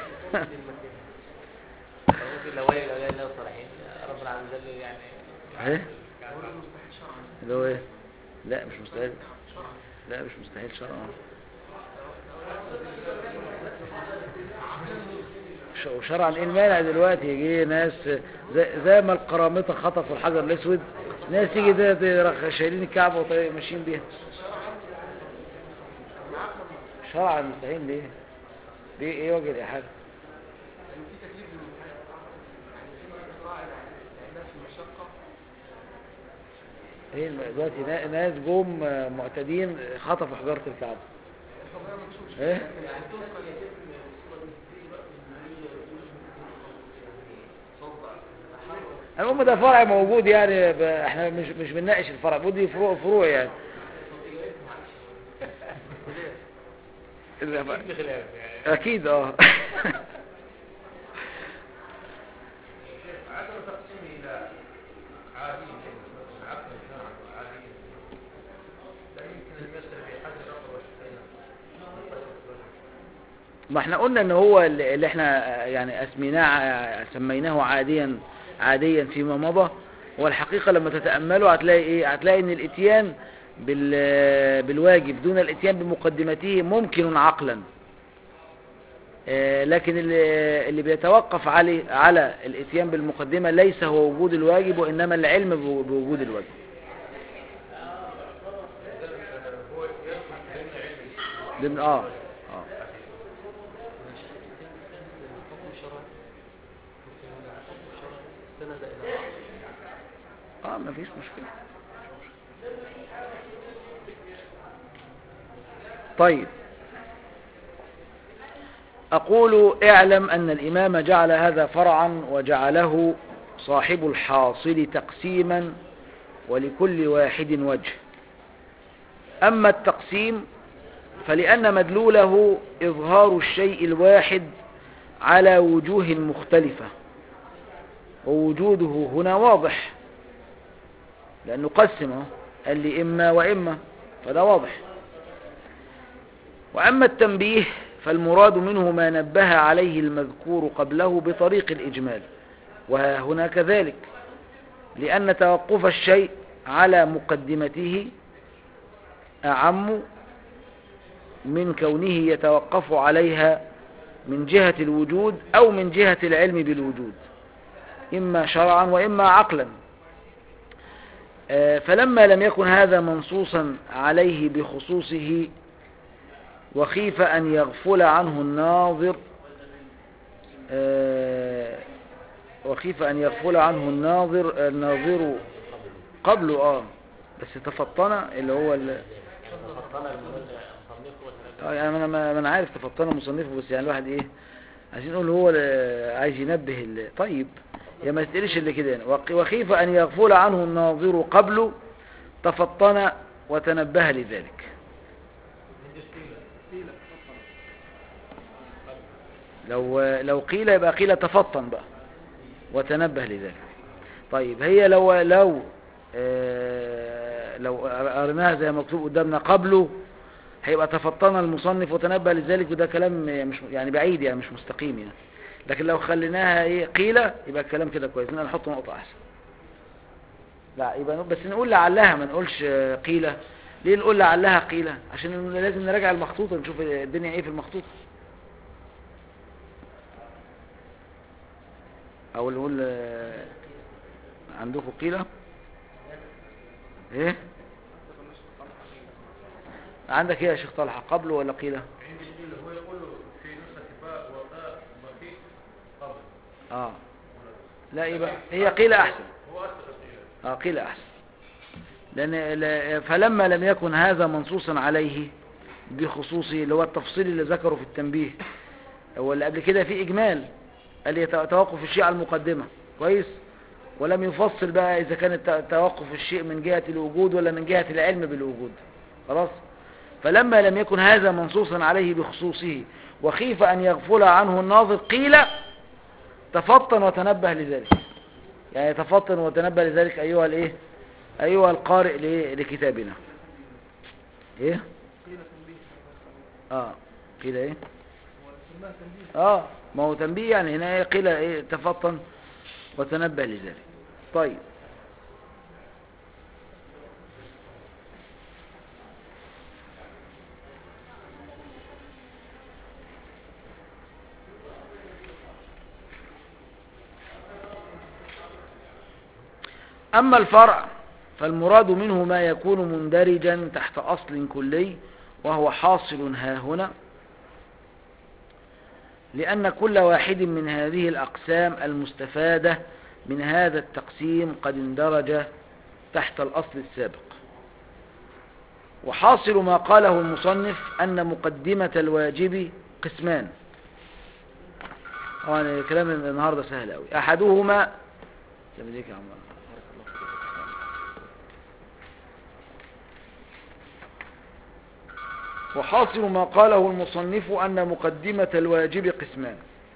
ممكن لو ولي الأولياء الله الصالحين ربنا عز وجل يعني ايه اللي هو ايه لا مش مستحيل لا مش مستحيل شرعا ش- وشرعا ايه المانع دلوقتي يجي ناس زي, زي ما القرامطه خطفوا الحجر الاسود ناس تيجي ده- ده راح شايلين الكعبه وماشيين بيها شرعا مستحيل ليه؟ ليه ايه وجه الاحاله؟ يعني في تكليف بالمحال يعني في راعي العلاج في المشقة ايه الم- دلوقتي نا- ناس جم آه، معتدين خطفوا حجاره الكعبه الحجارة ما تشوفش ايه؟ يعني تنقل يتم الصورة دي بقى من صدع المهم ده فرع موجود يعني ب- احنا مش مش بنناقش الفرع بدي فروع فروع يعني لا، ف- في خلاف يعني اكيد اه عدم تقسيمه إلى عادي مثلا عقل شرعا وعادي لا يمكن أن يصل بحد الرقبة والشفين ما احنا قلنا ان هو اللي اللي احنا يعني اسميناه ع- سميناه عاديا عاديا فيما مضى هو الحقيقة لما تتأمله هتلاقي ايه هتلاقي ان الاتيان بال بالواجب دون الاتيان بمقدمته ممكن عقلا آه، لكن اللي اللي بيتوقف عليه على الاتيان بالمقدمة ليس هو وجود الواجب وانما العلم بو- بوجود الواجب هو يدخل ضمن علم ضمن اه اه الحكم الشرعي ممكن الحكم الشرعي استند إلى عقل اه ما فيش مشكلة طيب أقول اعلم أن الإمام جعل هذا فرعا وجعله صاحب الحاصل تقسيما ولكل واحد وجه أما التقسيم فلأن مدلوله إظهار الشيء الواحد على وجوه مختلفة ووجوده هنا واضح لأنه قسم اهو. قال لي إما وإما فده واضح وأما التنبيه فالمراد منه ما نبه عليه المذكور قبله بطريق الإجمال وهنا كذلك لأن توقف الشيء على مقدمته أعم من كونه يتوقف عليها من جهة الوجود أو من جهة العلم بالوجود إما شرعا وإما عقلا آه، فلما لم يكن هذا منصوصا عليه بخصوصه وخيف أن يغفل عنه الناظر آه، وخيف أن يغفل عنه الناظر الناظر قبله آه بس تفطن اللي هو ال... يعني تفضل المصنف وتنبه اه يعني انا ما ما انا عارف تفطن مصنفه بس يعني الواحد ايه عايزين نقول هو ال- عايز ينبه ال... طيب يا ما تقلش اللي كده يعني وق- وخيف ان يغفل عنه الناظر قبله تفطن وتنبه لذلك لو لو قيل يبقى قيل تفطن بقى وتنبه لذلك طيب هي لو لو آه لو قرناها زي ما مكتوب قدامنا قبله هيبقى تفطن المصنف وتنبه لذلك وده كلام مش يعني بعيد يعني مش مستقيم يعني لكن لو خليناها ايه قيلة يبقى الكلام كده كويس نبقى نحط نقطة احسن لا يبقى نقول- بس نقول لعلها ما نقولش آه، قيلة ليه نقول لعلها قيلة عشان لازم نراجع المخطوطة نشوف الدنيا ايه في المخطوطة او نقول آه، عندكم قيلة ايه عندك ايه يا شيخ طلحة قبله ولا قيلة عندي قيل هو يقول في نسخة باء وباء بخيت قبل اه لا يبقى هي قيلة احسن هو أسر قيل اه قيل احسن لان لا- فلما لم يكن هذا منصوصا عليه بخصوصه اللي هو التفصيل اللي ذكره في التنبيه هو اللي قبل كده في إجمال قال لي تو- توقف الشيء على المقدمة كويس ولم يفصل بقى إذا كان الت- توقف الشيء من جهة الوجود ولا من جهة العلم بالوجود خلاص فلما لم يكن هذا منصوصا عليه بخصوصه وخيف أن يغفل عنه الناظر قيل تفطن وتنبه لذلك يعني تفطن وتنبه لذلك أيها الإيه أيها القارئ ل- لكتابنا إيه قيل تنبيه آه قيل إيه هو سماها تنبيه اه ما هو تنبيه يعني هنا إيه قيل ايه تفطن وتنبه لذلك طيب أما الفرع فالمراد منه ما يكون مندرجا تحت أصل كلي وهو حاصل ها هنا لأن كل واحد من هذه الأقسام المستفادة من هذا التقسيم قد اندرج تحت الأصل السابق وحاصل ما قاله المصنف أن مقدمة الواجب قسمان طبعا كلام النهاردة سهل أوي أحدهما لما ديك يا عمر بارك الله فيك. وحاصل ما قاله المصنف أن مقدمة الواجب قسمان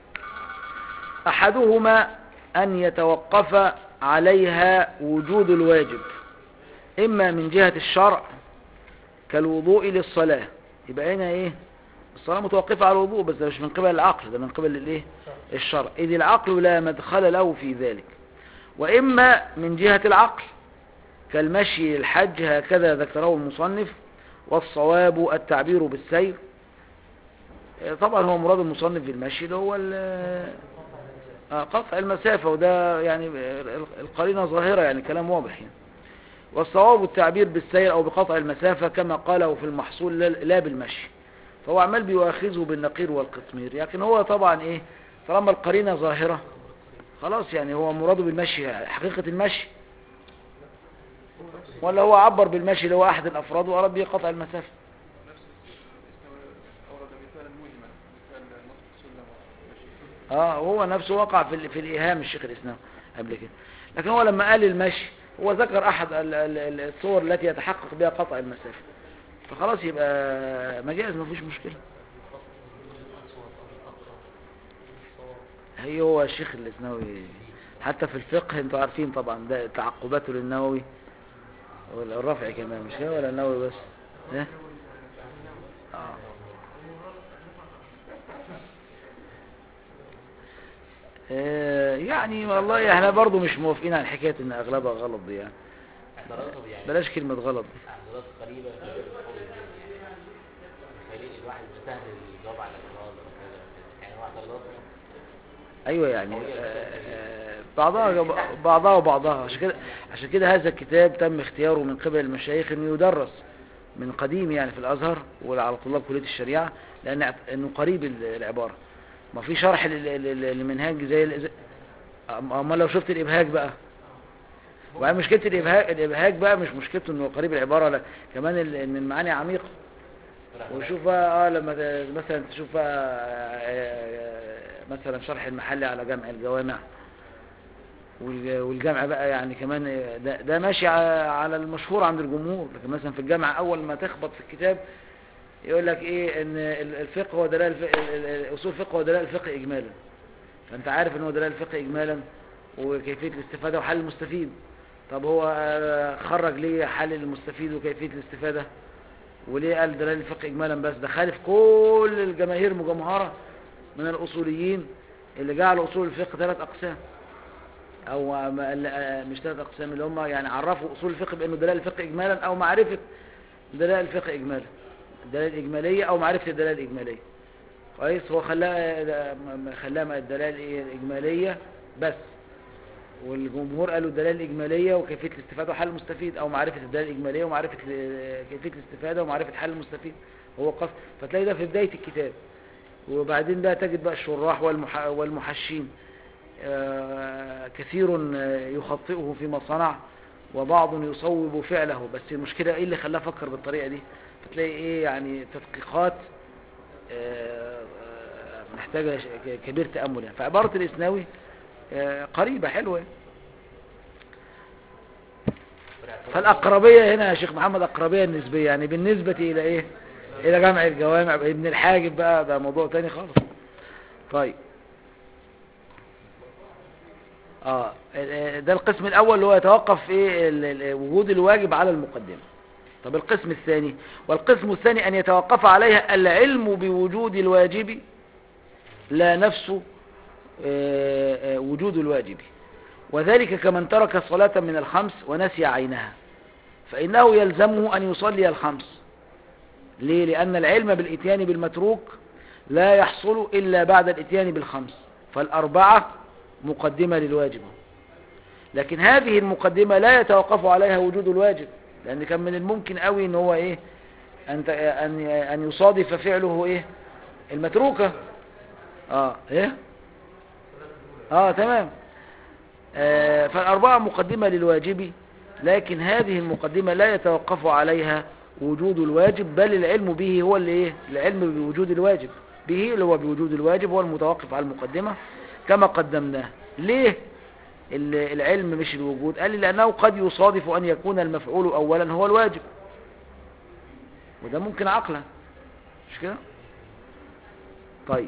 أحدهما أن يتوقف عليها وجود الواجب إما من جهة الشرع كالوضوء للصلاة يبقى هنا إيه الصلاة متوقفة على الوضوء بس ده مش من قبل العقل ده من قبل الإيه الشرع إذ العقل لا مدخل له في ذلك وإما من جهة العقل كالمشي للحج هكذا ذكره المصنف والصواب التعبير بالسير طبعا هو مراد المصنف بالمشي اللي هو ال- آه، قطع المسافة وده يعني القرينة ظاهرة يعني كلام واضح يعني والصواب التعبير بالسير أو بقطع المسافة كما قاله في المحصول لا- لا بالمشي فهو عمال بيؤاخذه بالنقير والقطمير لكن هو طبعا ايه طالما القرينة ظاهرة خلاص يعني هو مراده بالمشي حقيقة المشي ولا هو عبر بالمشي اللي هو أحد الأفراد وأراد به قطع المسافة نفس الاسم أورد مثالا مجمل مثال نصف السلم والمشي اه هو نفسه وقع في ال- في الإيهام الشيخ الإسلام قبل كده لكن هو لما قال المشي هو ذكر أحد ال- ال- ال- الصور التي يتحقق بها قطع المسافة فخلاص يبقى مجاز مفيش مشكلة هي هو الشيخ الإسناوي حتى في الفقه انتوا عارفين طبعا ده تعقباته للنووي والرفع كمان مش كده ولا النووي بس ها آه. آه، يعني والله احنا برضو مش موافقين على حكاية ان اغلبها غلط دي يعني اعتراضه يعني بلاش كلمة غلط دي اعتراض قريبة في القول الديني يعني مخلي الواحد سهل الجواب على الاعتراض او كذا يعني هو اعتراضاته ايوه يعني آه، آه، بعضها بعضها وبعضها عشان كده عشان كده هذا الكتاب تم اختياره من قبل المشايخ انه يدرس من قديم يعني في الازهر وعلى طلاب كليه الشريعه لان اعت- انه قريب ال- العباره ما في شرح لل- لل- للمنهاج زي ال- زي- أم- امال لو شفت الابهاج بقى وبعدين مشكله الابهاج الابهاج بقى مش مشكلته انه قريب العباره لا كمان ال- ان المعاني عميقه وشوف بقى اه لما ت- مثلا تشوف بقى آه، آه، مثلا شرح المحلي على جمع الجوامع والج- والجمع بقى يعني كمان آه، ده, ده ماشي ع- على المشهور عند الجمهور لكن مثلا في الجامع اول ما تخبط في الكتاب يقول لك ايه ان ال- الفقه هو دلال الفقه ال- ال- اصول الفقه هو دلال الفقه اجمالا فانت عارف ان هو دلال الفقه اجمالا وكيفيه الاستفاده وحل المستفيد طب هو آه، خرج ليه حل المستفيد وكيفيه الاستفاده وليه قال دلال الفقه اجمالا بس ده خالف كل الجماهير المجمهره من الاصوليين اللي جعلوا اصول الفقه ثلاث اقسام او ما- لا، مش ثلاث اقسام اللي هم يعني عرفوا اصول الفقه بانه دلال الفقه اجمالا او معرفه دلال الفقه اجمالا الدلال الاجماليه او معرفه الدلال الاجماليه كويس هو خلاها م- م- خلاها الدلال إيه؟ الاجماليه بس والجمهور قالوا الدلالة الإجمالية وكيفية الاستفادة وحل المستفيد أو معرفة الدلالة الإجمالية ومعرفة ال- كيفية الاستفادة ومعرفة حل المستفيد هو قصد فتلاقي ده في بداية الكتاب وبعدين بقى تجد بقى الشراح والمح... والمحشين آه، كثير آه، يخطئه فيما صنع وبعض يصوب فعله بس المشكلة ايه اللي خلاه فكر بالطريقة دي فتلاقي ايه يعني تدقيقات آه، آه، محتاجة ش- ك- كبير تأمل يعني فعبارة الإسناوي آه، قريبة حلوة فالأقربية هنا يا شيخ محمد أقربية نسبية يعني بالنسبة إلى إيه إلى جمع الجوامع ابن الحاجب بقى ده موضوع تاني خالص طيب اه ال- ده القسم الأول اللي هو يتوقف في ال- ال- وجود الواجب على المقدمة طب القسم الثاني والقسم الثاني أن يتوقف عليها العلم بوجود الواجب لا نفس آه، آه، وجود الواجب وذلك كمن ترك صلاة من الخمس ونسي عينها فإنه يلزمه أن يصلي الخمس ليه؟ لأن العلم بالإتيان بالمتروك لا يحصل إلا بعد الإتيان بالخمس فالأربعة مقدمة للواجب لكن هذه المقدمة لا يتوقف عليها وجود الواجب لأن كان من الممكن قوي ان هو ايه أن, ت- أن, أن يصادف فعله ايه المتروكة اه ايه اه تمام آه فالأربعة مقدمة للواجب لكن هذه المقدمة لا يتوقف عليها وجود الواجب بل العلم به هو اللي ايه العلم بوجود الواجب به اللي هو بوجود الواجب هو المتوقف على المقدمة كما قدمناه ليه ال- العلم مش الوجود قال لي لأنه قد يصادف أن يكون المفعول أولا هو الواجب وده ممكن عقلا مش كده طيب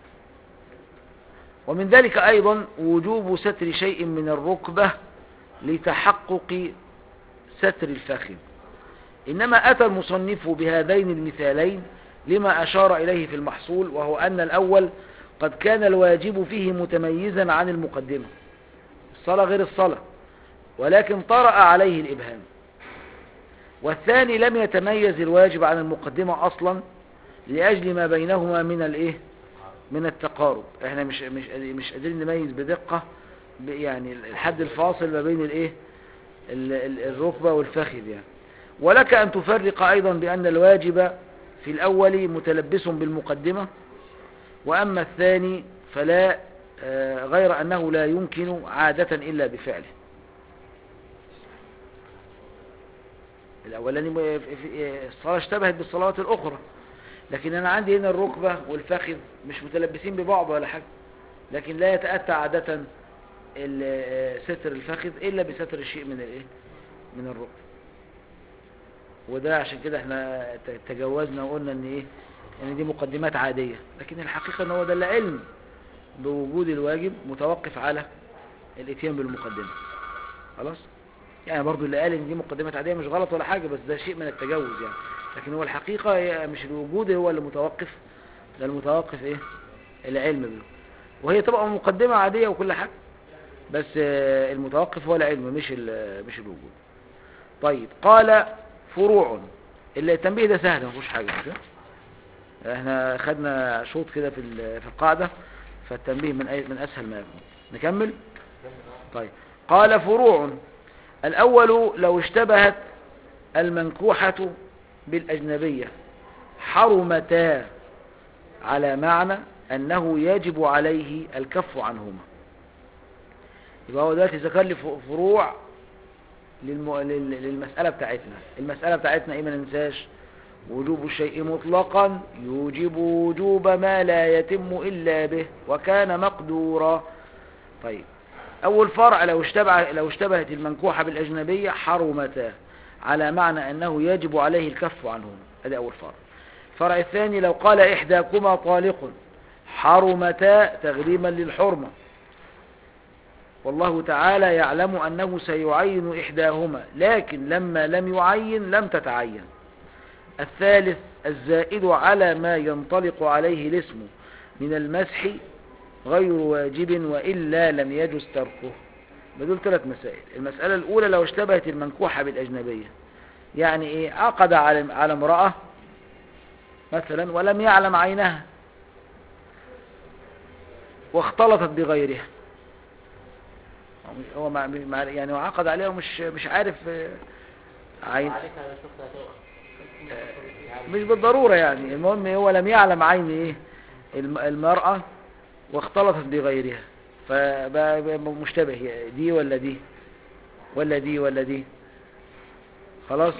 ومن ذلك أيضا وجوب ستر شيء من الركبة لتحقق ستر الفخذ إنما أتى المصنف بهذين المثالين لما أشار إليه في المحصول وهو أن الأول قد كان الواجب فيه متميزا عن المقدمة الصلاة غير الصلاة ولكن طرأ عليه الإبهام والثاني لم يتميز الواجب عن المقدمة أصلا لأجل ما بينهما من الإيه من التقارب احنا مش مش مش قادرين نميز بدقة ب- يعني الحد الفاصل ما بين الايه ال- ال- الركبة والفخذ يعني ولك أن تفرق أيضا بأن الواجب في الأول متلبس بالمقدمة وأما الثاني فلا آه، غير أنه لا يمكن عادة إلا بفعله الأولاني م- في- في- الصلاة اشتبهت بالصلوات الأخرى لكن أنا عندي هنا الركبة والفخذ مش متلبسين ببعض ولا حاجة لكن لا يتأتى عادة ال- آه، ستر الفخذ إلا بستر الشيء من الإيه من الركبة وده عشان كده احنا ت- تجاوزنا وقلنا ان ايه ان دي مقدمات عادية لكن الحقيقة ان هو ده العلم بوجود الواجب متوقف على الاتيان بالمقدمة خلاص يعني برضو اللي قال ان دي مقدمات عادية مش غلط ولا حاجة بس ده شيء من التجاوز يعني لكن هو الحقيقة هي مش الوجود هو اللي متوقف ده المتوقف ايه العلم به وهي طبعا مقدمة عادية وكل حاجة بس آه، المتوقف هو العلم مش ال- مش الوجود طيب قال فروع اللي التنبيه ده سهل ما فيهوش حاجة مش كده؟ احنا خدنا شوط كده في ال- في القاعدة فالتنبيه من أي من اسهل ما يكون نكمل طيب قال فروع الاول لو اشتبهت المنكوحة بالاجنبية حرمتا على معنى انه يجب عليه الكف عنهما يبقى هو دلوقتي ذكر لي ف- فروع للم... لل- للمسألة بتاعتنا المسألة بتاعتنا ايه ما ننساش وجوب الشيء مطلقا يوجب وجوب ما لا يتم إلا به وكان مقدورا طيب أول فرع لو اشتبه لو اشتبهت المنكوحة بالأجنبية حرمتا على معنى أنه يجب عليه الكف عنهما هذا أول فرع الفرع الثاني لو قال إحداكما طالق حرمتا تغريما للحرمة والله تعالى يعلم أنه سيعين إحداهما لكن لما لم يعين لم تتعين الثالث الزائد على ما ينطلق عليه الاسم من المسح غير واجب وإلا لم يجز تركه بدول ثلاث مسائل المسألة الأولى لو اشتبهت المنكوحة بالأجنبية يعني إيه عقد على على امرأة مثلا ولم يعلم عينها واختلطت بغيرها هو مع مع- يعني هو عقد عليها ومش مش عارف آه، عين عليك على شخص هتقع مش بالضرورة يعني المهم هو لم يعلم عين ايه الم- المرأة واختلطت بغيرها فبقى بقى مشتبه دي ولا دي ولا دي ولا دي خلاص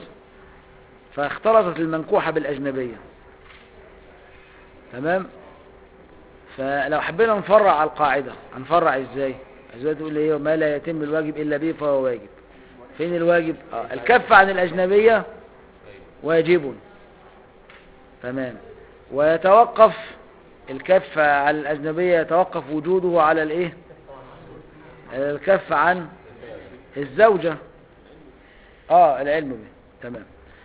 فاختلطت المنكوحة بالأجنبية تمام فلو حبينا نفرع على القاعدة هنفرع ازاي ازاي تقول ايه ما لا يتم الواجب الا به فهو واجب فين الواجب آه الكف عن الاجنبية واجب تمام ويتوقف الكف على الأجنبية يتوقف وجوده على الإيه الكف عن الزوجة آه العلم به تمام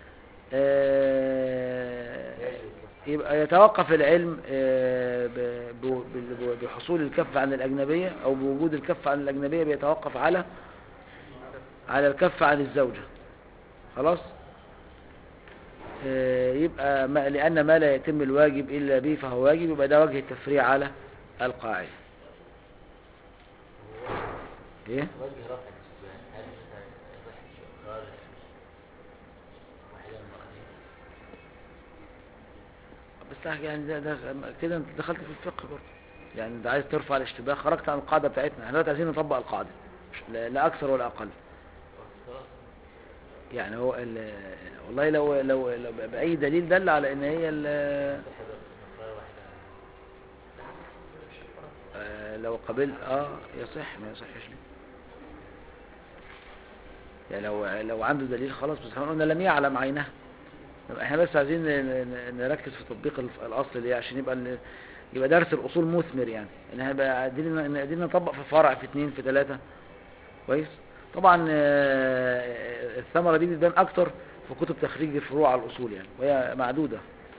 آه يبقى يتوقف العلم آه ب- ب- ب- بحصول الكف عن الأجنبية أو بوجود الكف عن الأجنبية بيتوقف على على الكف عن الزوجة خلاص آه، يبقى ما لأن ما لا يتم الواجب إلا به فهو واجب يبقى ده وجه التفريع على القاعدة إيه؟ وجه رفع الاستثناء هل مثلا يصح استقرار واحدة من المرأتين بس يعني ده, ده كده انت دخلت في الفقه برضه يعني انت عايز ترفع الاشتباه خرجت عن القاعدة بتاعتنا احنا دلوقتي عايزين نطبق القاعدة مش- لا, لا أكثر ولا أقل خلاص يعني هو ال- والله لو لو, لو بأي دليل دل على إن هي ال- يصح استقرار واحدة آه، لو قبل اه يصح ما يصحش ليه يعني لو لو عنده دليل خلاص بس احنا قلنا لم يعلم عينها طب احنا بس عايزين ن- ن- نركز في تطبيق الف- الاصل دي عشان يبقى ال- يبقى درس الاصول مثمر يعني ان هيبقى قادرين قادرين نطبق في فرع في اتنين في تلاتة كويس طبعا آه، الثمرة دي بتبان اكتر في كتب تخريج الفروع على الاصول يعني وهي معدودة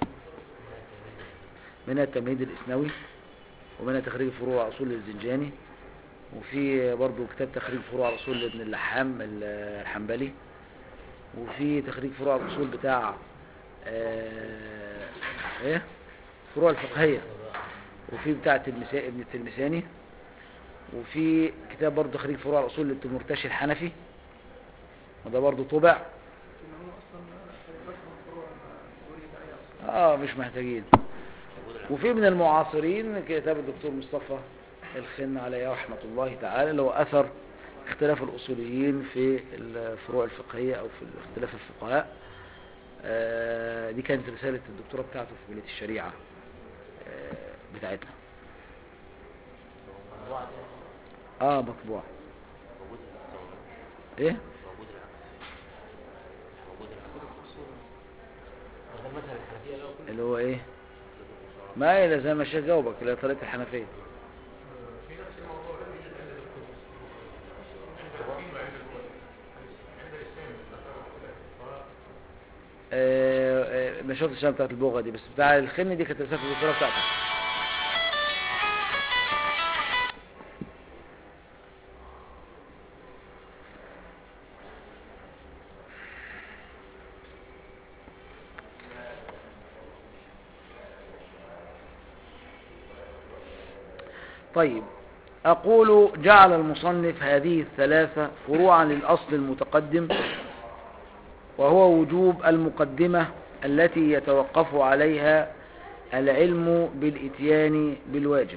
منها التمهيد الاسنوي ومنها تخريج فروع على اصول الزنجاني وفي برضو كتاب تخريج فروع على اصول ابن اللحام ال- الحنبلي وفي تخريج فروع الاصول بتاع آه، ايه فروع الفقهيه وفي بتاع التلمسا- ابن التلمساني وفي كتاب برضو تخريج فروع الاصول للتمرتشي الحنفي وده برضو طبع إن هو أصلا بس مفروع وريد عليه أصلا اه مش محتاجين وفي من المعاصرين كتاب الدكتور مصطفى الخن عليه رحمة الله تعالى اللي هو أثر اختلاف الأصوليين في الفروع الفقهية أو في اختلاف الفقهاء آه، دي كانت رسالة الدكتوراه بتاعته في كلية الشريعة آه، بتاعتنا موضوع ده اه مطبوع موجود في التصور ايه موجود العكس موجود العكس هذا المذهب الحنفية لو كل اللي هو ايه ما إلى زي ما الشيخ جاوبك اللي هي طريقة الحنفية في نفس الموضوع ده يوجد عند الدكتور عند الحكيم وعند الولي عند الاسلام الفقهاء آه، آه، ما شفتش انا بتاعت البغة دي بس بتاع الخن دي كانت رسالة الدكتوراه بتاعته طيب أقول جعل المصنف هذه الثلاثة فروعا للأصل المتقدم وهو وجوب المقدمة التي يتوقف عليها العلم بالإتيان بالواجب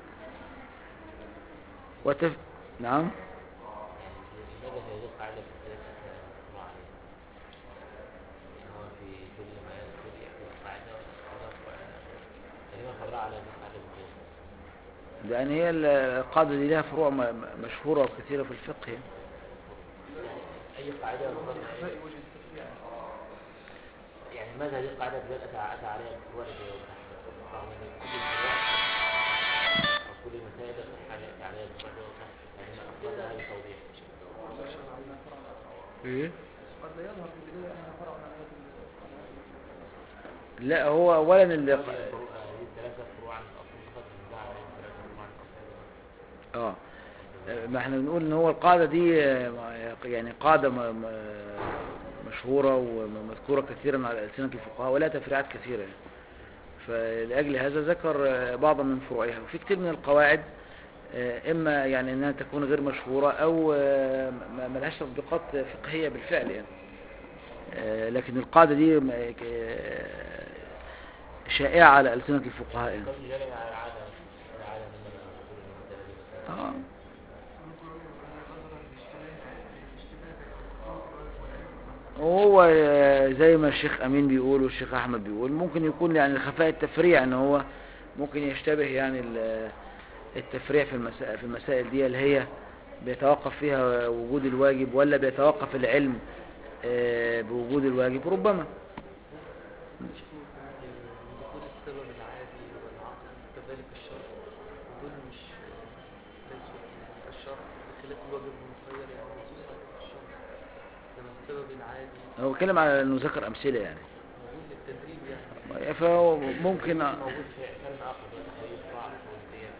وتف... نعم لماذا هذه القاعدة في ثلاثة فروع عليها؟ يعني هو في كل ما يذكر يحكي القاعدة ويذكر يعني ما فرع على هذه القاعدة بالذات لأن هي القاعدة دي لها فروع م- م- مشهورة وكثيرة في الفقه يعني. أي قاعدة يفرض إخفاء وجه التفريع يعني ماذا هذه القاعدة بالذات أتى أتى عليها الفروع اللي هي رغم أن كل الفروع أو كل المسائل يصح عليها يأتي عليها الفروع اللي يصح يعني ما أفردها بتوضيح قد لا يظهر في البداية أنها فرع عن هذه القواعد لا هو أولا اللي... هذه الفروع- هذه الثلاثة فروع عن الأصل المقدم ده على ثلاثة فروع عن الأصل اه ما احنا بنقول ان هو القاعدة دي آه، يعني قاعدة م- م- مشهورة ومذكورة كثيرا على ألسنة الفقهاء ولها تفريعات كثيرة يعني. فلأجل هذا ذكر آه، بعضا من فروعها وفي كتير من القواعد آه، إما يعني أنها تكون غير مشهورة أو آه، ما ما لهاش تطبيقات فقهية بالفعل يعني آه، لكن القاعدة دي م- آه، شائعة على ألسنة الفقهاء يعني. قد جري على العادة العادة من نقول المسألة دي مثلا آه. ممكن أن يظهر الاشتباه الاشتباه وهو آه، زي ما الشيخ امين بيقول والشيخ احمد بيقول ممكن يكون يعني خفاء التفريع ان هو ممكن يشتبه يعني ال- التفريع في المسائل في المسائل دي اللي هي بيتوقف فيها وجود الواجب ولا بيتوقف العلم آه، بوجود الواجب ربما مش في دخول السبب العادي والعقل كذلك الشرط دول مش ليسوا في الشرط بخلاف الواجب المخير يعني منصوص عليه في الشرط لما السبب العادي هو بيتكلم على انه ذكر امثله يعني موجود للتدريب يعني فهو ممكن موجود في علم اخر بقى تحرير الضعف والقياس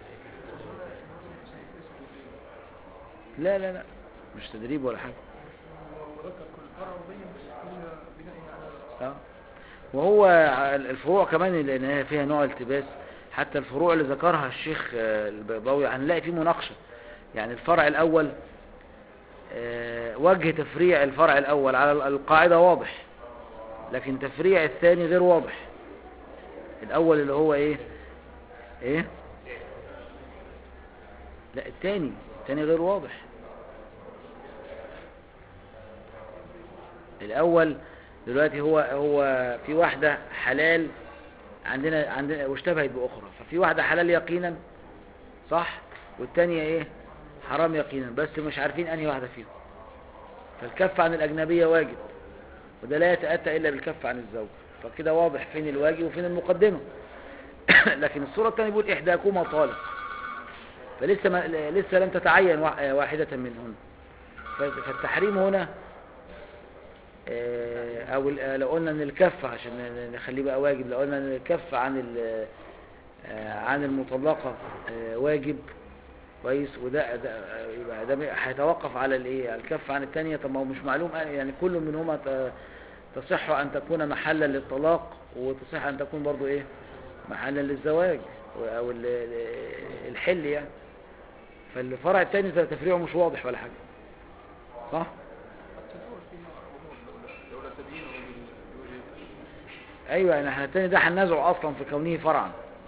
لا لا لا مش تدريب ولا حاجه وذكر كل فرع وبين كل بناء على اه وهو الفروع كمان لان هي فيها نوع التباس حتى الفروع اللي ذكرها الشيخ آه، البيضاوي هنلاقي فيه مناقشه يعني الفرع الاول آه، وجه تفريع الفرع الاول على القاعده واضح لكن تفريع الثاني غير واضح الاول اللي هو ايه ايه لا الثاني الثاني غير واضح الاول دلوقتي هو هو في واحده حلال عندنا عندنا واشتبهت باخرى ففي واحده حلال يقينا صح والتانية ايه حرام يقينا بس مش عارفين انهي واحده فيهم فالكف عن الاجنبيه واجب وده لا يتاتى الا بالكف عن الزوج فكده واضح فين الواجب وفين المقدمه لكن الصوره الثانيه بيقول احداكما طالق فلسه ما لسه لم تتعين وا- واحده منهن ف- فالتحريم هنا آه، او ال- آه، لو قلنا ان الكف عشان ن- نخليه بقى واجب لو قلنا ان الكف عن ال- آه، عن المطلقة آه، واجب كويس وده ده آه، يبقى ده هيتوقف على الايه على الكف عن الثانية طب ما هو مش معلوم آه، يعني كل منهما ت- تصح ان تكون محلا للطلاق وتصح ان تكون برضو ايه محلا للزواج و- او ال- ال- الحل يعني فالفرع الثاني تفريعه مش واضح ولا حاجة صح؟ التدور فيها غموض لولا لولا تبيينه للوجه ايوه يعني احنا التاني ده هننازعه اصلا في كونه فرعا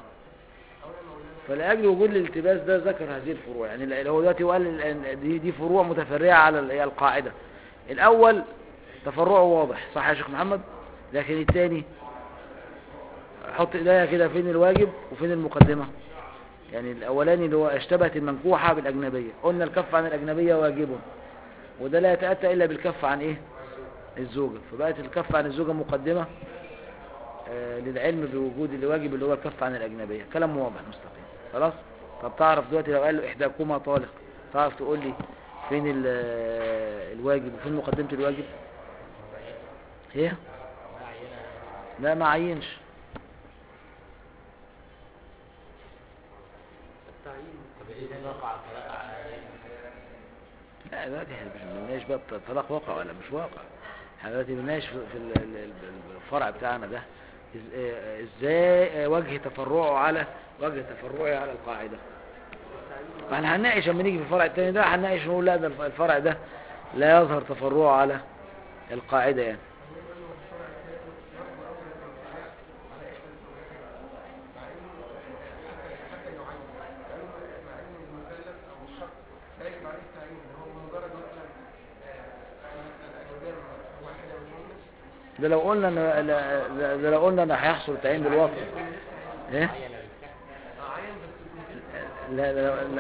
فلاجل وجود الالتباس ده ذكر هذه الفروع يعني اللي هو دلوقتي وقال ال- دي دي فروع متفرعه على ال- القاعده الاول تفرعه واضح صح يا شيخ محمد لكن الثاني حط ايديا كده فين الواجب وفين المقدمه يعني الاولاني اللي هو اشتبهت المنكوحه بالاجنبيه قلنا الكف عن الاجنبيه واجب وده لا يتاتى الا بالكف عن ايه الزوجه فبقت الكف عن الزوجه مقدمه آه، للعلم بوجود الواجب اللي هو الكف عن الأجنبية كلام واضح مستقيم خلاص طب تعرف دلوقتي لو قال له إحداكما طالق تعرف تقول لي فين ال- آه، الواجب وفين مقدمة الواجب ايه لا ما عينش التعيين طب اذا وقع الطلاق على لا دلوقتي احنا مش بنناقش بقى الطلاق واقع ولا مش واقع احنا دلوقتي بنناقش في في ال- ال- ال- الفرع بتاعنا ده إز- آه، ازاي آه، وجه تفرعه على وجه تفرعه على القاعدة ما احنا هنناقش لما نيجي في الفرع التاني ده هنناقش نقول لا ده الف- الفرع ده لا يظهر تفرعه على القاعدة يعني ده لو قلنا ان لا- لا- ده لو قلنا ان هيحصل تعيين بالوطن ايه لا لا لا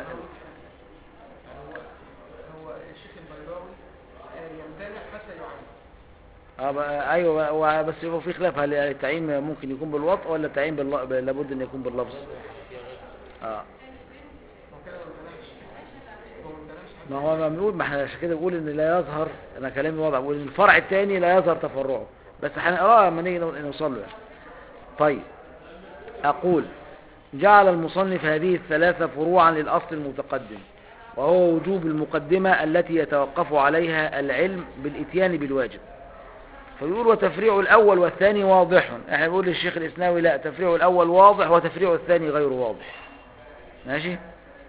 هو الشيخ البيضاوي آه، يمتنع حتى يعين اه بقى- ايوه هو بس هو في خلاف هل التعيين ممكن يكون بالوطء ولا التعيين بالل... لابد ان يكون باللفظ اه هو كده ما امتنعش هو ما امتنعش حتى ما هو ما بنقول ما احنا عشان كده بقول ان لا يظهر انا كلامي واضح بقول ان الفرع الثاني لا يظهر تفرعه بس هنقراه لما نيجي نوصل له يعني. طيب اقول جعل المصنف هذه الثلاثة فروعا للأصل المتقدم وهو وجوب المقدمة التي يتوقف عليها العلم بالإتيان بالواجب فيقول وتفريع الأول والثاني واضح احنا بنقول للشيخ الإسناوي لا تفريع الأول واضح وتفريع الثاني غير واضح ماشي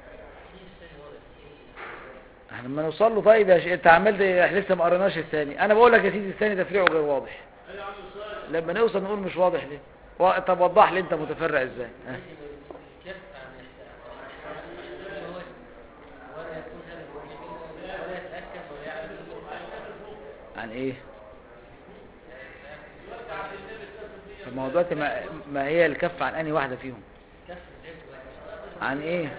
احنا لما نوصل له طيب يا شيخ انت عملت ايه؟ احنا لسه ما قريناش الثاني انا بقول لك يا سيدي الثاني تفريعه غير واضح لما نوصل نقول مش واضح ليه وا- طب وضح لي انت متفرع ازاي ها؟ عن ايه طب ما هو دلوقتي ما, ما هي الكف عن انهي واحده فيهم عن ايه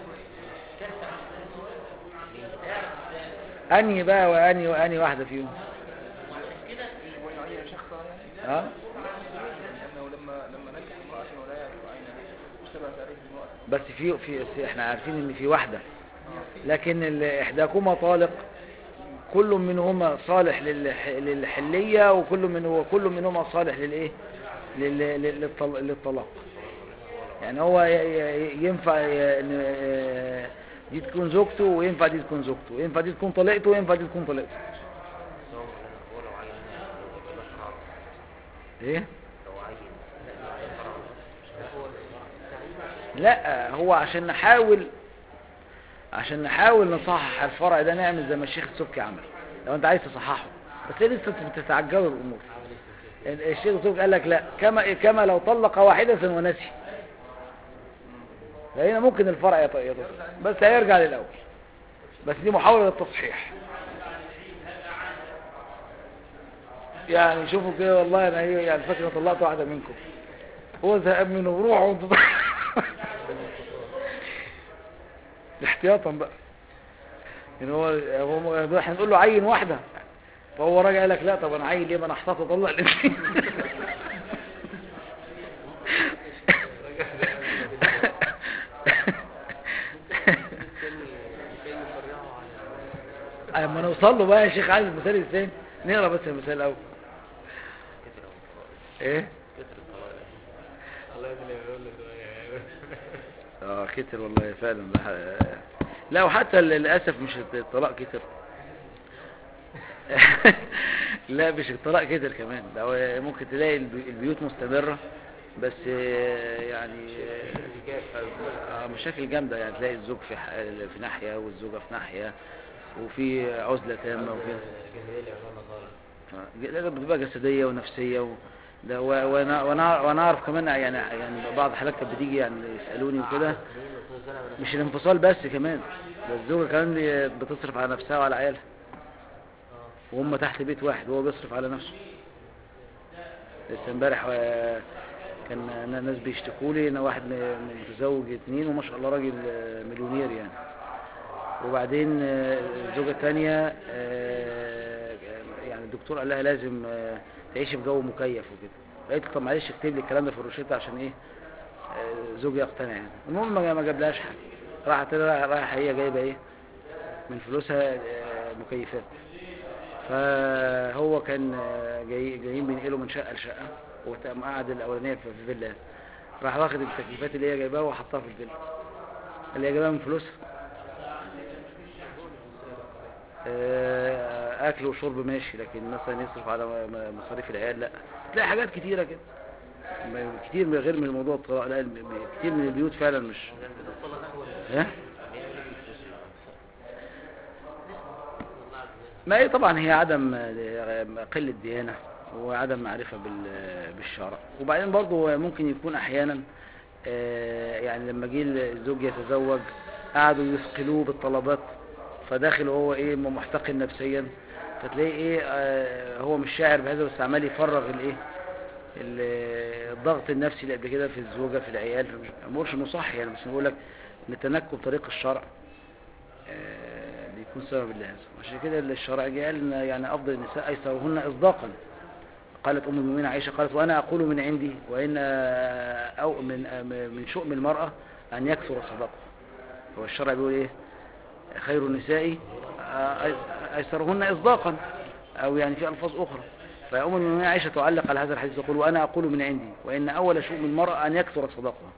انهي بقى وانهي وانهي واحدة فيهم ونوعية شخصها يعني اه لأنه لما لما نكح امرأة ولا يعرف عينها اشتبهت عليه المرأة بس في في احنا عارفين ان في واحدة لكن ال- احداكما طالق كل منهما صالح للح- للحلية وكل من وكل منهما صالح للايه لل- لل- للطل- للطلاق يعني هو ي- ي- ينفع ي- إن- آه، دي تكون زوجته وينفع دي تكون زوجته وينفع دي تكون طليقته وينفع دي تكون طليقته هو هو لو عين لو يبقى شرع ايه لو عين لا هو عشان نحاول عشان نحاول نصحح الفرع ده نعمل زي ما الشيخ السبكي عمل لو انت عايز تصححه بس هي لسه بتتعجلوا الامور الشيخ السبكي قال لك لا كما كما لو طلق واحدة ونسي فهنا ممكن الفرع يط- يطلق بس هيرجع للاول بس دي محاولة للتصحيح يعني شوفوا كده والله انا هي يعني فاكر أنا طلعت واحدة منكم هو زهقان منه وروحوا وانتوا احتياطا بقى يعني هو هو احنا نقول له عين واحدة فهو راجع قال لك لا طب انا عين ليه ما انا احتاط اطلع الاثنين اما نوصل له بقى يا شيخ عايز المثال الثاني نقرا بس المثال الاول ايه الله يدري يقول لك اه كتر والله فعلا ده ح- لا وحتى للاسف مش الطلاق كتر لا مش الطلاق كتر كمان ده هو ممكن تلاقي البي- البيوت مستمرة بس آه، يعني آه، مشاكل جامدة يعني تلاقي الزوج في ح- في ناحية والزوجة في ناحية وفي عزلة تامة وفي جاهلية العلماء نصارى لا ده بتبقى جسدية ونفسية و... ده و... وانا وانا وانا اعرف كمان يعني يعني بعض الحالات كانت بتيجي يعني يسالوني وكده مش الانفصال بس كمان ده الزوجة كمان بي- بتصرف على نفسها وعلى عيالها وهم تحت بيت واحد وهو بيصرف على نفسه لسه امبارح آه، كان ن- ناس بيشتكوا لي ان واحد م- متزوج اتنين وما شاء الله راجل آه، مليونير يعني وبعدين آه، الزوجة الثانية يعني الدكتور قال لها لازم آه، تعيشي في جو مكيف وكده قالت له طب معلش اكتب لي الكلام ده في الروشته عشان ايه آه، زوجي يقتنع يعني المهم ما ما جابلهاش حاجه راحت رايحه هي جايبه ايه من فلوسها آه، مكيفات فهو كان آه، جاي جايين بينقلوا من شقه لشقه وقام قعد الاولانيه في في فيلا راح واخد التكييفات اللي هي جايباها وحطها في الفيلا اللي هي جايباها من فلوسها آه، اكل وشرب ماشي لكن مثلا يصرف على م- م- مصاريف العيال لا تلاقي حاجات كتيره كده م- كتير من غير من موضوع الطلاق لا م- م- كتير من البيوت فعلا مش ها ما هي طبعا هي عدم آه، قله ديانه وعدم معرفه بال- بالشرع وبعدين برضه ممكن يكون احيانا آه، يعني لما جه الزوج يتزوج قعدوا يثقلوه بالطلبات فداخل هو ايه محتقن نفسيا فتلاقيه ايه آه، هو مش شاعر بهذا بس عمال يفرغ الايه ال- الضغط النفسي اللي قبل كده في الزوجه في العيال ما بقولش انه صح يعني بس بقول لك ان تنكب طريق الشرع آه، بيكون سبب لهذا عشان كده الشرع جه قال ان يعني افضل النساء ايسرهن اصداقا قالت ام المؤمنين عائشه قالت وانا اقول من عندي وان آه، او من آه، من شؤم المراه ان يكثر صداقها هو الشرع بيقول ايه خير النساء آه، ايسرهن اصداقا او يعني في الفاظ اخرى فأم المؤمنين عائشه تعلق على هذا الحديث تقول وانا اقول من عندي وان اول شؤم المراه ان يكثر صداقها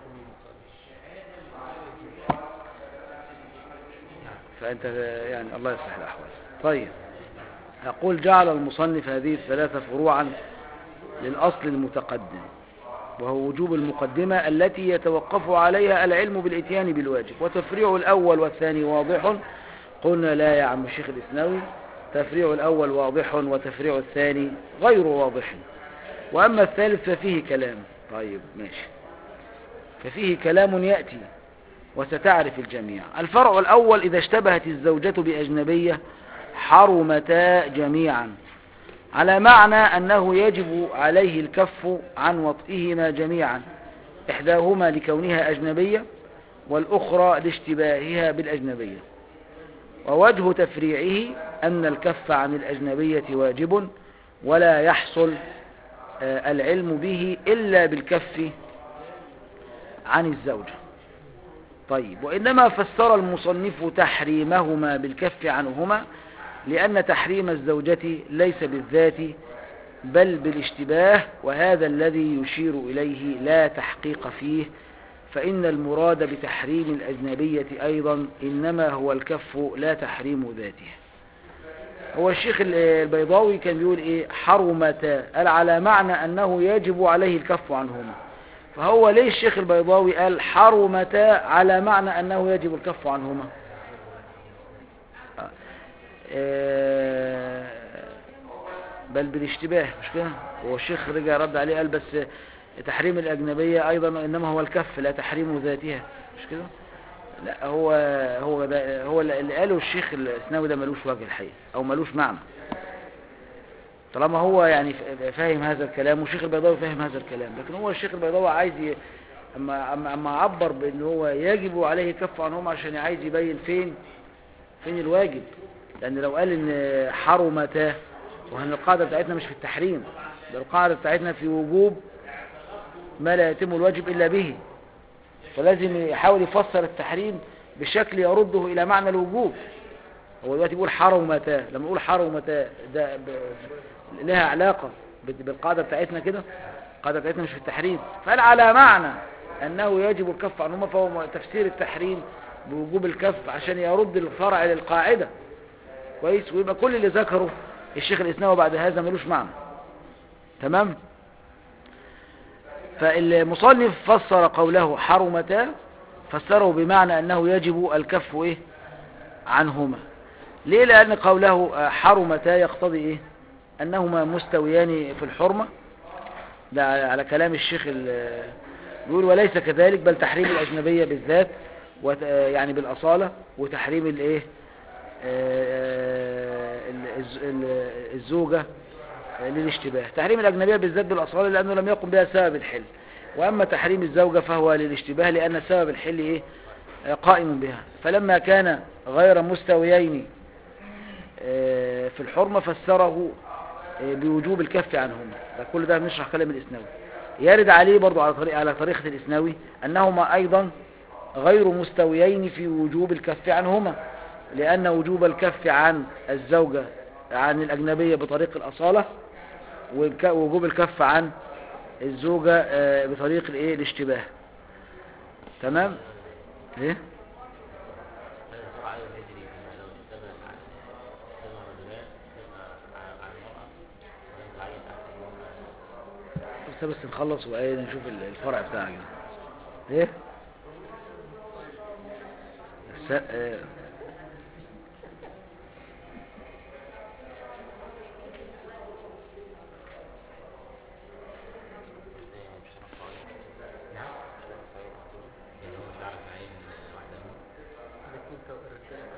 فانت يعني الله يصلح الاحوال طيب أقول جعل المصنف هذه الثلاثة فروعا للأصل المتقدم وهو وجوب المقدمة التي يتوقف عليها العلم بالإتيان بالواجب وتفريع الأول والثاني واضح قلنا لا يا عم الشيخ الإسناوي تفريع الأول واضح وتفريع الثاني غير واضح وأما الثالث ففيه كلام طيب ماشي ففيه كلام يأتي وستعرف الجميع الفرع الأول إذا اشتبهت الزوجة بأجنبية حرمتا جميعا على معنى أنه يجب عليه الكف عن وطئهما جميعا إحداهما لكونها أجنبية والأخرى لاشتباهها بالأجنبية ووجه تفريعه أن الكف عن الأجنبية واجب ولا يحصل آه، العلم به إلا بالكف عن الزوجة طيب وإنما فسر المصنف تحريمهما بالكف عنهما لأن تحريم الزوجة ليس بالذات بل بالاشتباه وهذا الذي يشير إليه لا تحقيق فيه فإن المراد بتحريم الأجنبية أيضا إنما هو الكف لا تحريم ذاته هو الشيخ ال- البيضاوي كان بيقول إيه حرمتا قال على معنى أنه يجب عليه الكف عنهما فهو ليه الشيخ البيضاوي قال حرمتا على معنى أنه يجب الكف عنهما آه، بل بالاشتباه مش كده هو الشيخ رجع رد عليه قال بس تحريم الأجنبية أيضا إنما هو الكف لا تحريم ذاتها مش كده لا هو هو ده هو اللي قاله الشيخ الاسناوي ده ملوش وجه الحقيقة أو ملوش معنى طالما هو يعني ف- فاهم هذا الكلام والشيخ البيضاوي فاهم هذا الكلام لكن هو الشيخ البيضاوي عايز ي... اما اما اما عبر بان هو يجب عليه كف عنهم عشان عايز يبين فين فين الواجب لان لو قال ان حرمتا وهن القاعده بتاعتنا مش في التحريم ده القاعده بتاعتنا في وجوب ما لا يتم الواجب الا به فلازم يحاول يفسر التحريم بشكل يرده الى معنى الوجوب هو دلوقتي بيقول حرمتا لما يقول حرمتا ده ب... لها علاقة بال- بالقاعدة بتاعتنا كده القاعدة بتاعتنا مش في التحريم فقال على معنى أنه يجب الكف عنهما فهو تفسير التحريم بوجوب الكف عشان يرد الفرع للقاعدة كويس ويبقى كل اللي ذكره الشيخ الإسناوي بعد هذا ملوش معنى تمام فالمصنف فسر قوله حرمتا فسره بمعنى أنه يجب الكف إيه عنهما ليه لأن قوله آه، حرمتا يقتضي إيه أنهما مستويان في الحرمة ده على- على كلام الشيخ ال- بيقول وليس كذلك بل تحريم الأجنبية بالذات وت- آه، يعني بالأصالة وتحريم الإيه آه، ال- الز- ال- الزوجة آه، للاشتباه تحريم الأجنبية بالذات بالأصالة لأنه لم يقم بها سبب الحل وأما تحريم الزوجة فهو للاشتباه لأن سبب الحل إيه آه، قائم بها فلما كان غير مستويين آه، في الحرمة فسره آه، بوجوب الكف عنهما ده كل ده بنشرح كلام الإسناوي يرد عليه برضو على طريق على طريقة الإسناوي أنهما أيضا غير مستويين في وجوب الكف عنهما لأن وجوب الكف عن الزوجة عن الأجنبية بطريق الأصالة والك- ووجوب الكف عن الزوجة آه، بطريق الإيه الاشتباه تمام ايه هذا السرعة عدد يجري بما لو اشتبه على اشتبه الرجلان اشتبه على على المرأة ولم تعين تحت المرأة بس بس نخلص وبعدين نشوف ال- الفرع بتاعك ده ايه الس... آه، مش رفعين نعم مش رفعين يعني هو مش عارف عين واحدة منهم الاثنين تو- الرجالة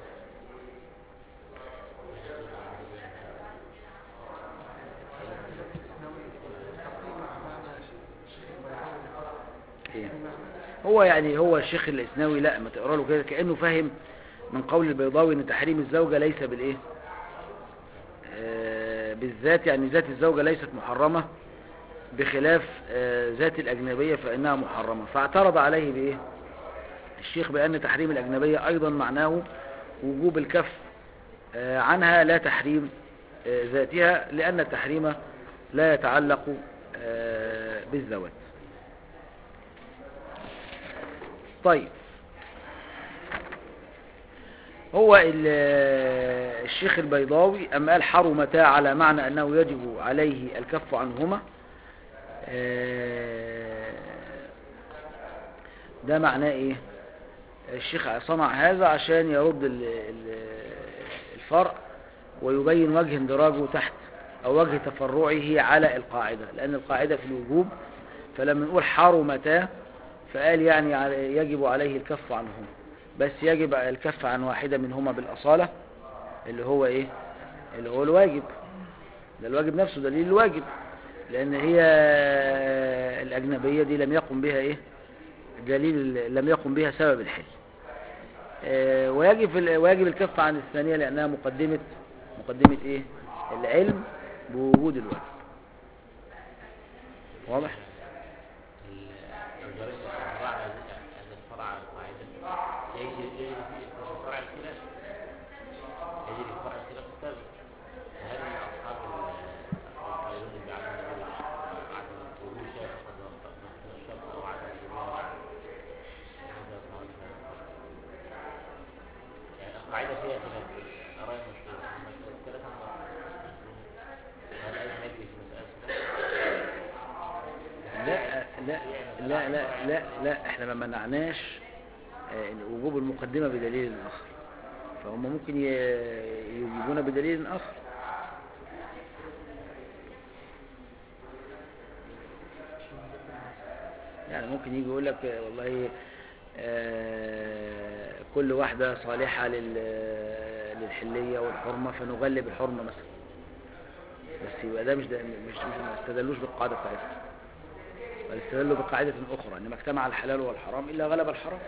ايه هو يعني هو الشيخ الاسناوي لا ما تقرا له كده كانه فاهم من قول البيضاوي ان تحريم الزوجه ليس بالايه آه بالذات يعني ذات الزوجه ليست محرمه بخلاف آه ذات الاجنبيه فانها محرمه فاعترض عليه بايه الشيخ بان تحريم الاجنبيه ايضا معناه وجوب الكف آه عنها لا تحريم آه ذاتها لان التحريم لا يتعلق آه بالزواج طيب هو ال- الشيخ البيضاوي أما قال حرمتا على معنى أنه يجب عليه الكف عنهما آه، ده معناه إيه الشيخ صنع هذا عشان يرد ال- ال- الفرع ويبين وجه اندراجه تحت أو وجه تفرعه على القاعدة لأن القاعدة في الوجوب فلما نقول حرمتا فقال يعني على- يجب عليه الكف عنهما بس يجب الكف عن واحدة منهما بالأصالة اللي هو ايه اللي هو الواجب ده الواجب نفسه دليل الواجب لأن هي الأجنبية دي لم يقم بها ايه دليل لم يقم بها سبب الحل آه، ويجب ال- ويجب الكف عن الثانية لأنها مقدمة مقدمة إيه العلم بوجود الواجب واضح الجريمة الفرع على هذا الفرع على القاعدة يجري يجري في فرع الخلاف يجري في فرع الخلاف السابق فهل أصحاب القائلون بعدم عدم وجود شيء الشرط أو عدم وجود هذا صحيح يعني القاعدة فيها خلاف رأي مشهور مسألة ثلاثة هل أيضا يجري في مسألة لا لا لا لا لا لا احنا ما منعناش آه، وجوب المقدمة بدليل آخر فهم ممكن ي- يجيبون بدليل آخر يعني ممكن يجي يقول لك آه، والله آه، كل واحدة صالحة لل- للحلية والحرمة فنغلب الحرمة مثلا بس يبقى ده مش ده مش مش ما استدلوش بالقاعدة بتاعتها بل استدلوا بقاعدة أخرى إنما اجتمع الحلال والحرام إلا غلب الحرام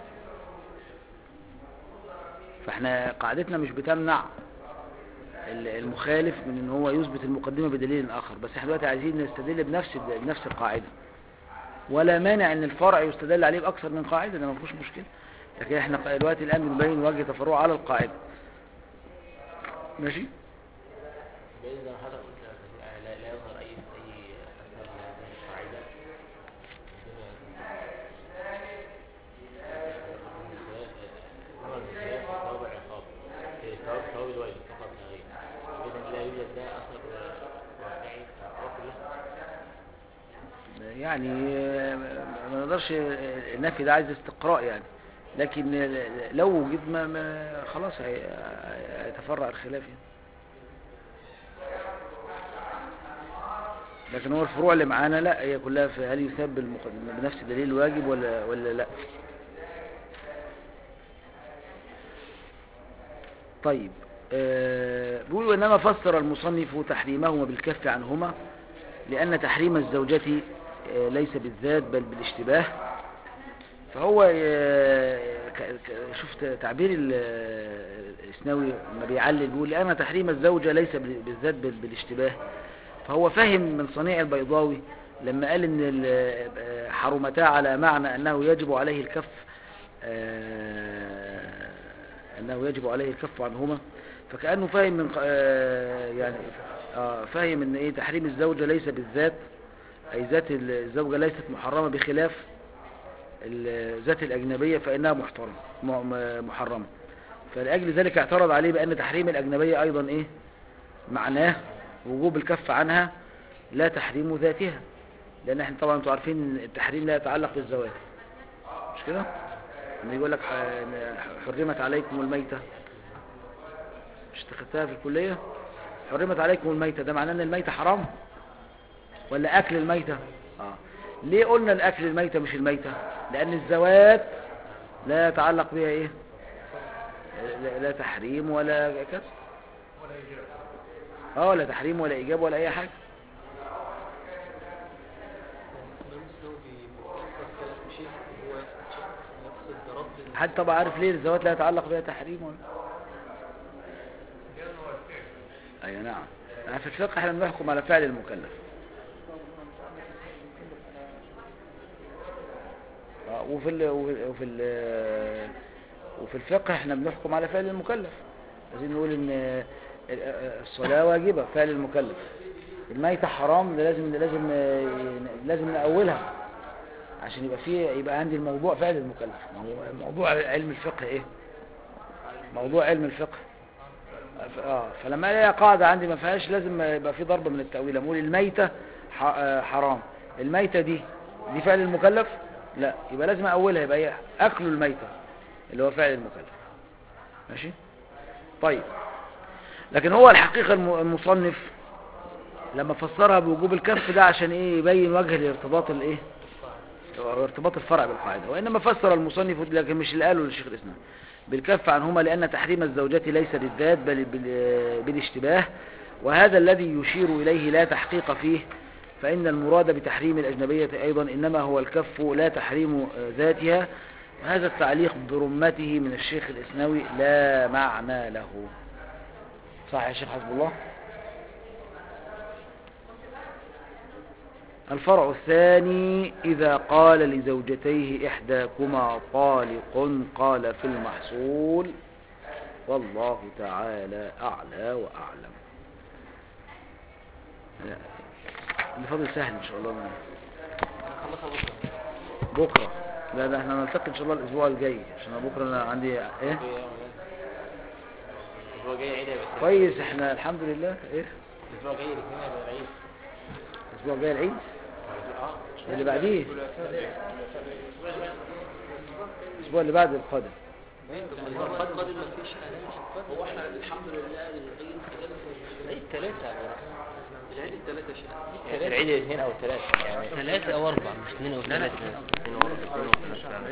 فاحنا قاعدتنا مش بتمنع ال- المخالف من ان هو يثبت المقدمة بدليل آخر بس احنا دلوقتي عايزين نستدل بنفس بنفس القاعدة ولا مانع ان الفرع يستدل عليه بأكثر من قاعدة ده ما فيهوش مشكلة لكن احنا دلوقتي الآن بنبين وجه تفرعه على القاعدة ماشي بإذن الله هذا قلت لا لا يظهر أي أي أثر لهذه القاعدة ظهر الخلاف في ثواب العقاب في ثواب ثواب الواجب فقط لا غير إذا لا يوجد ده أثر واقعي في الأحوال كلها يعني آه، ما نقدرش آه، النفي ده عايز استقراء يعني لكن آه، لو وجد ما, ما خلاص هي- هيتفرع الخلاف يعني. لكن هو الفروع اللي معانا لا هي كلها في هل يثاب بالمقدمة بنفس الدليل الواجب ولا ولا لا طيب آه، بيقول وإنما فسر المصنف تحريمهما بالكف عنهما لأن تحريم الزوجة آه، ليس بالذات بل بالاشتباه فهو آه، ك- ك- شفت تعبير ال- الإسناوي لما بيعلل بيقول لأن تحريم الزوجة ليس بال- بالذات بل بالاشتباه فهو فهم من صنيع البيضاوي لما قال ان ال- آه، حرمتا على معنى انه يجب عليه الكف آه، انه يجب عليه الكف عنهما فكأنه فاهم من ق- آه، يعني آه، فاهم ان ايه تحريم الزوجة ليس بالذات اي ذات الزوجة ليست محرمة بخلاف الذات الأجنبية فإنها محترمة م- م- محرمة فلأجل ذلك اعترض عليه بأن تحريم الأجنبية أيضا إيه معناه وجوب الكف عنها لا تحريم ذاتها لأن احنا طبعا انتوا عارفين إن التحريم لا يتعلق بالزواج مش كده؟ لما يقول لك ح- حرمت عليكم الميتة مش تخدتها في الكلية حرمت عليكم الميتة ده معناه ان الميتة حرام ولا أكل الميتة آه. ليه قلنا الأكل الميتة مش الميتة لأن الزواج لا يتعلق بها إيه لا, لا تحريم ولا كذا ولا يجاب اه ولا تحريم ولا إيجاب ولا أي حاجة الإمام السنوي بيفسر كلام شيخ هو يقصد شيخ يقصد رد ال- حد طبعا عارف ليه الزواج لا يتعلق بها تحريم ولا لأنه هو الفعل أي نعم يعني في الفقه احنا بنحكم على فعل المكلف آه، وفي ال وفي ال وفي الفقه احنا بنحكم على فعل المكلف عايزين نقول ان الصلاة واجبة فعل المكلف الميتة حرام ده لازم لازم لازم نأولها عشان يبقى فيه يبقى عندي الموضوع فعل المكلف ما هو موضوع علم الفقه ايه موضوع علم الفقه ف- اه فلما الاقي قاعدة عندي ما فيهاش لازم يبقى في ضرب من التأويل اقول الميتة ح- آه، حرام الميتة دي دي فعل المكلف لا يبقى لازم اولها يبقى هي اكل الميتة اللي هو فعل المكلف ماشي طيب لكن هو الحقيقة الم- المصنف لما فسرها بوجوب الكف ده عشان ايه يبين وجه الارتباط الايه ارتباط الفرع بالقاعدة وإنما فسر المصنف لكن مش اللي قاله للشيخ الإسلام بالكف عنهما لأن تحريم الزوجة ليس بالذات بل بال- بالاشتباه وهذا الذي يشير إليه لا تحقيق فيه فإن المراد بتحريم الأجنبية أيضا إنما هو الكف لا تحريم ذاتها هذا التعليق برمته من الشيخ الإسنوي لا معنى له صح يا شيخ حسب الله الفرع الثاني إذا قال لزوجتيه إحداكما طالق قال في المحصول والله تعالى أعلى وأعلم لا، اللي فاضل سهل إن شاء الله خلصها بكره بكرة لا لا احنا نلتقي إن شاء الله الأسبوع الجاي عشان أنا بكرة أنا عندي إيه الاسبوع الجاي عيد هيبقى كويس احنا الحمد لله إيه الاسبوع الجاي الاثنين هيبقى العيد الأسبوع الجاي العيد اه اللي بعديه الأسبوع اللي بعد القادم الاسبوع القادم مفيش هو احنا الحمد لله العيد العيد ثلاثة العيد الثلاثة شهر العيد الاثنين او ثلاثة يعني ثلاثة أو أربعة مش اثنين أو ثلاثة اثنين او ثلاثة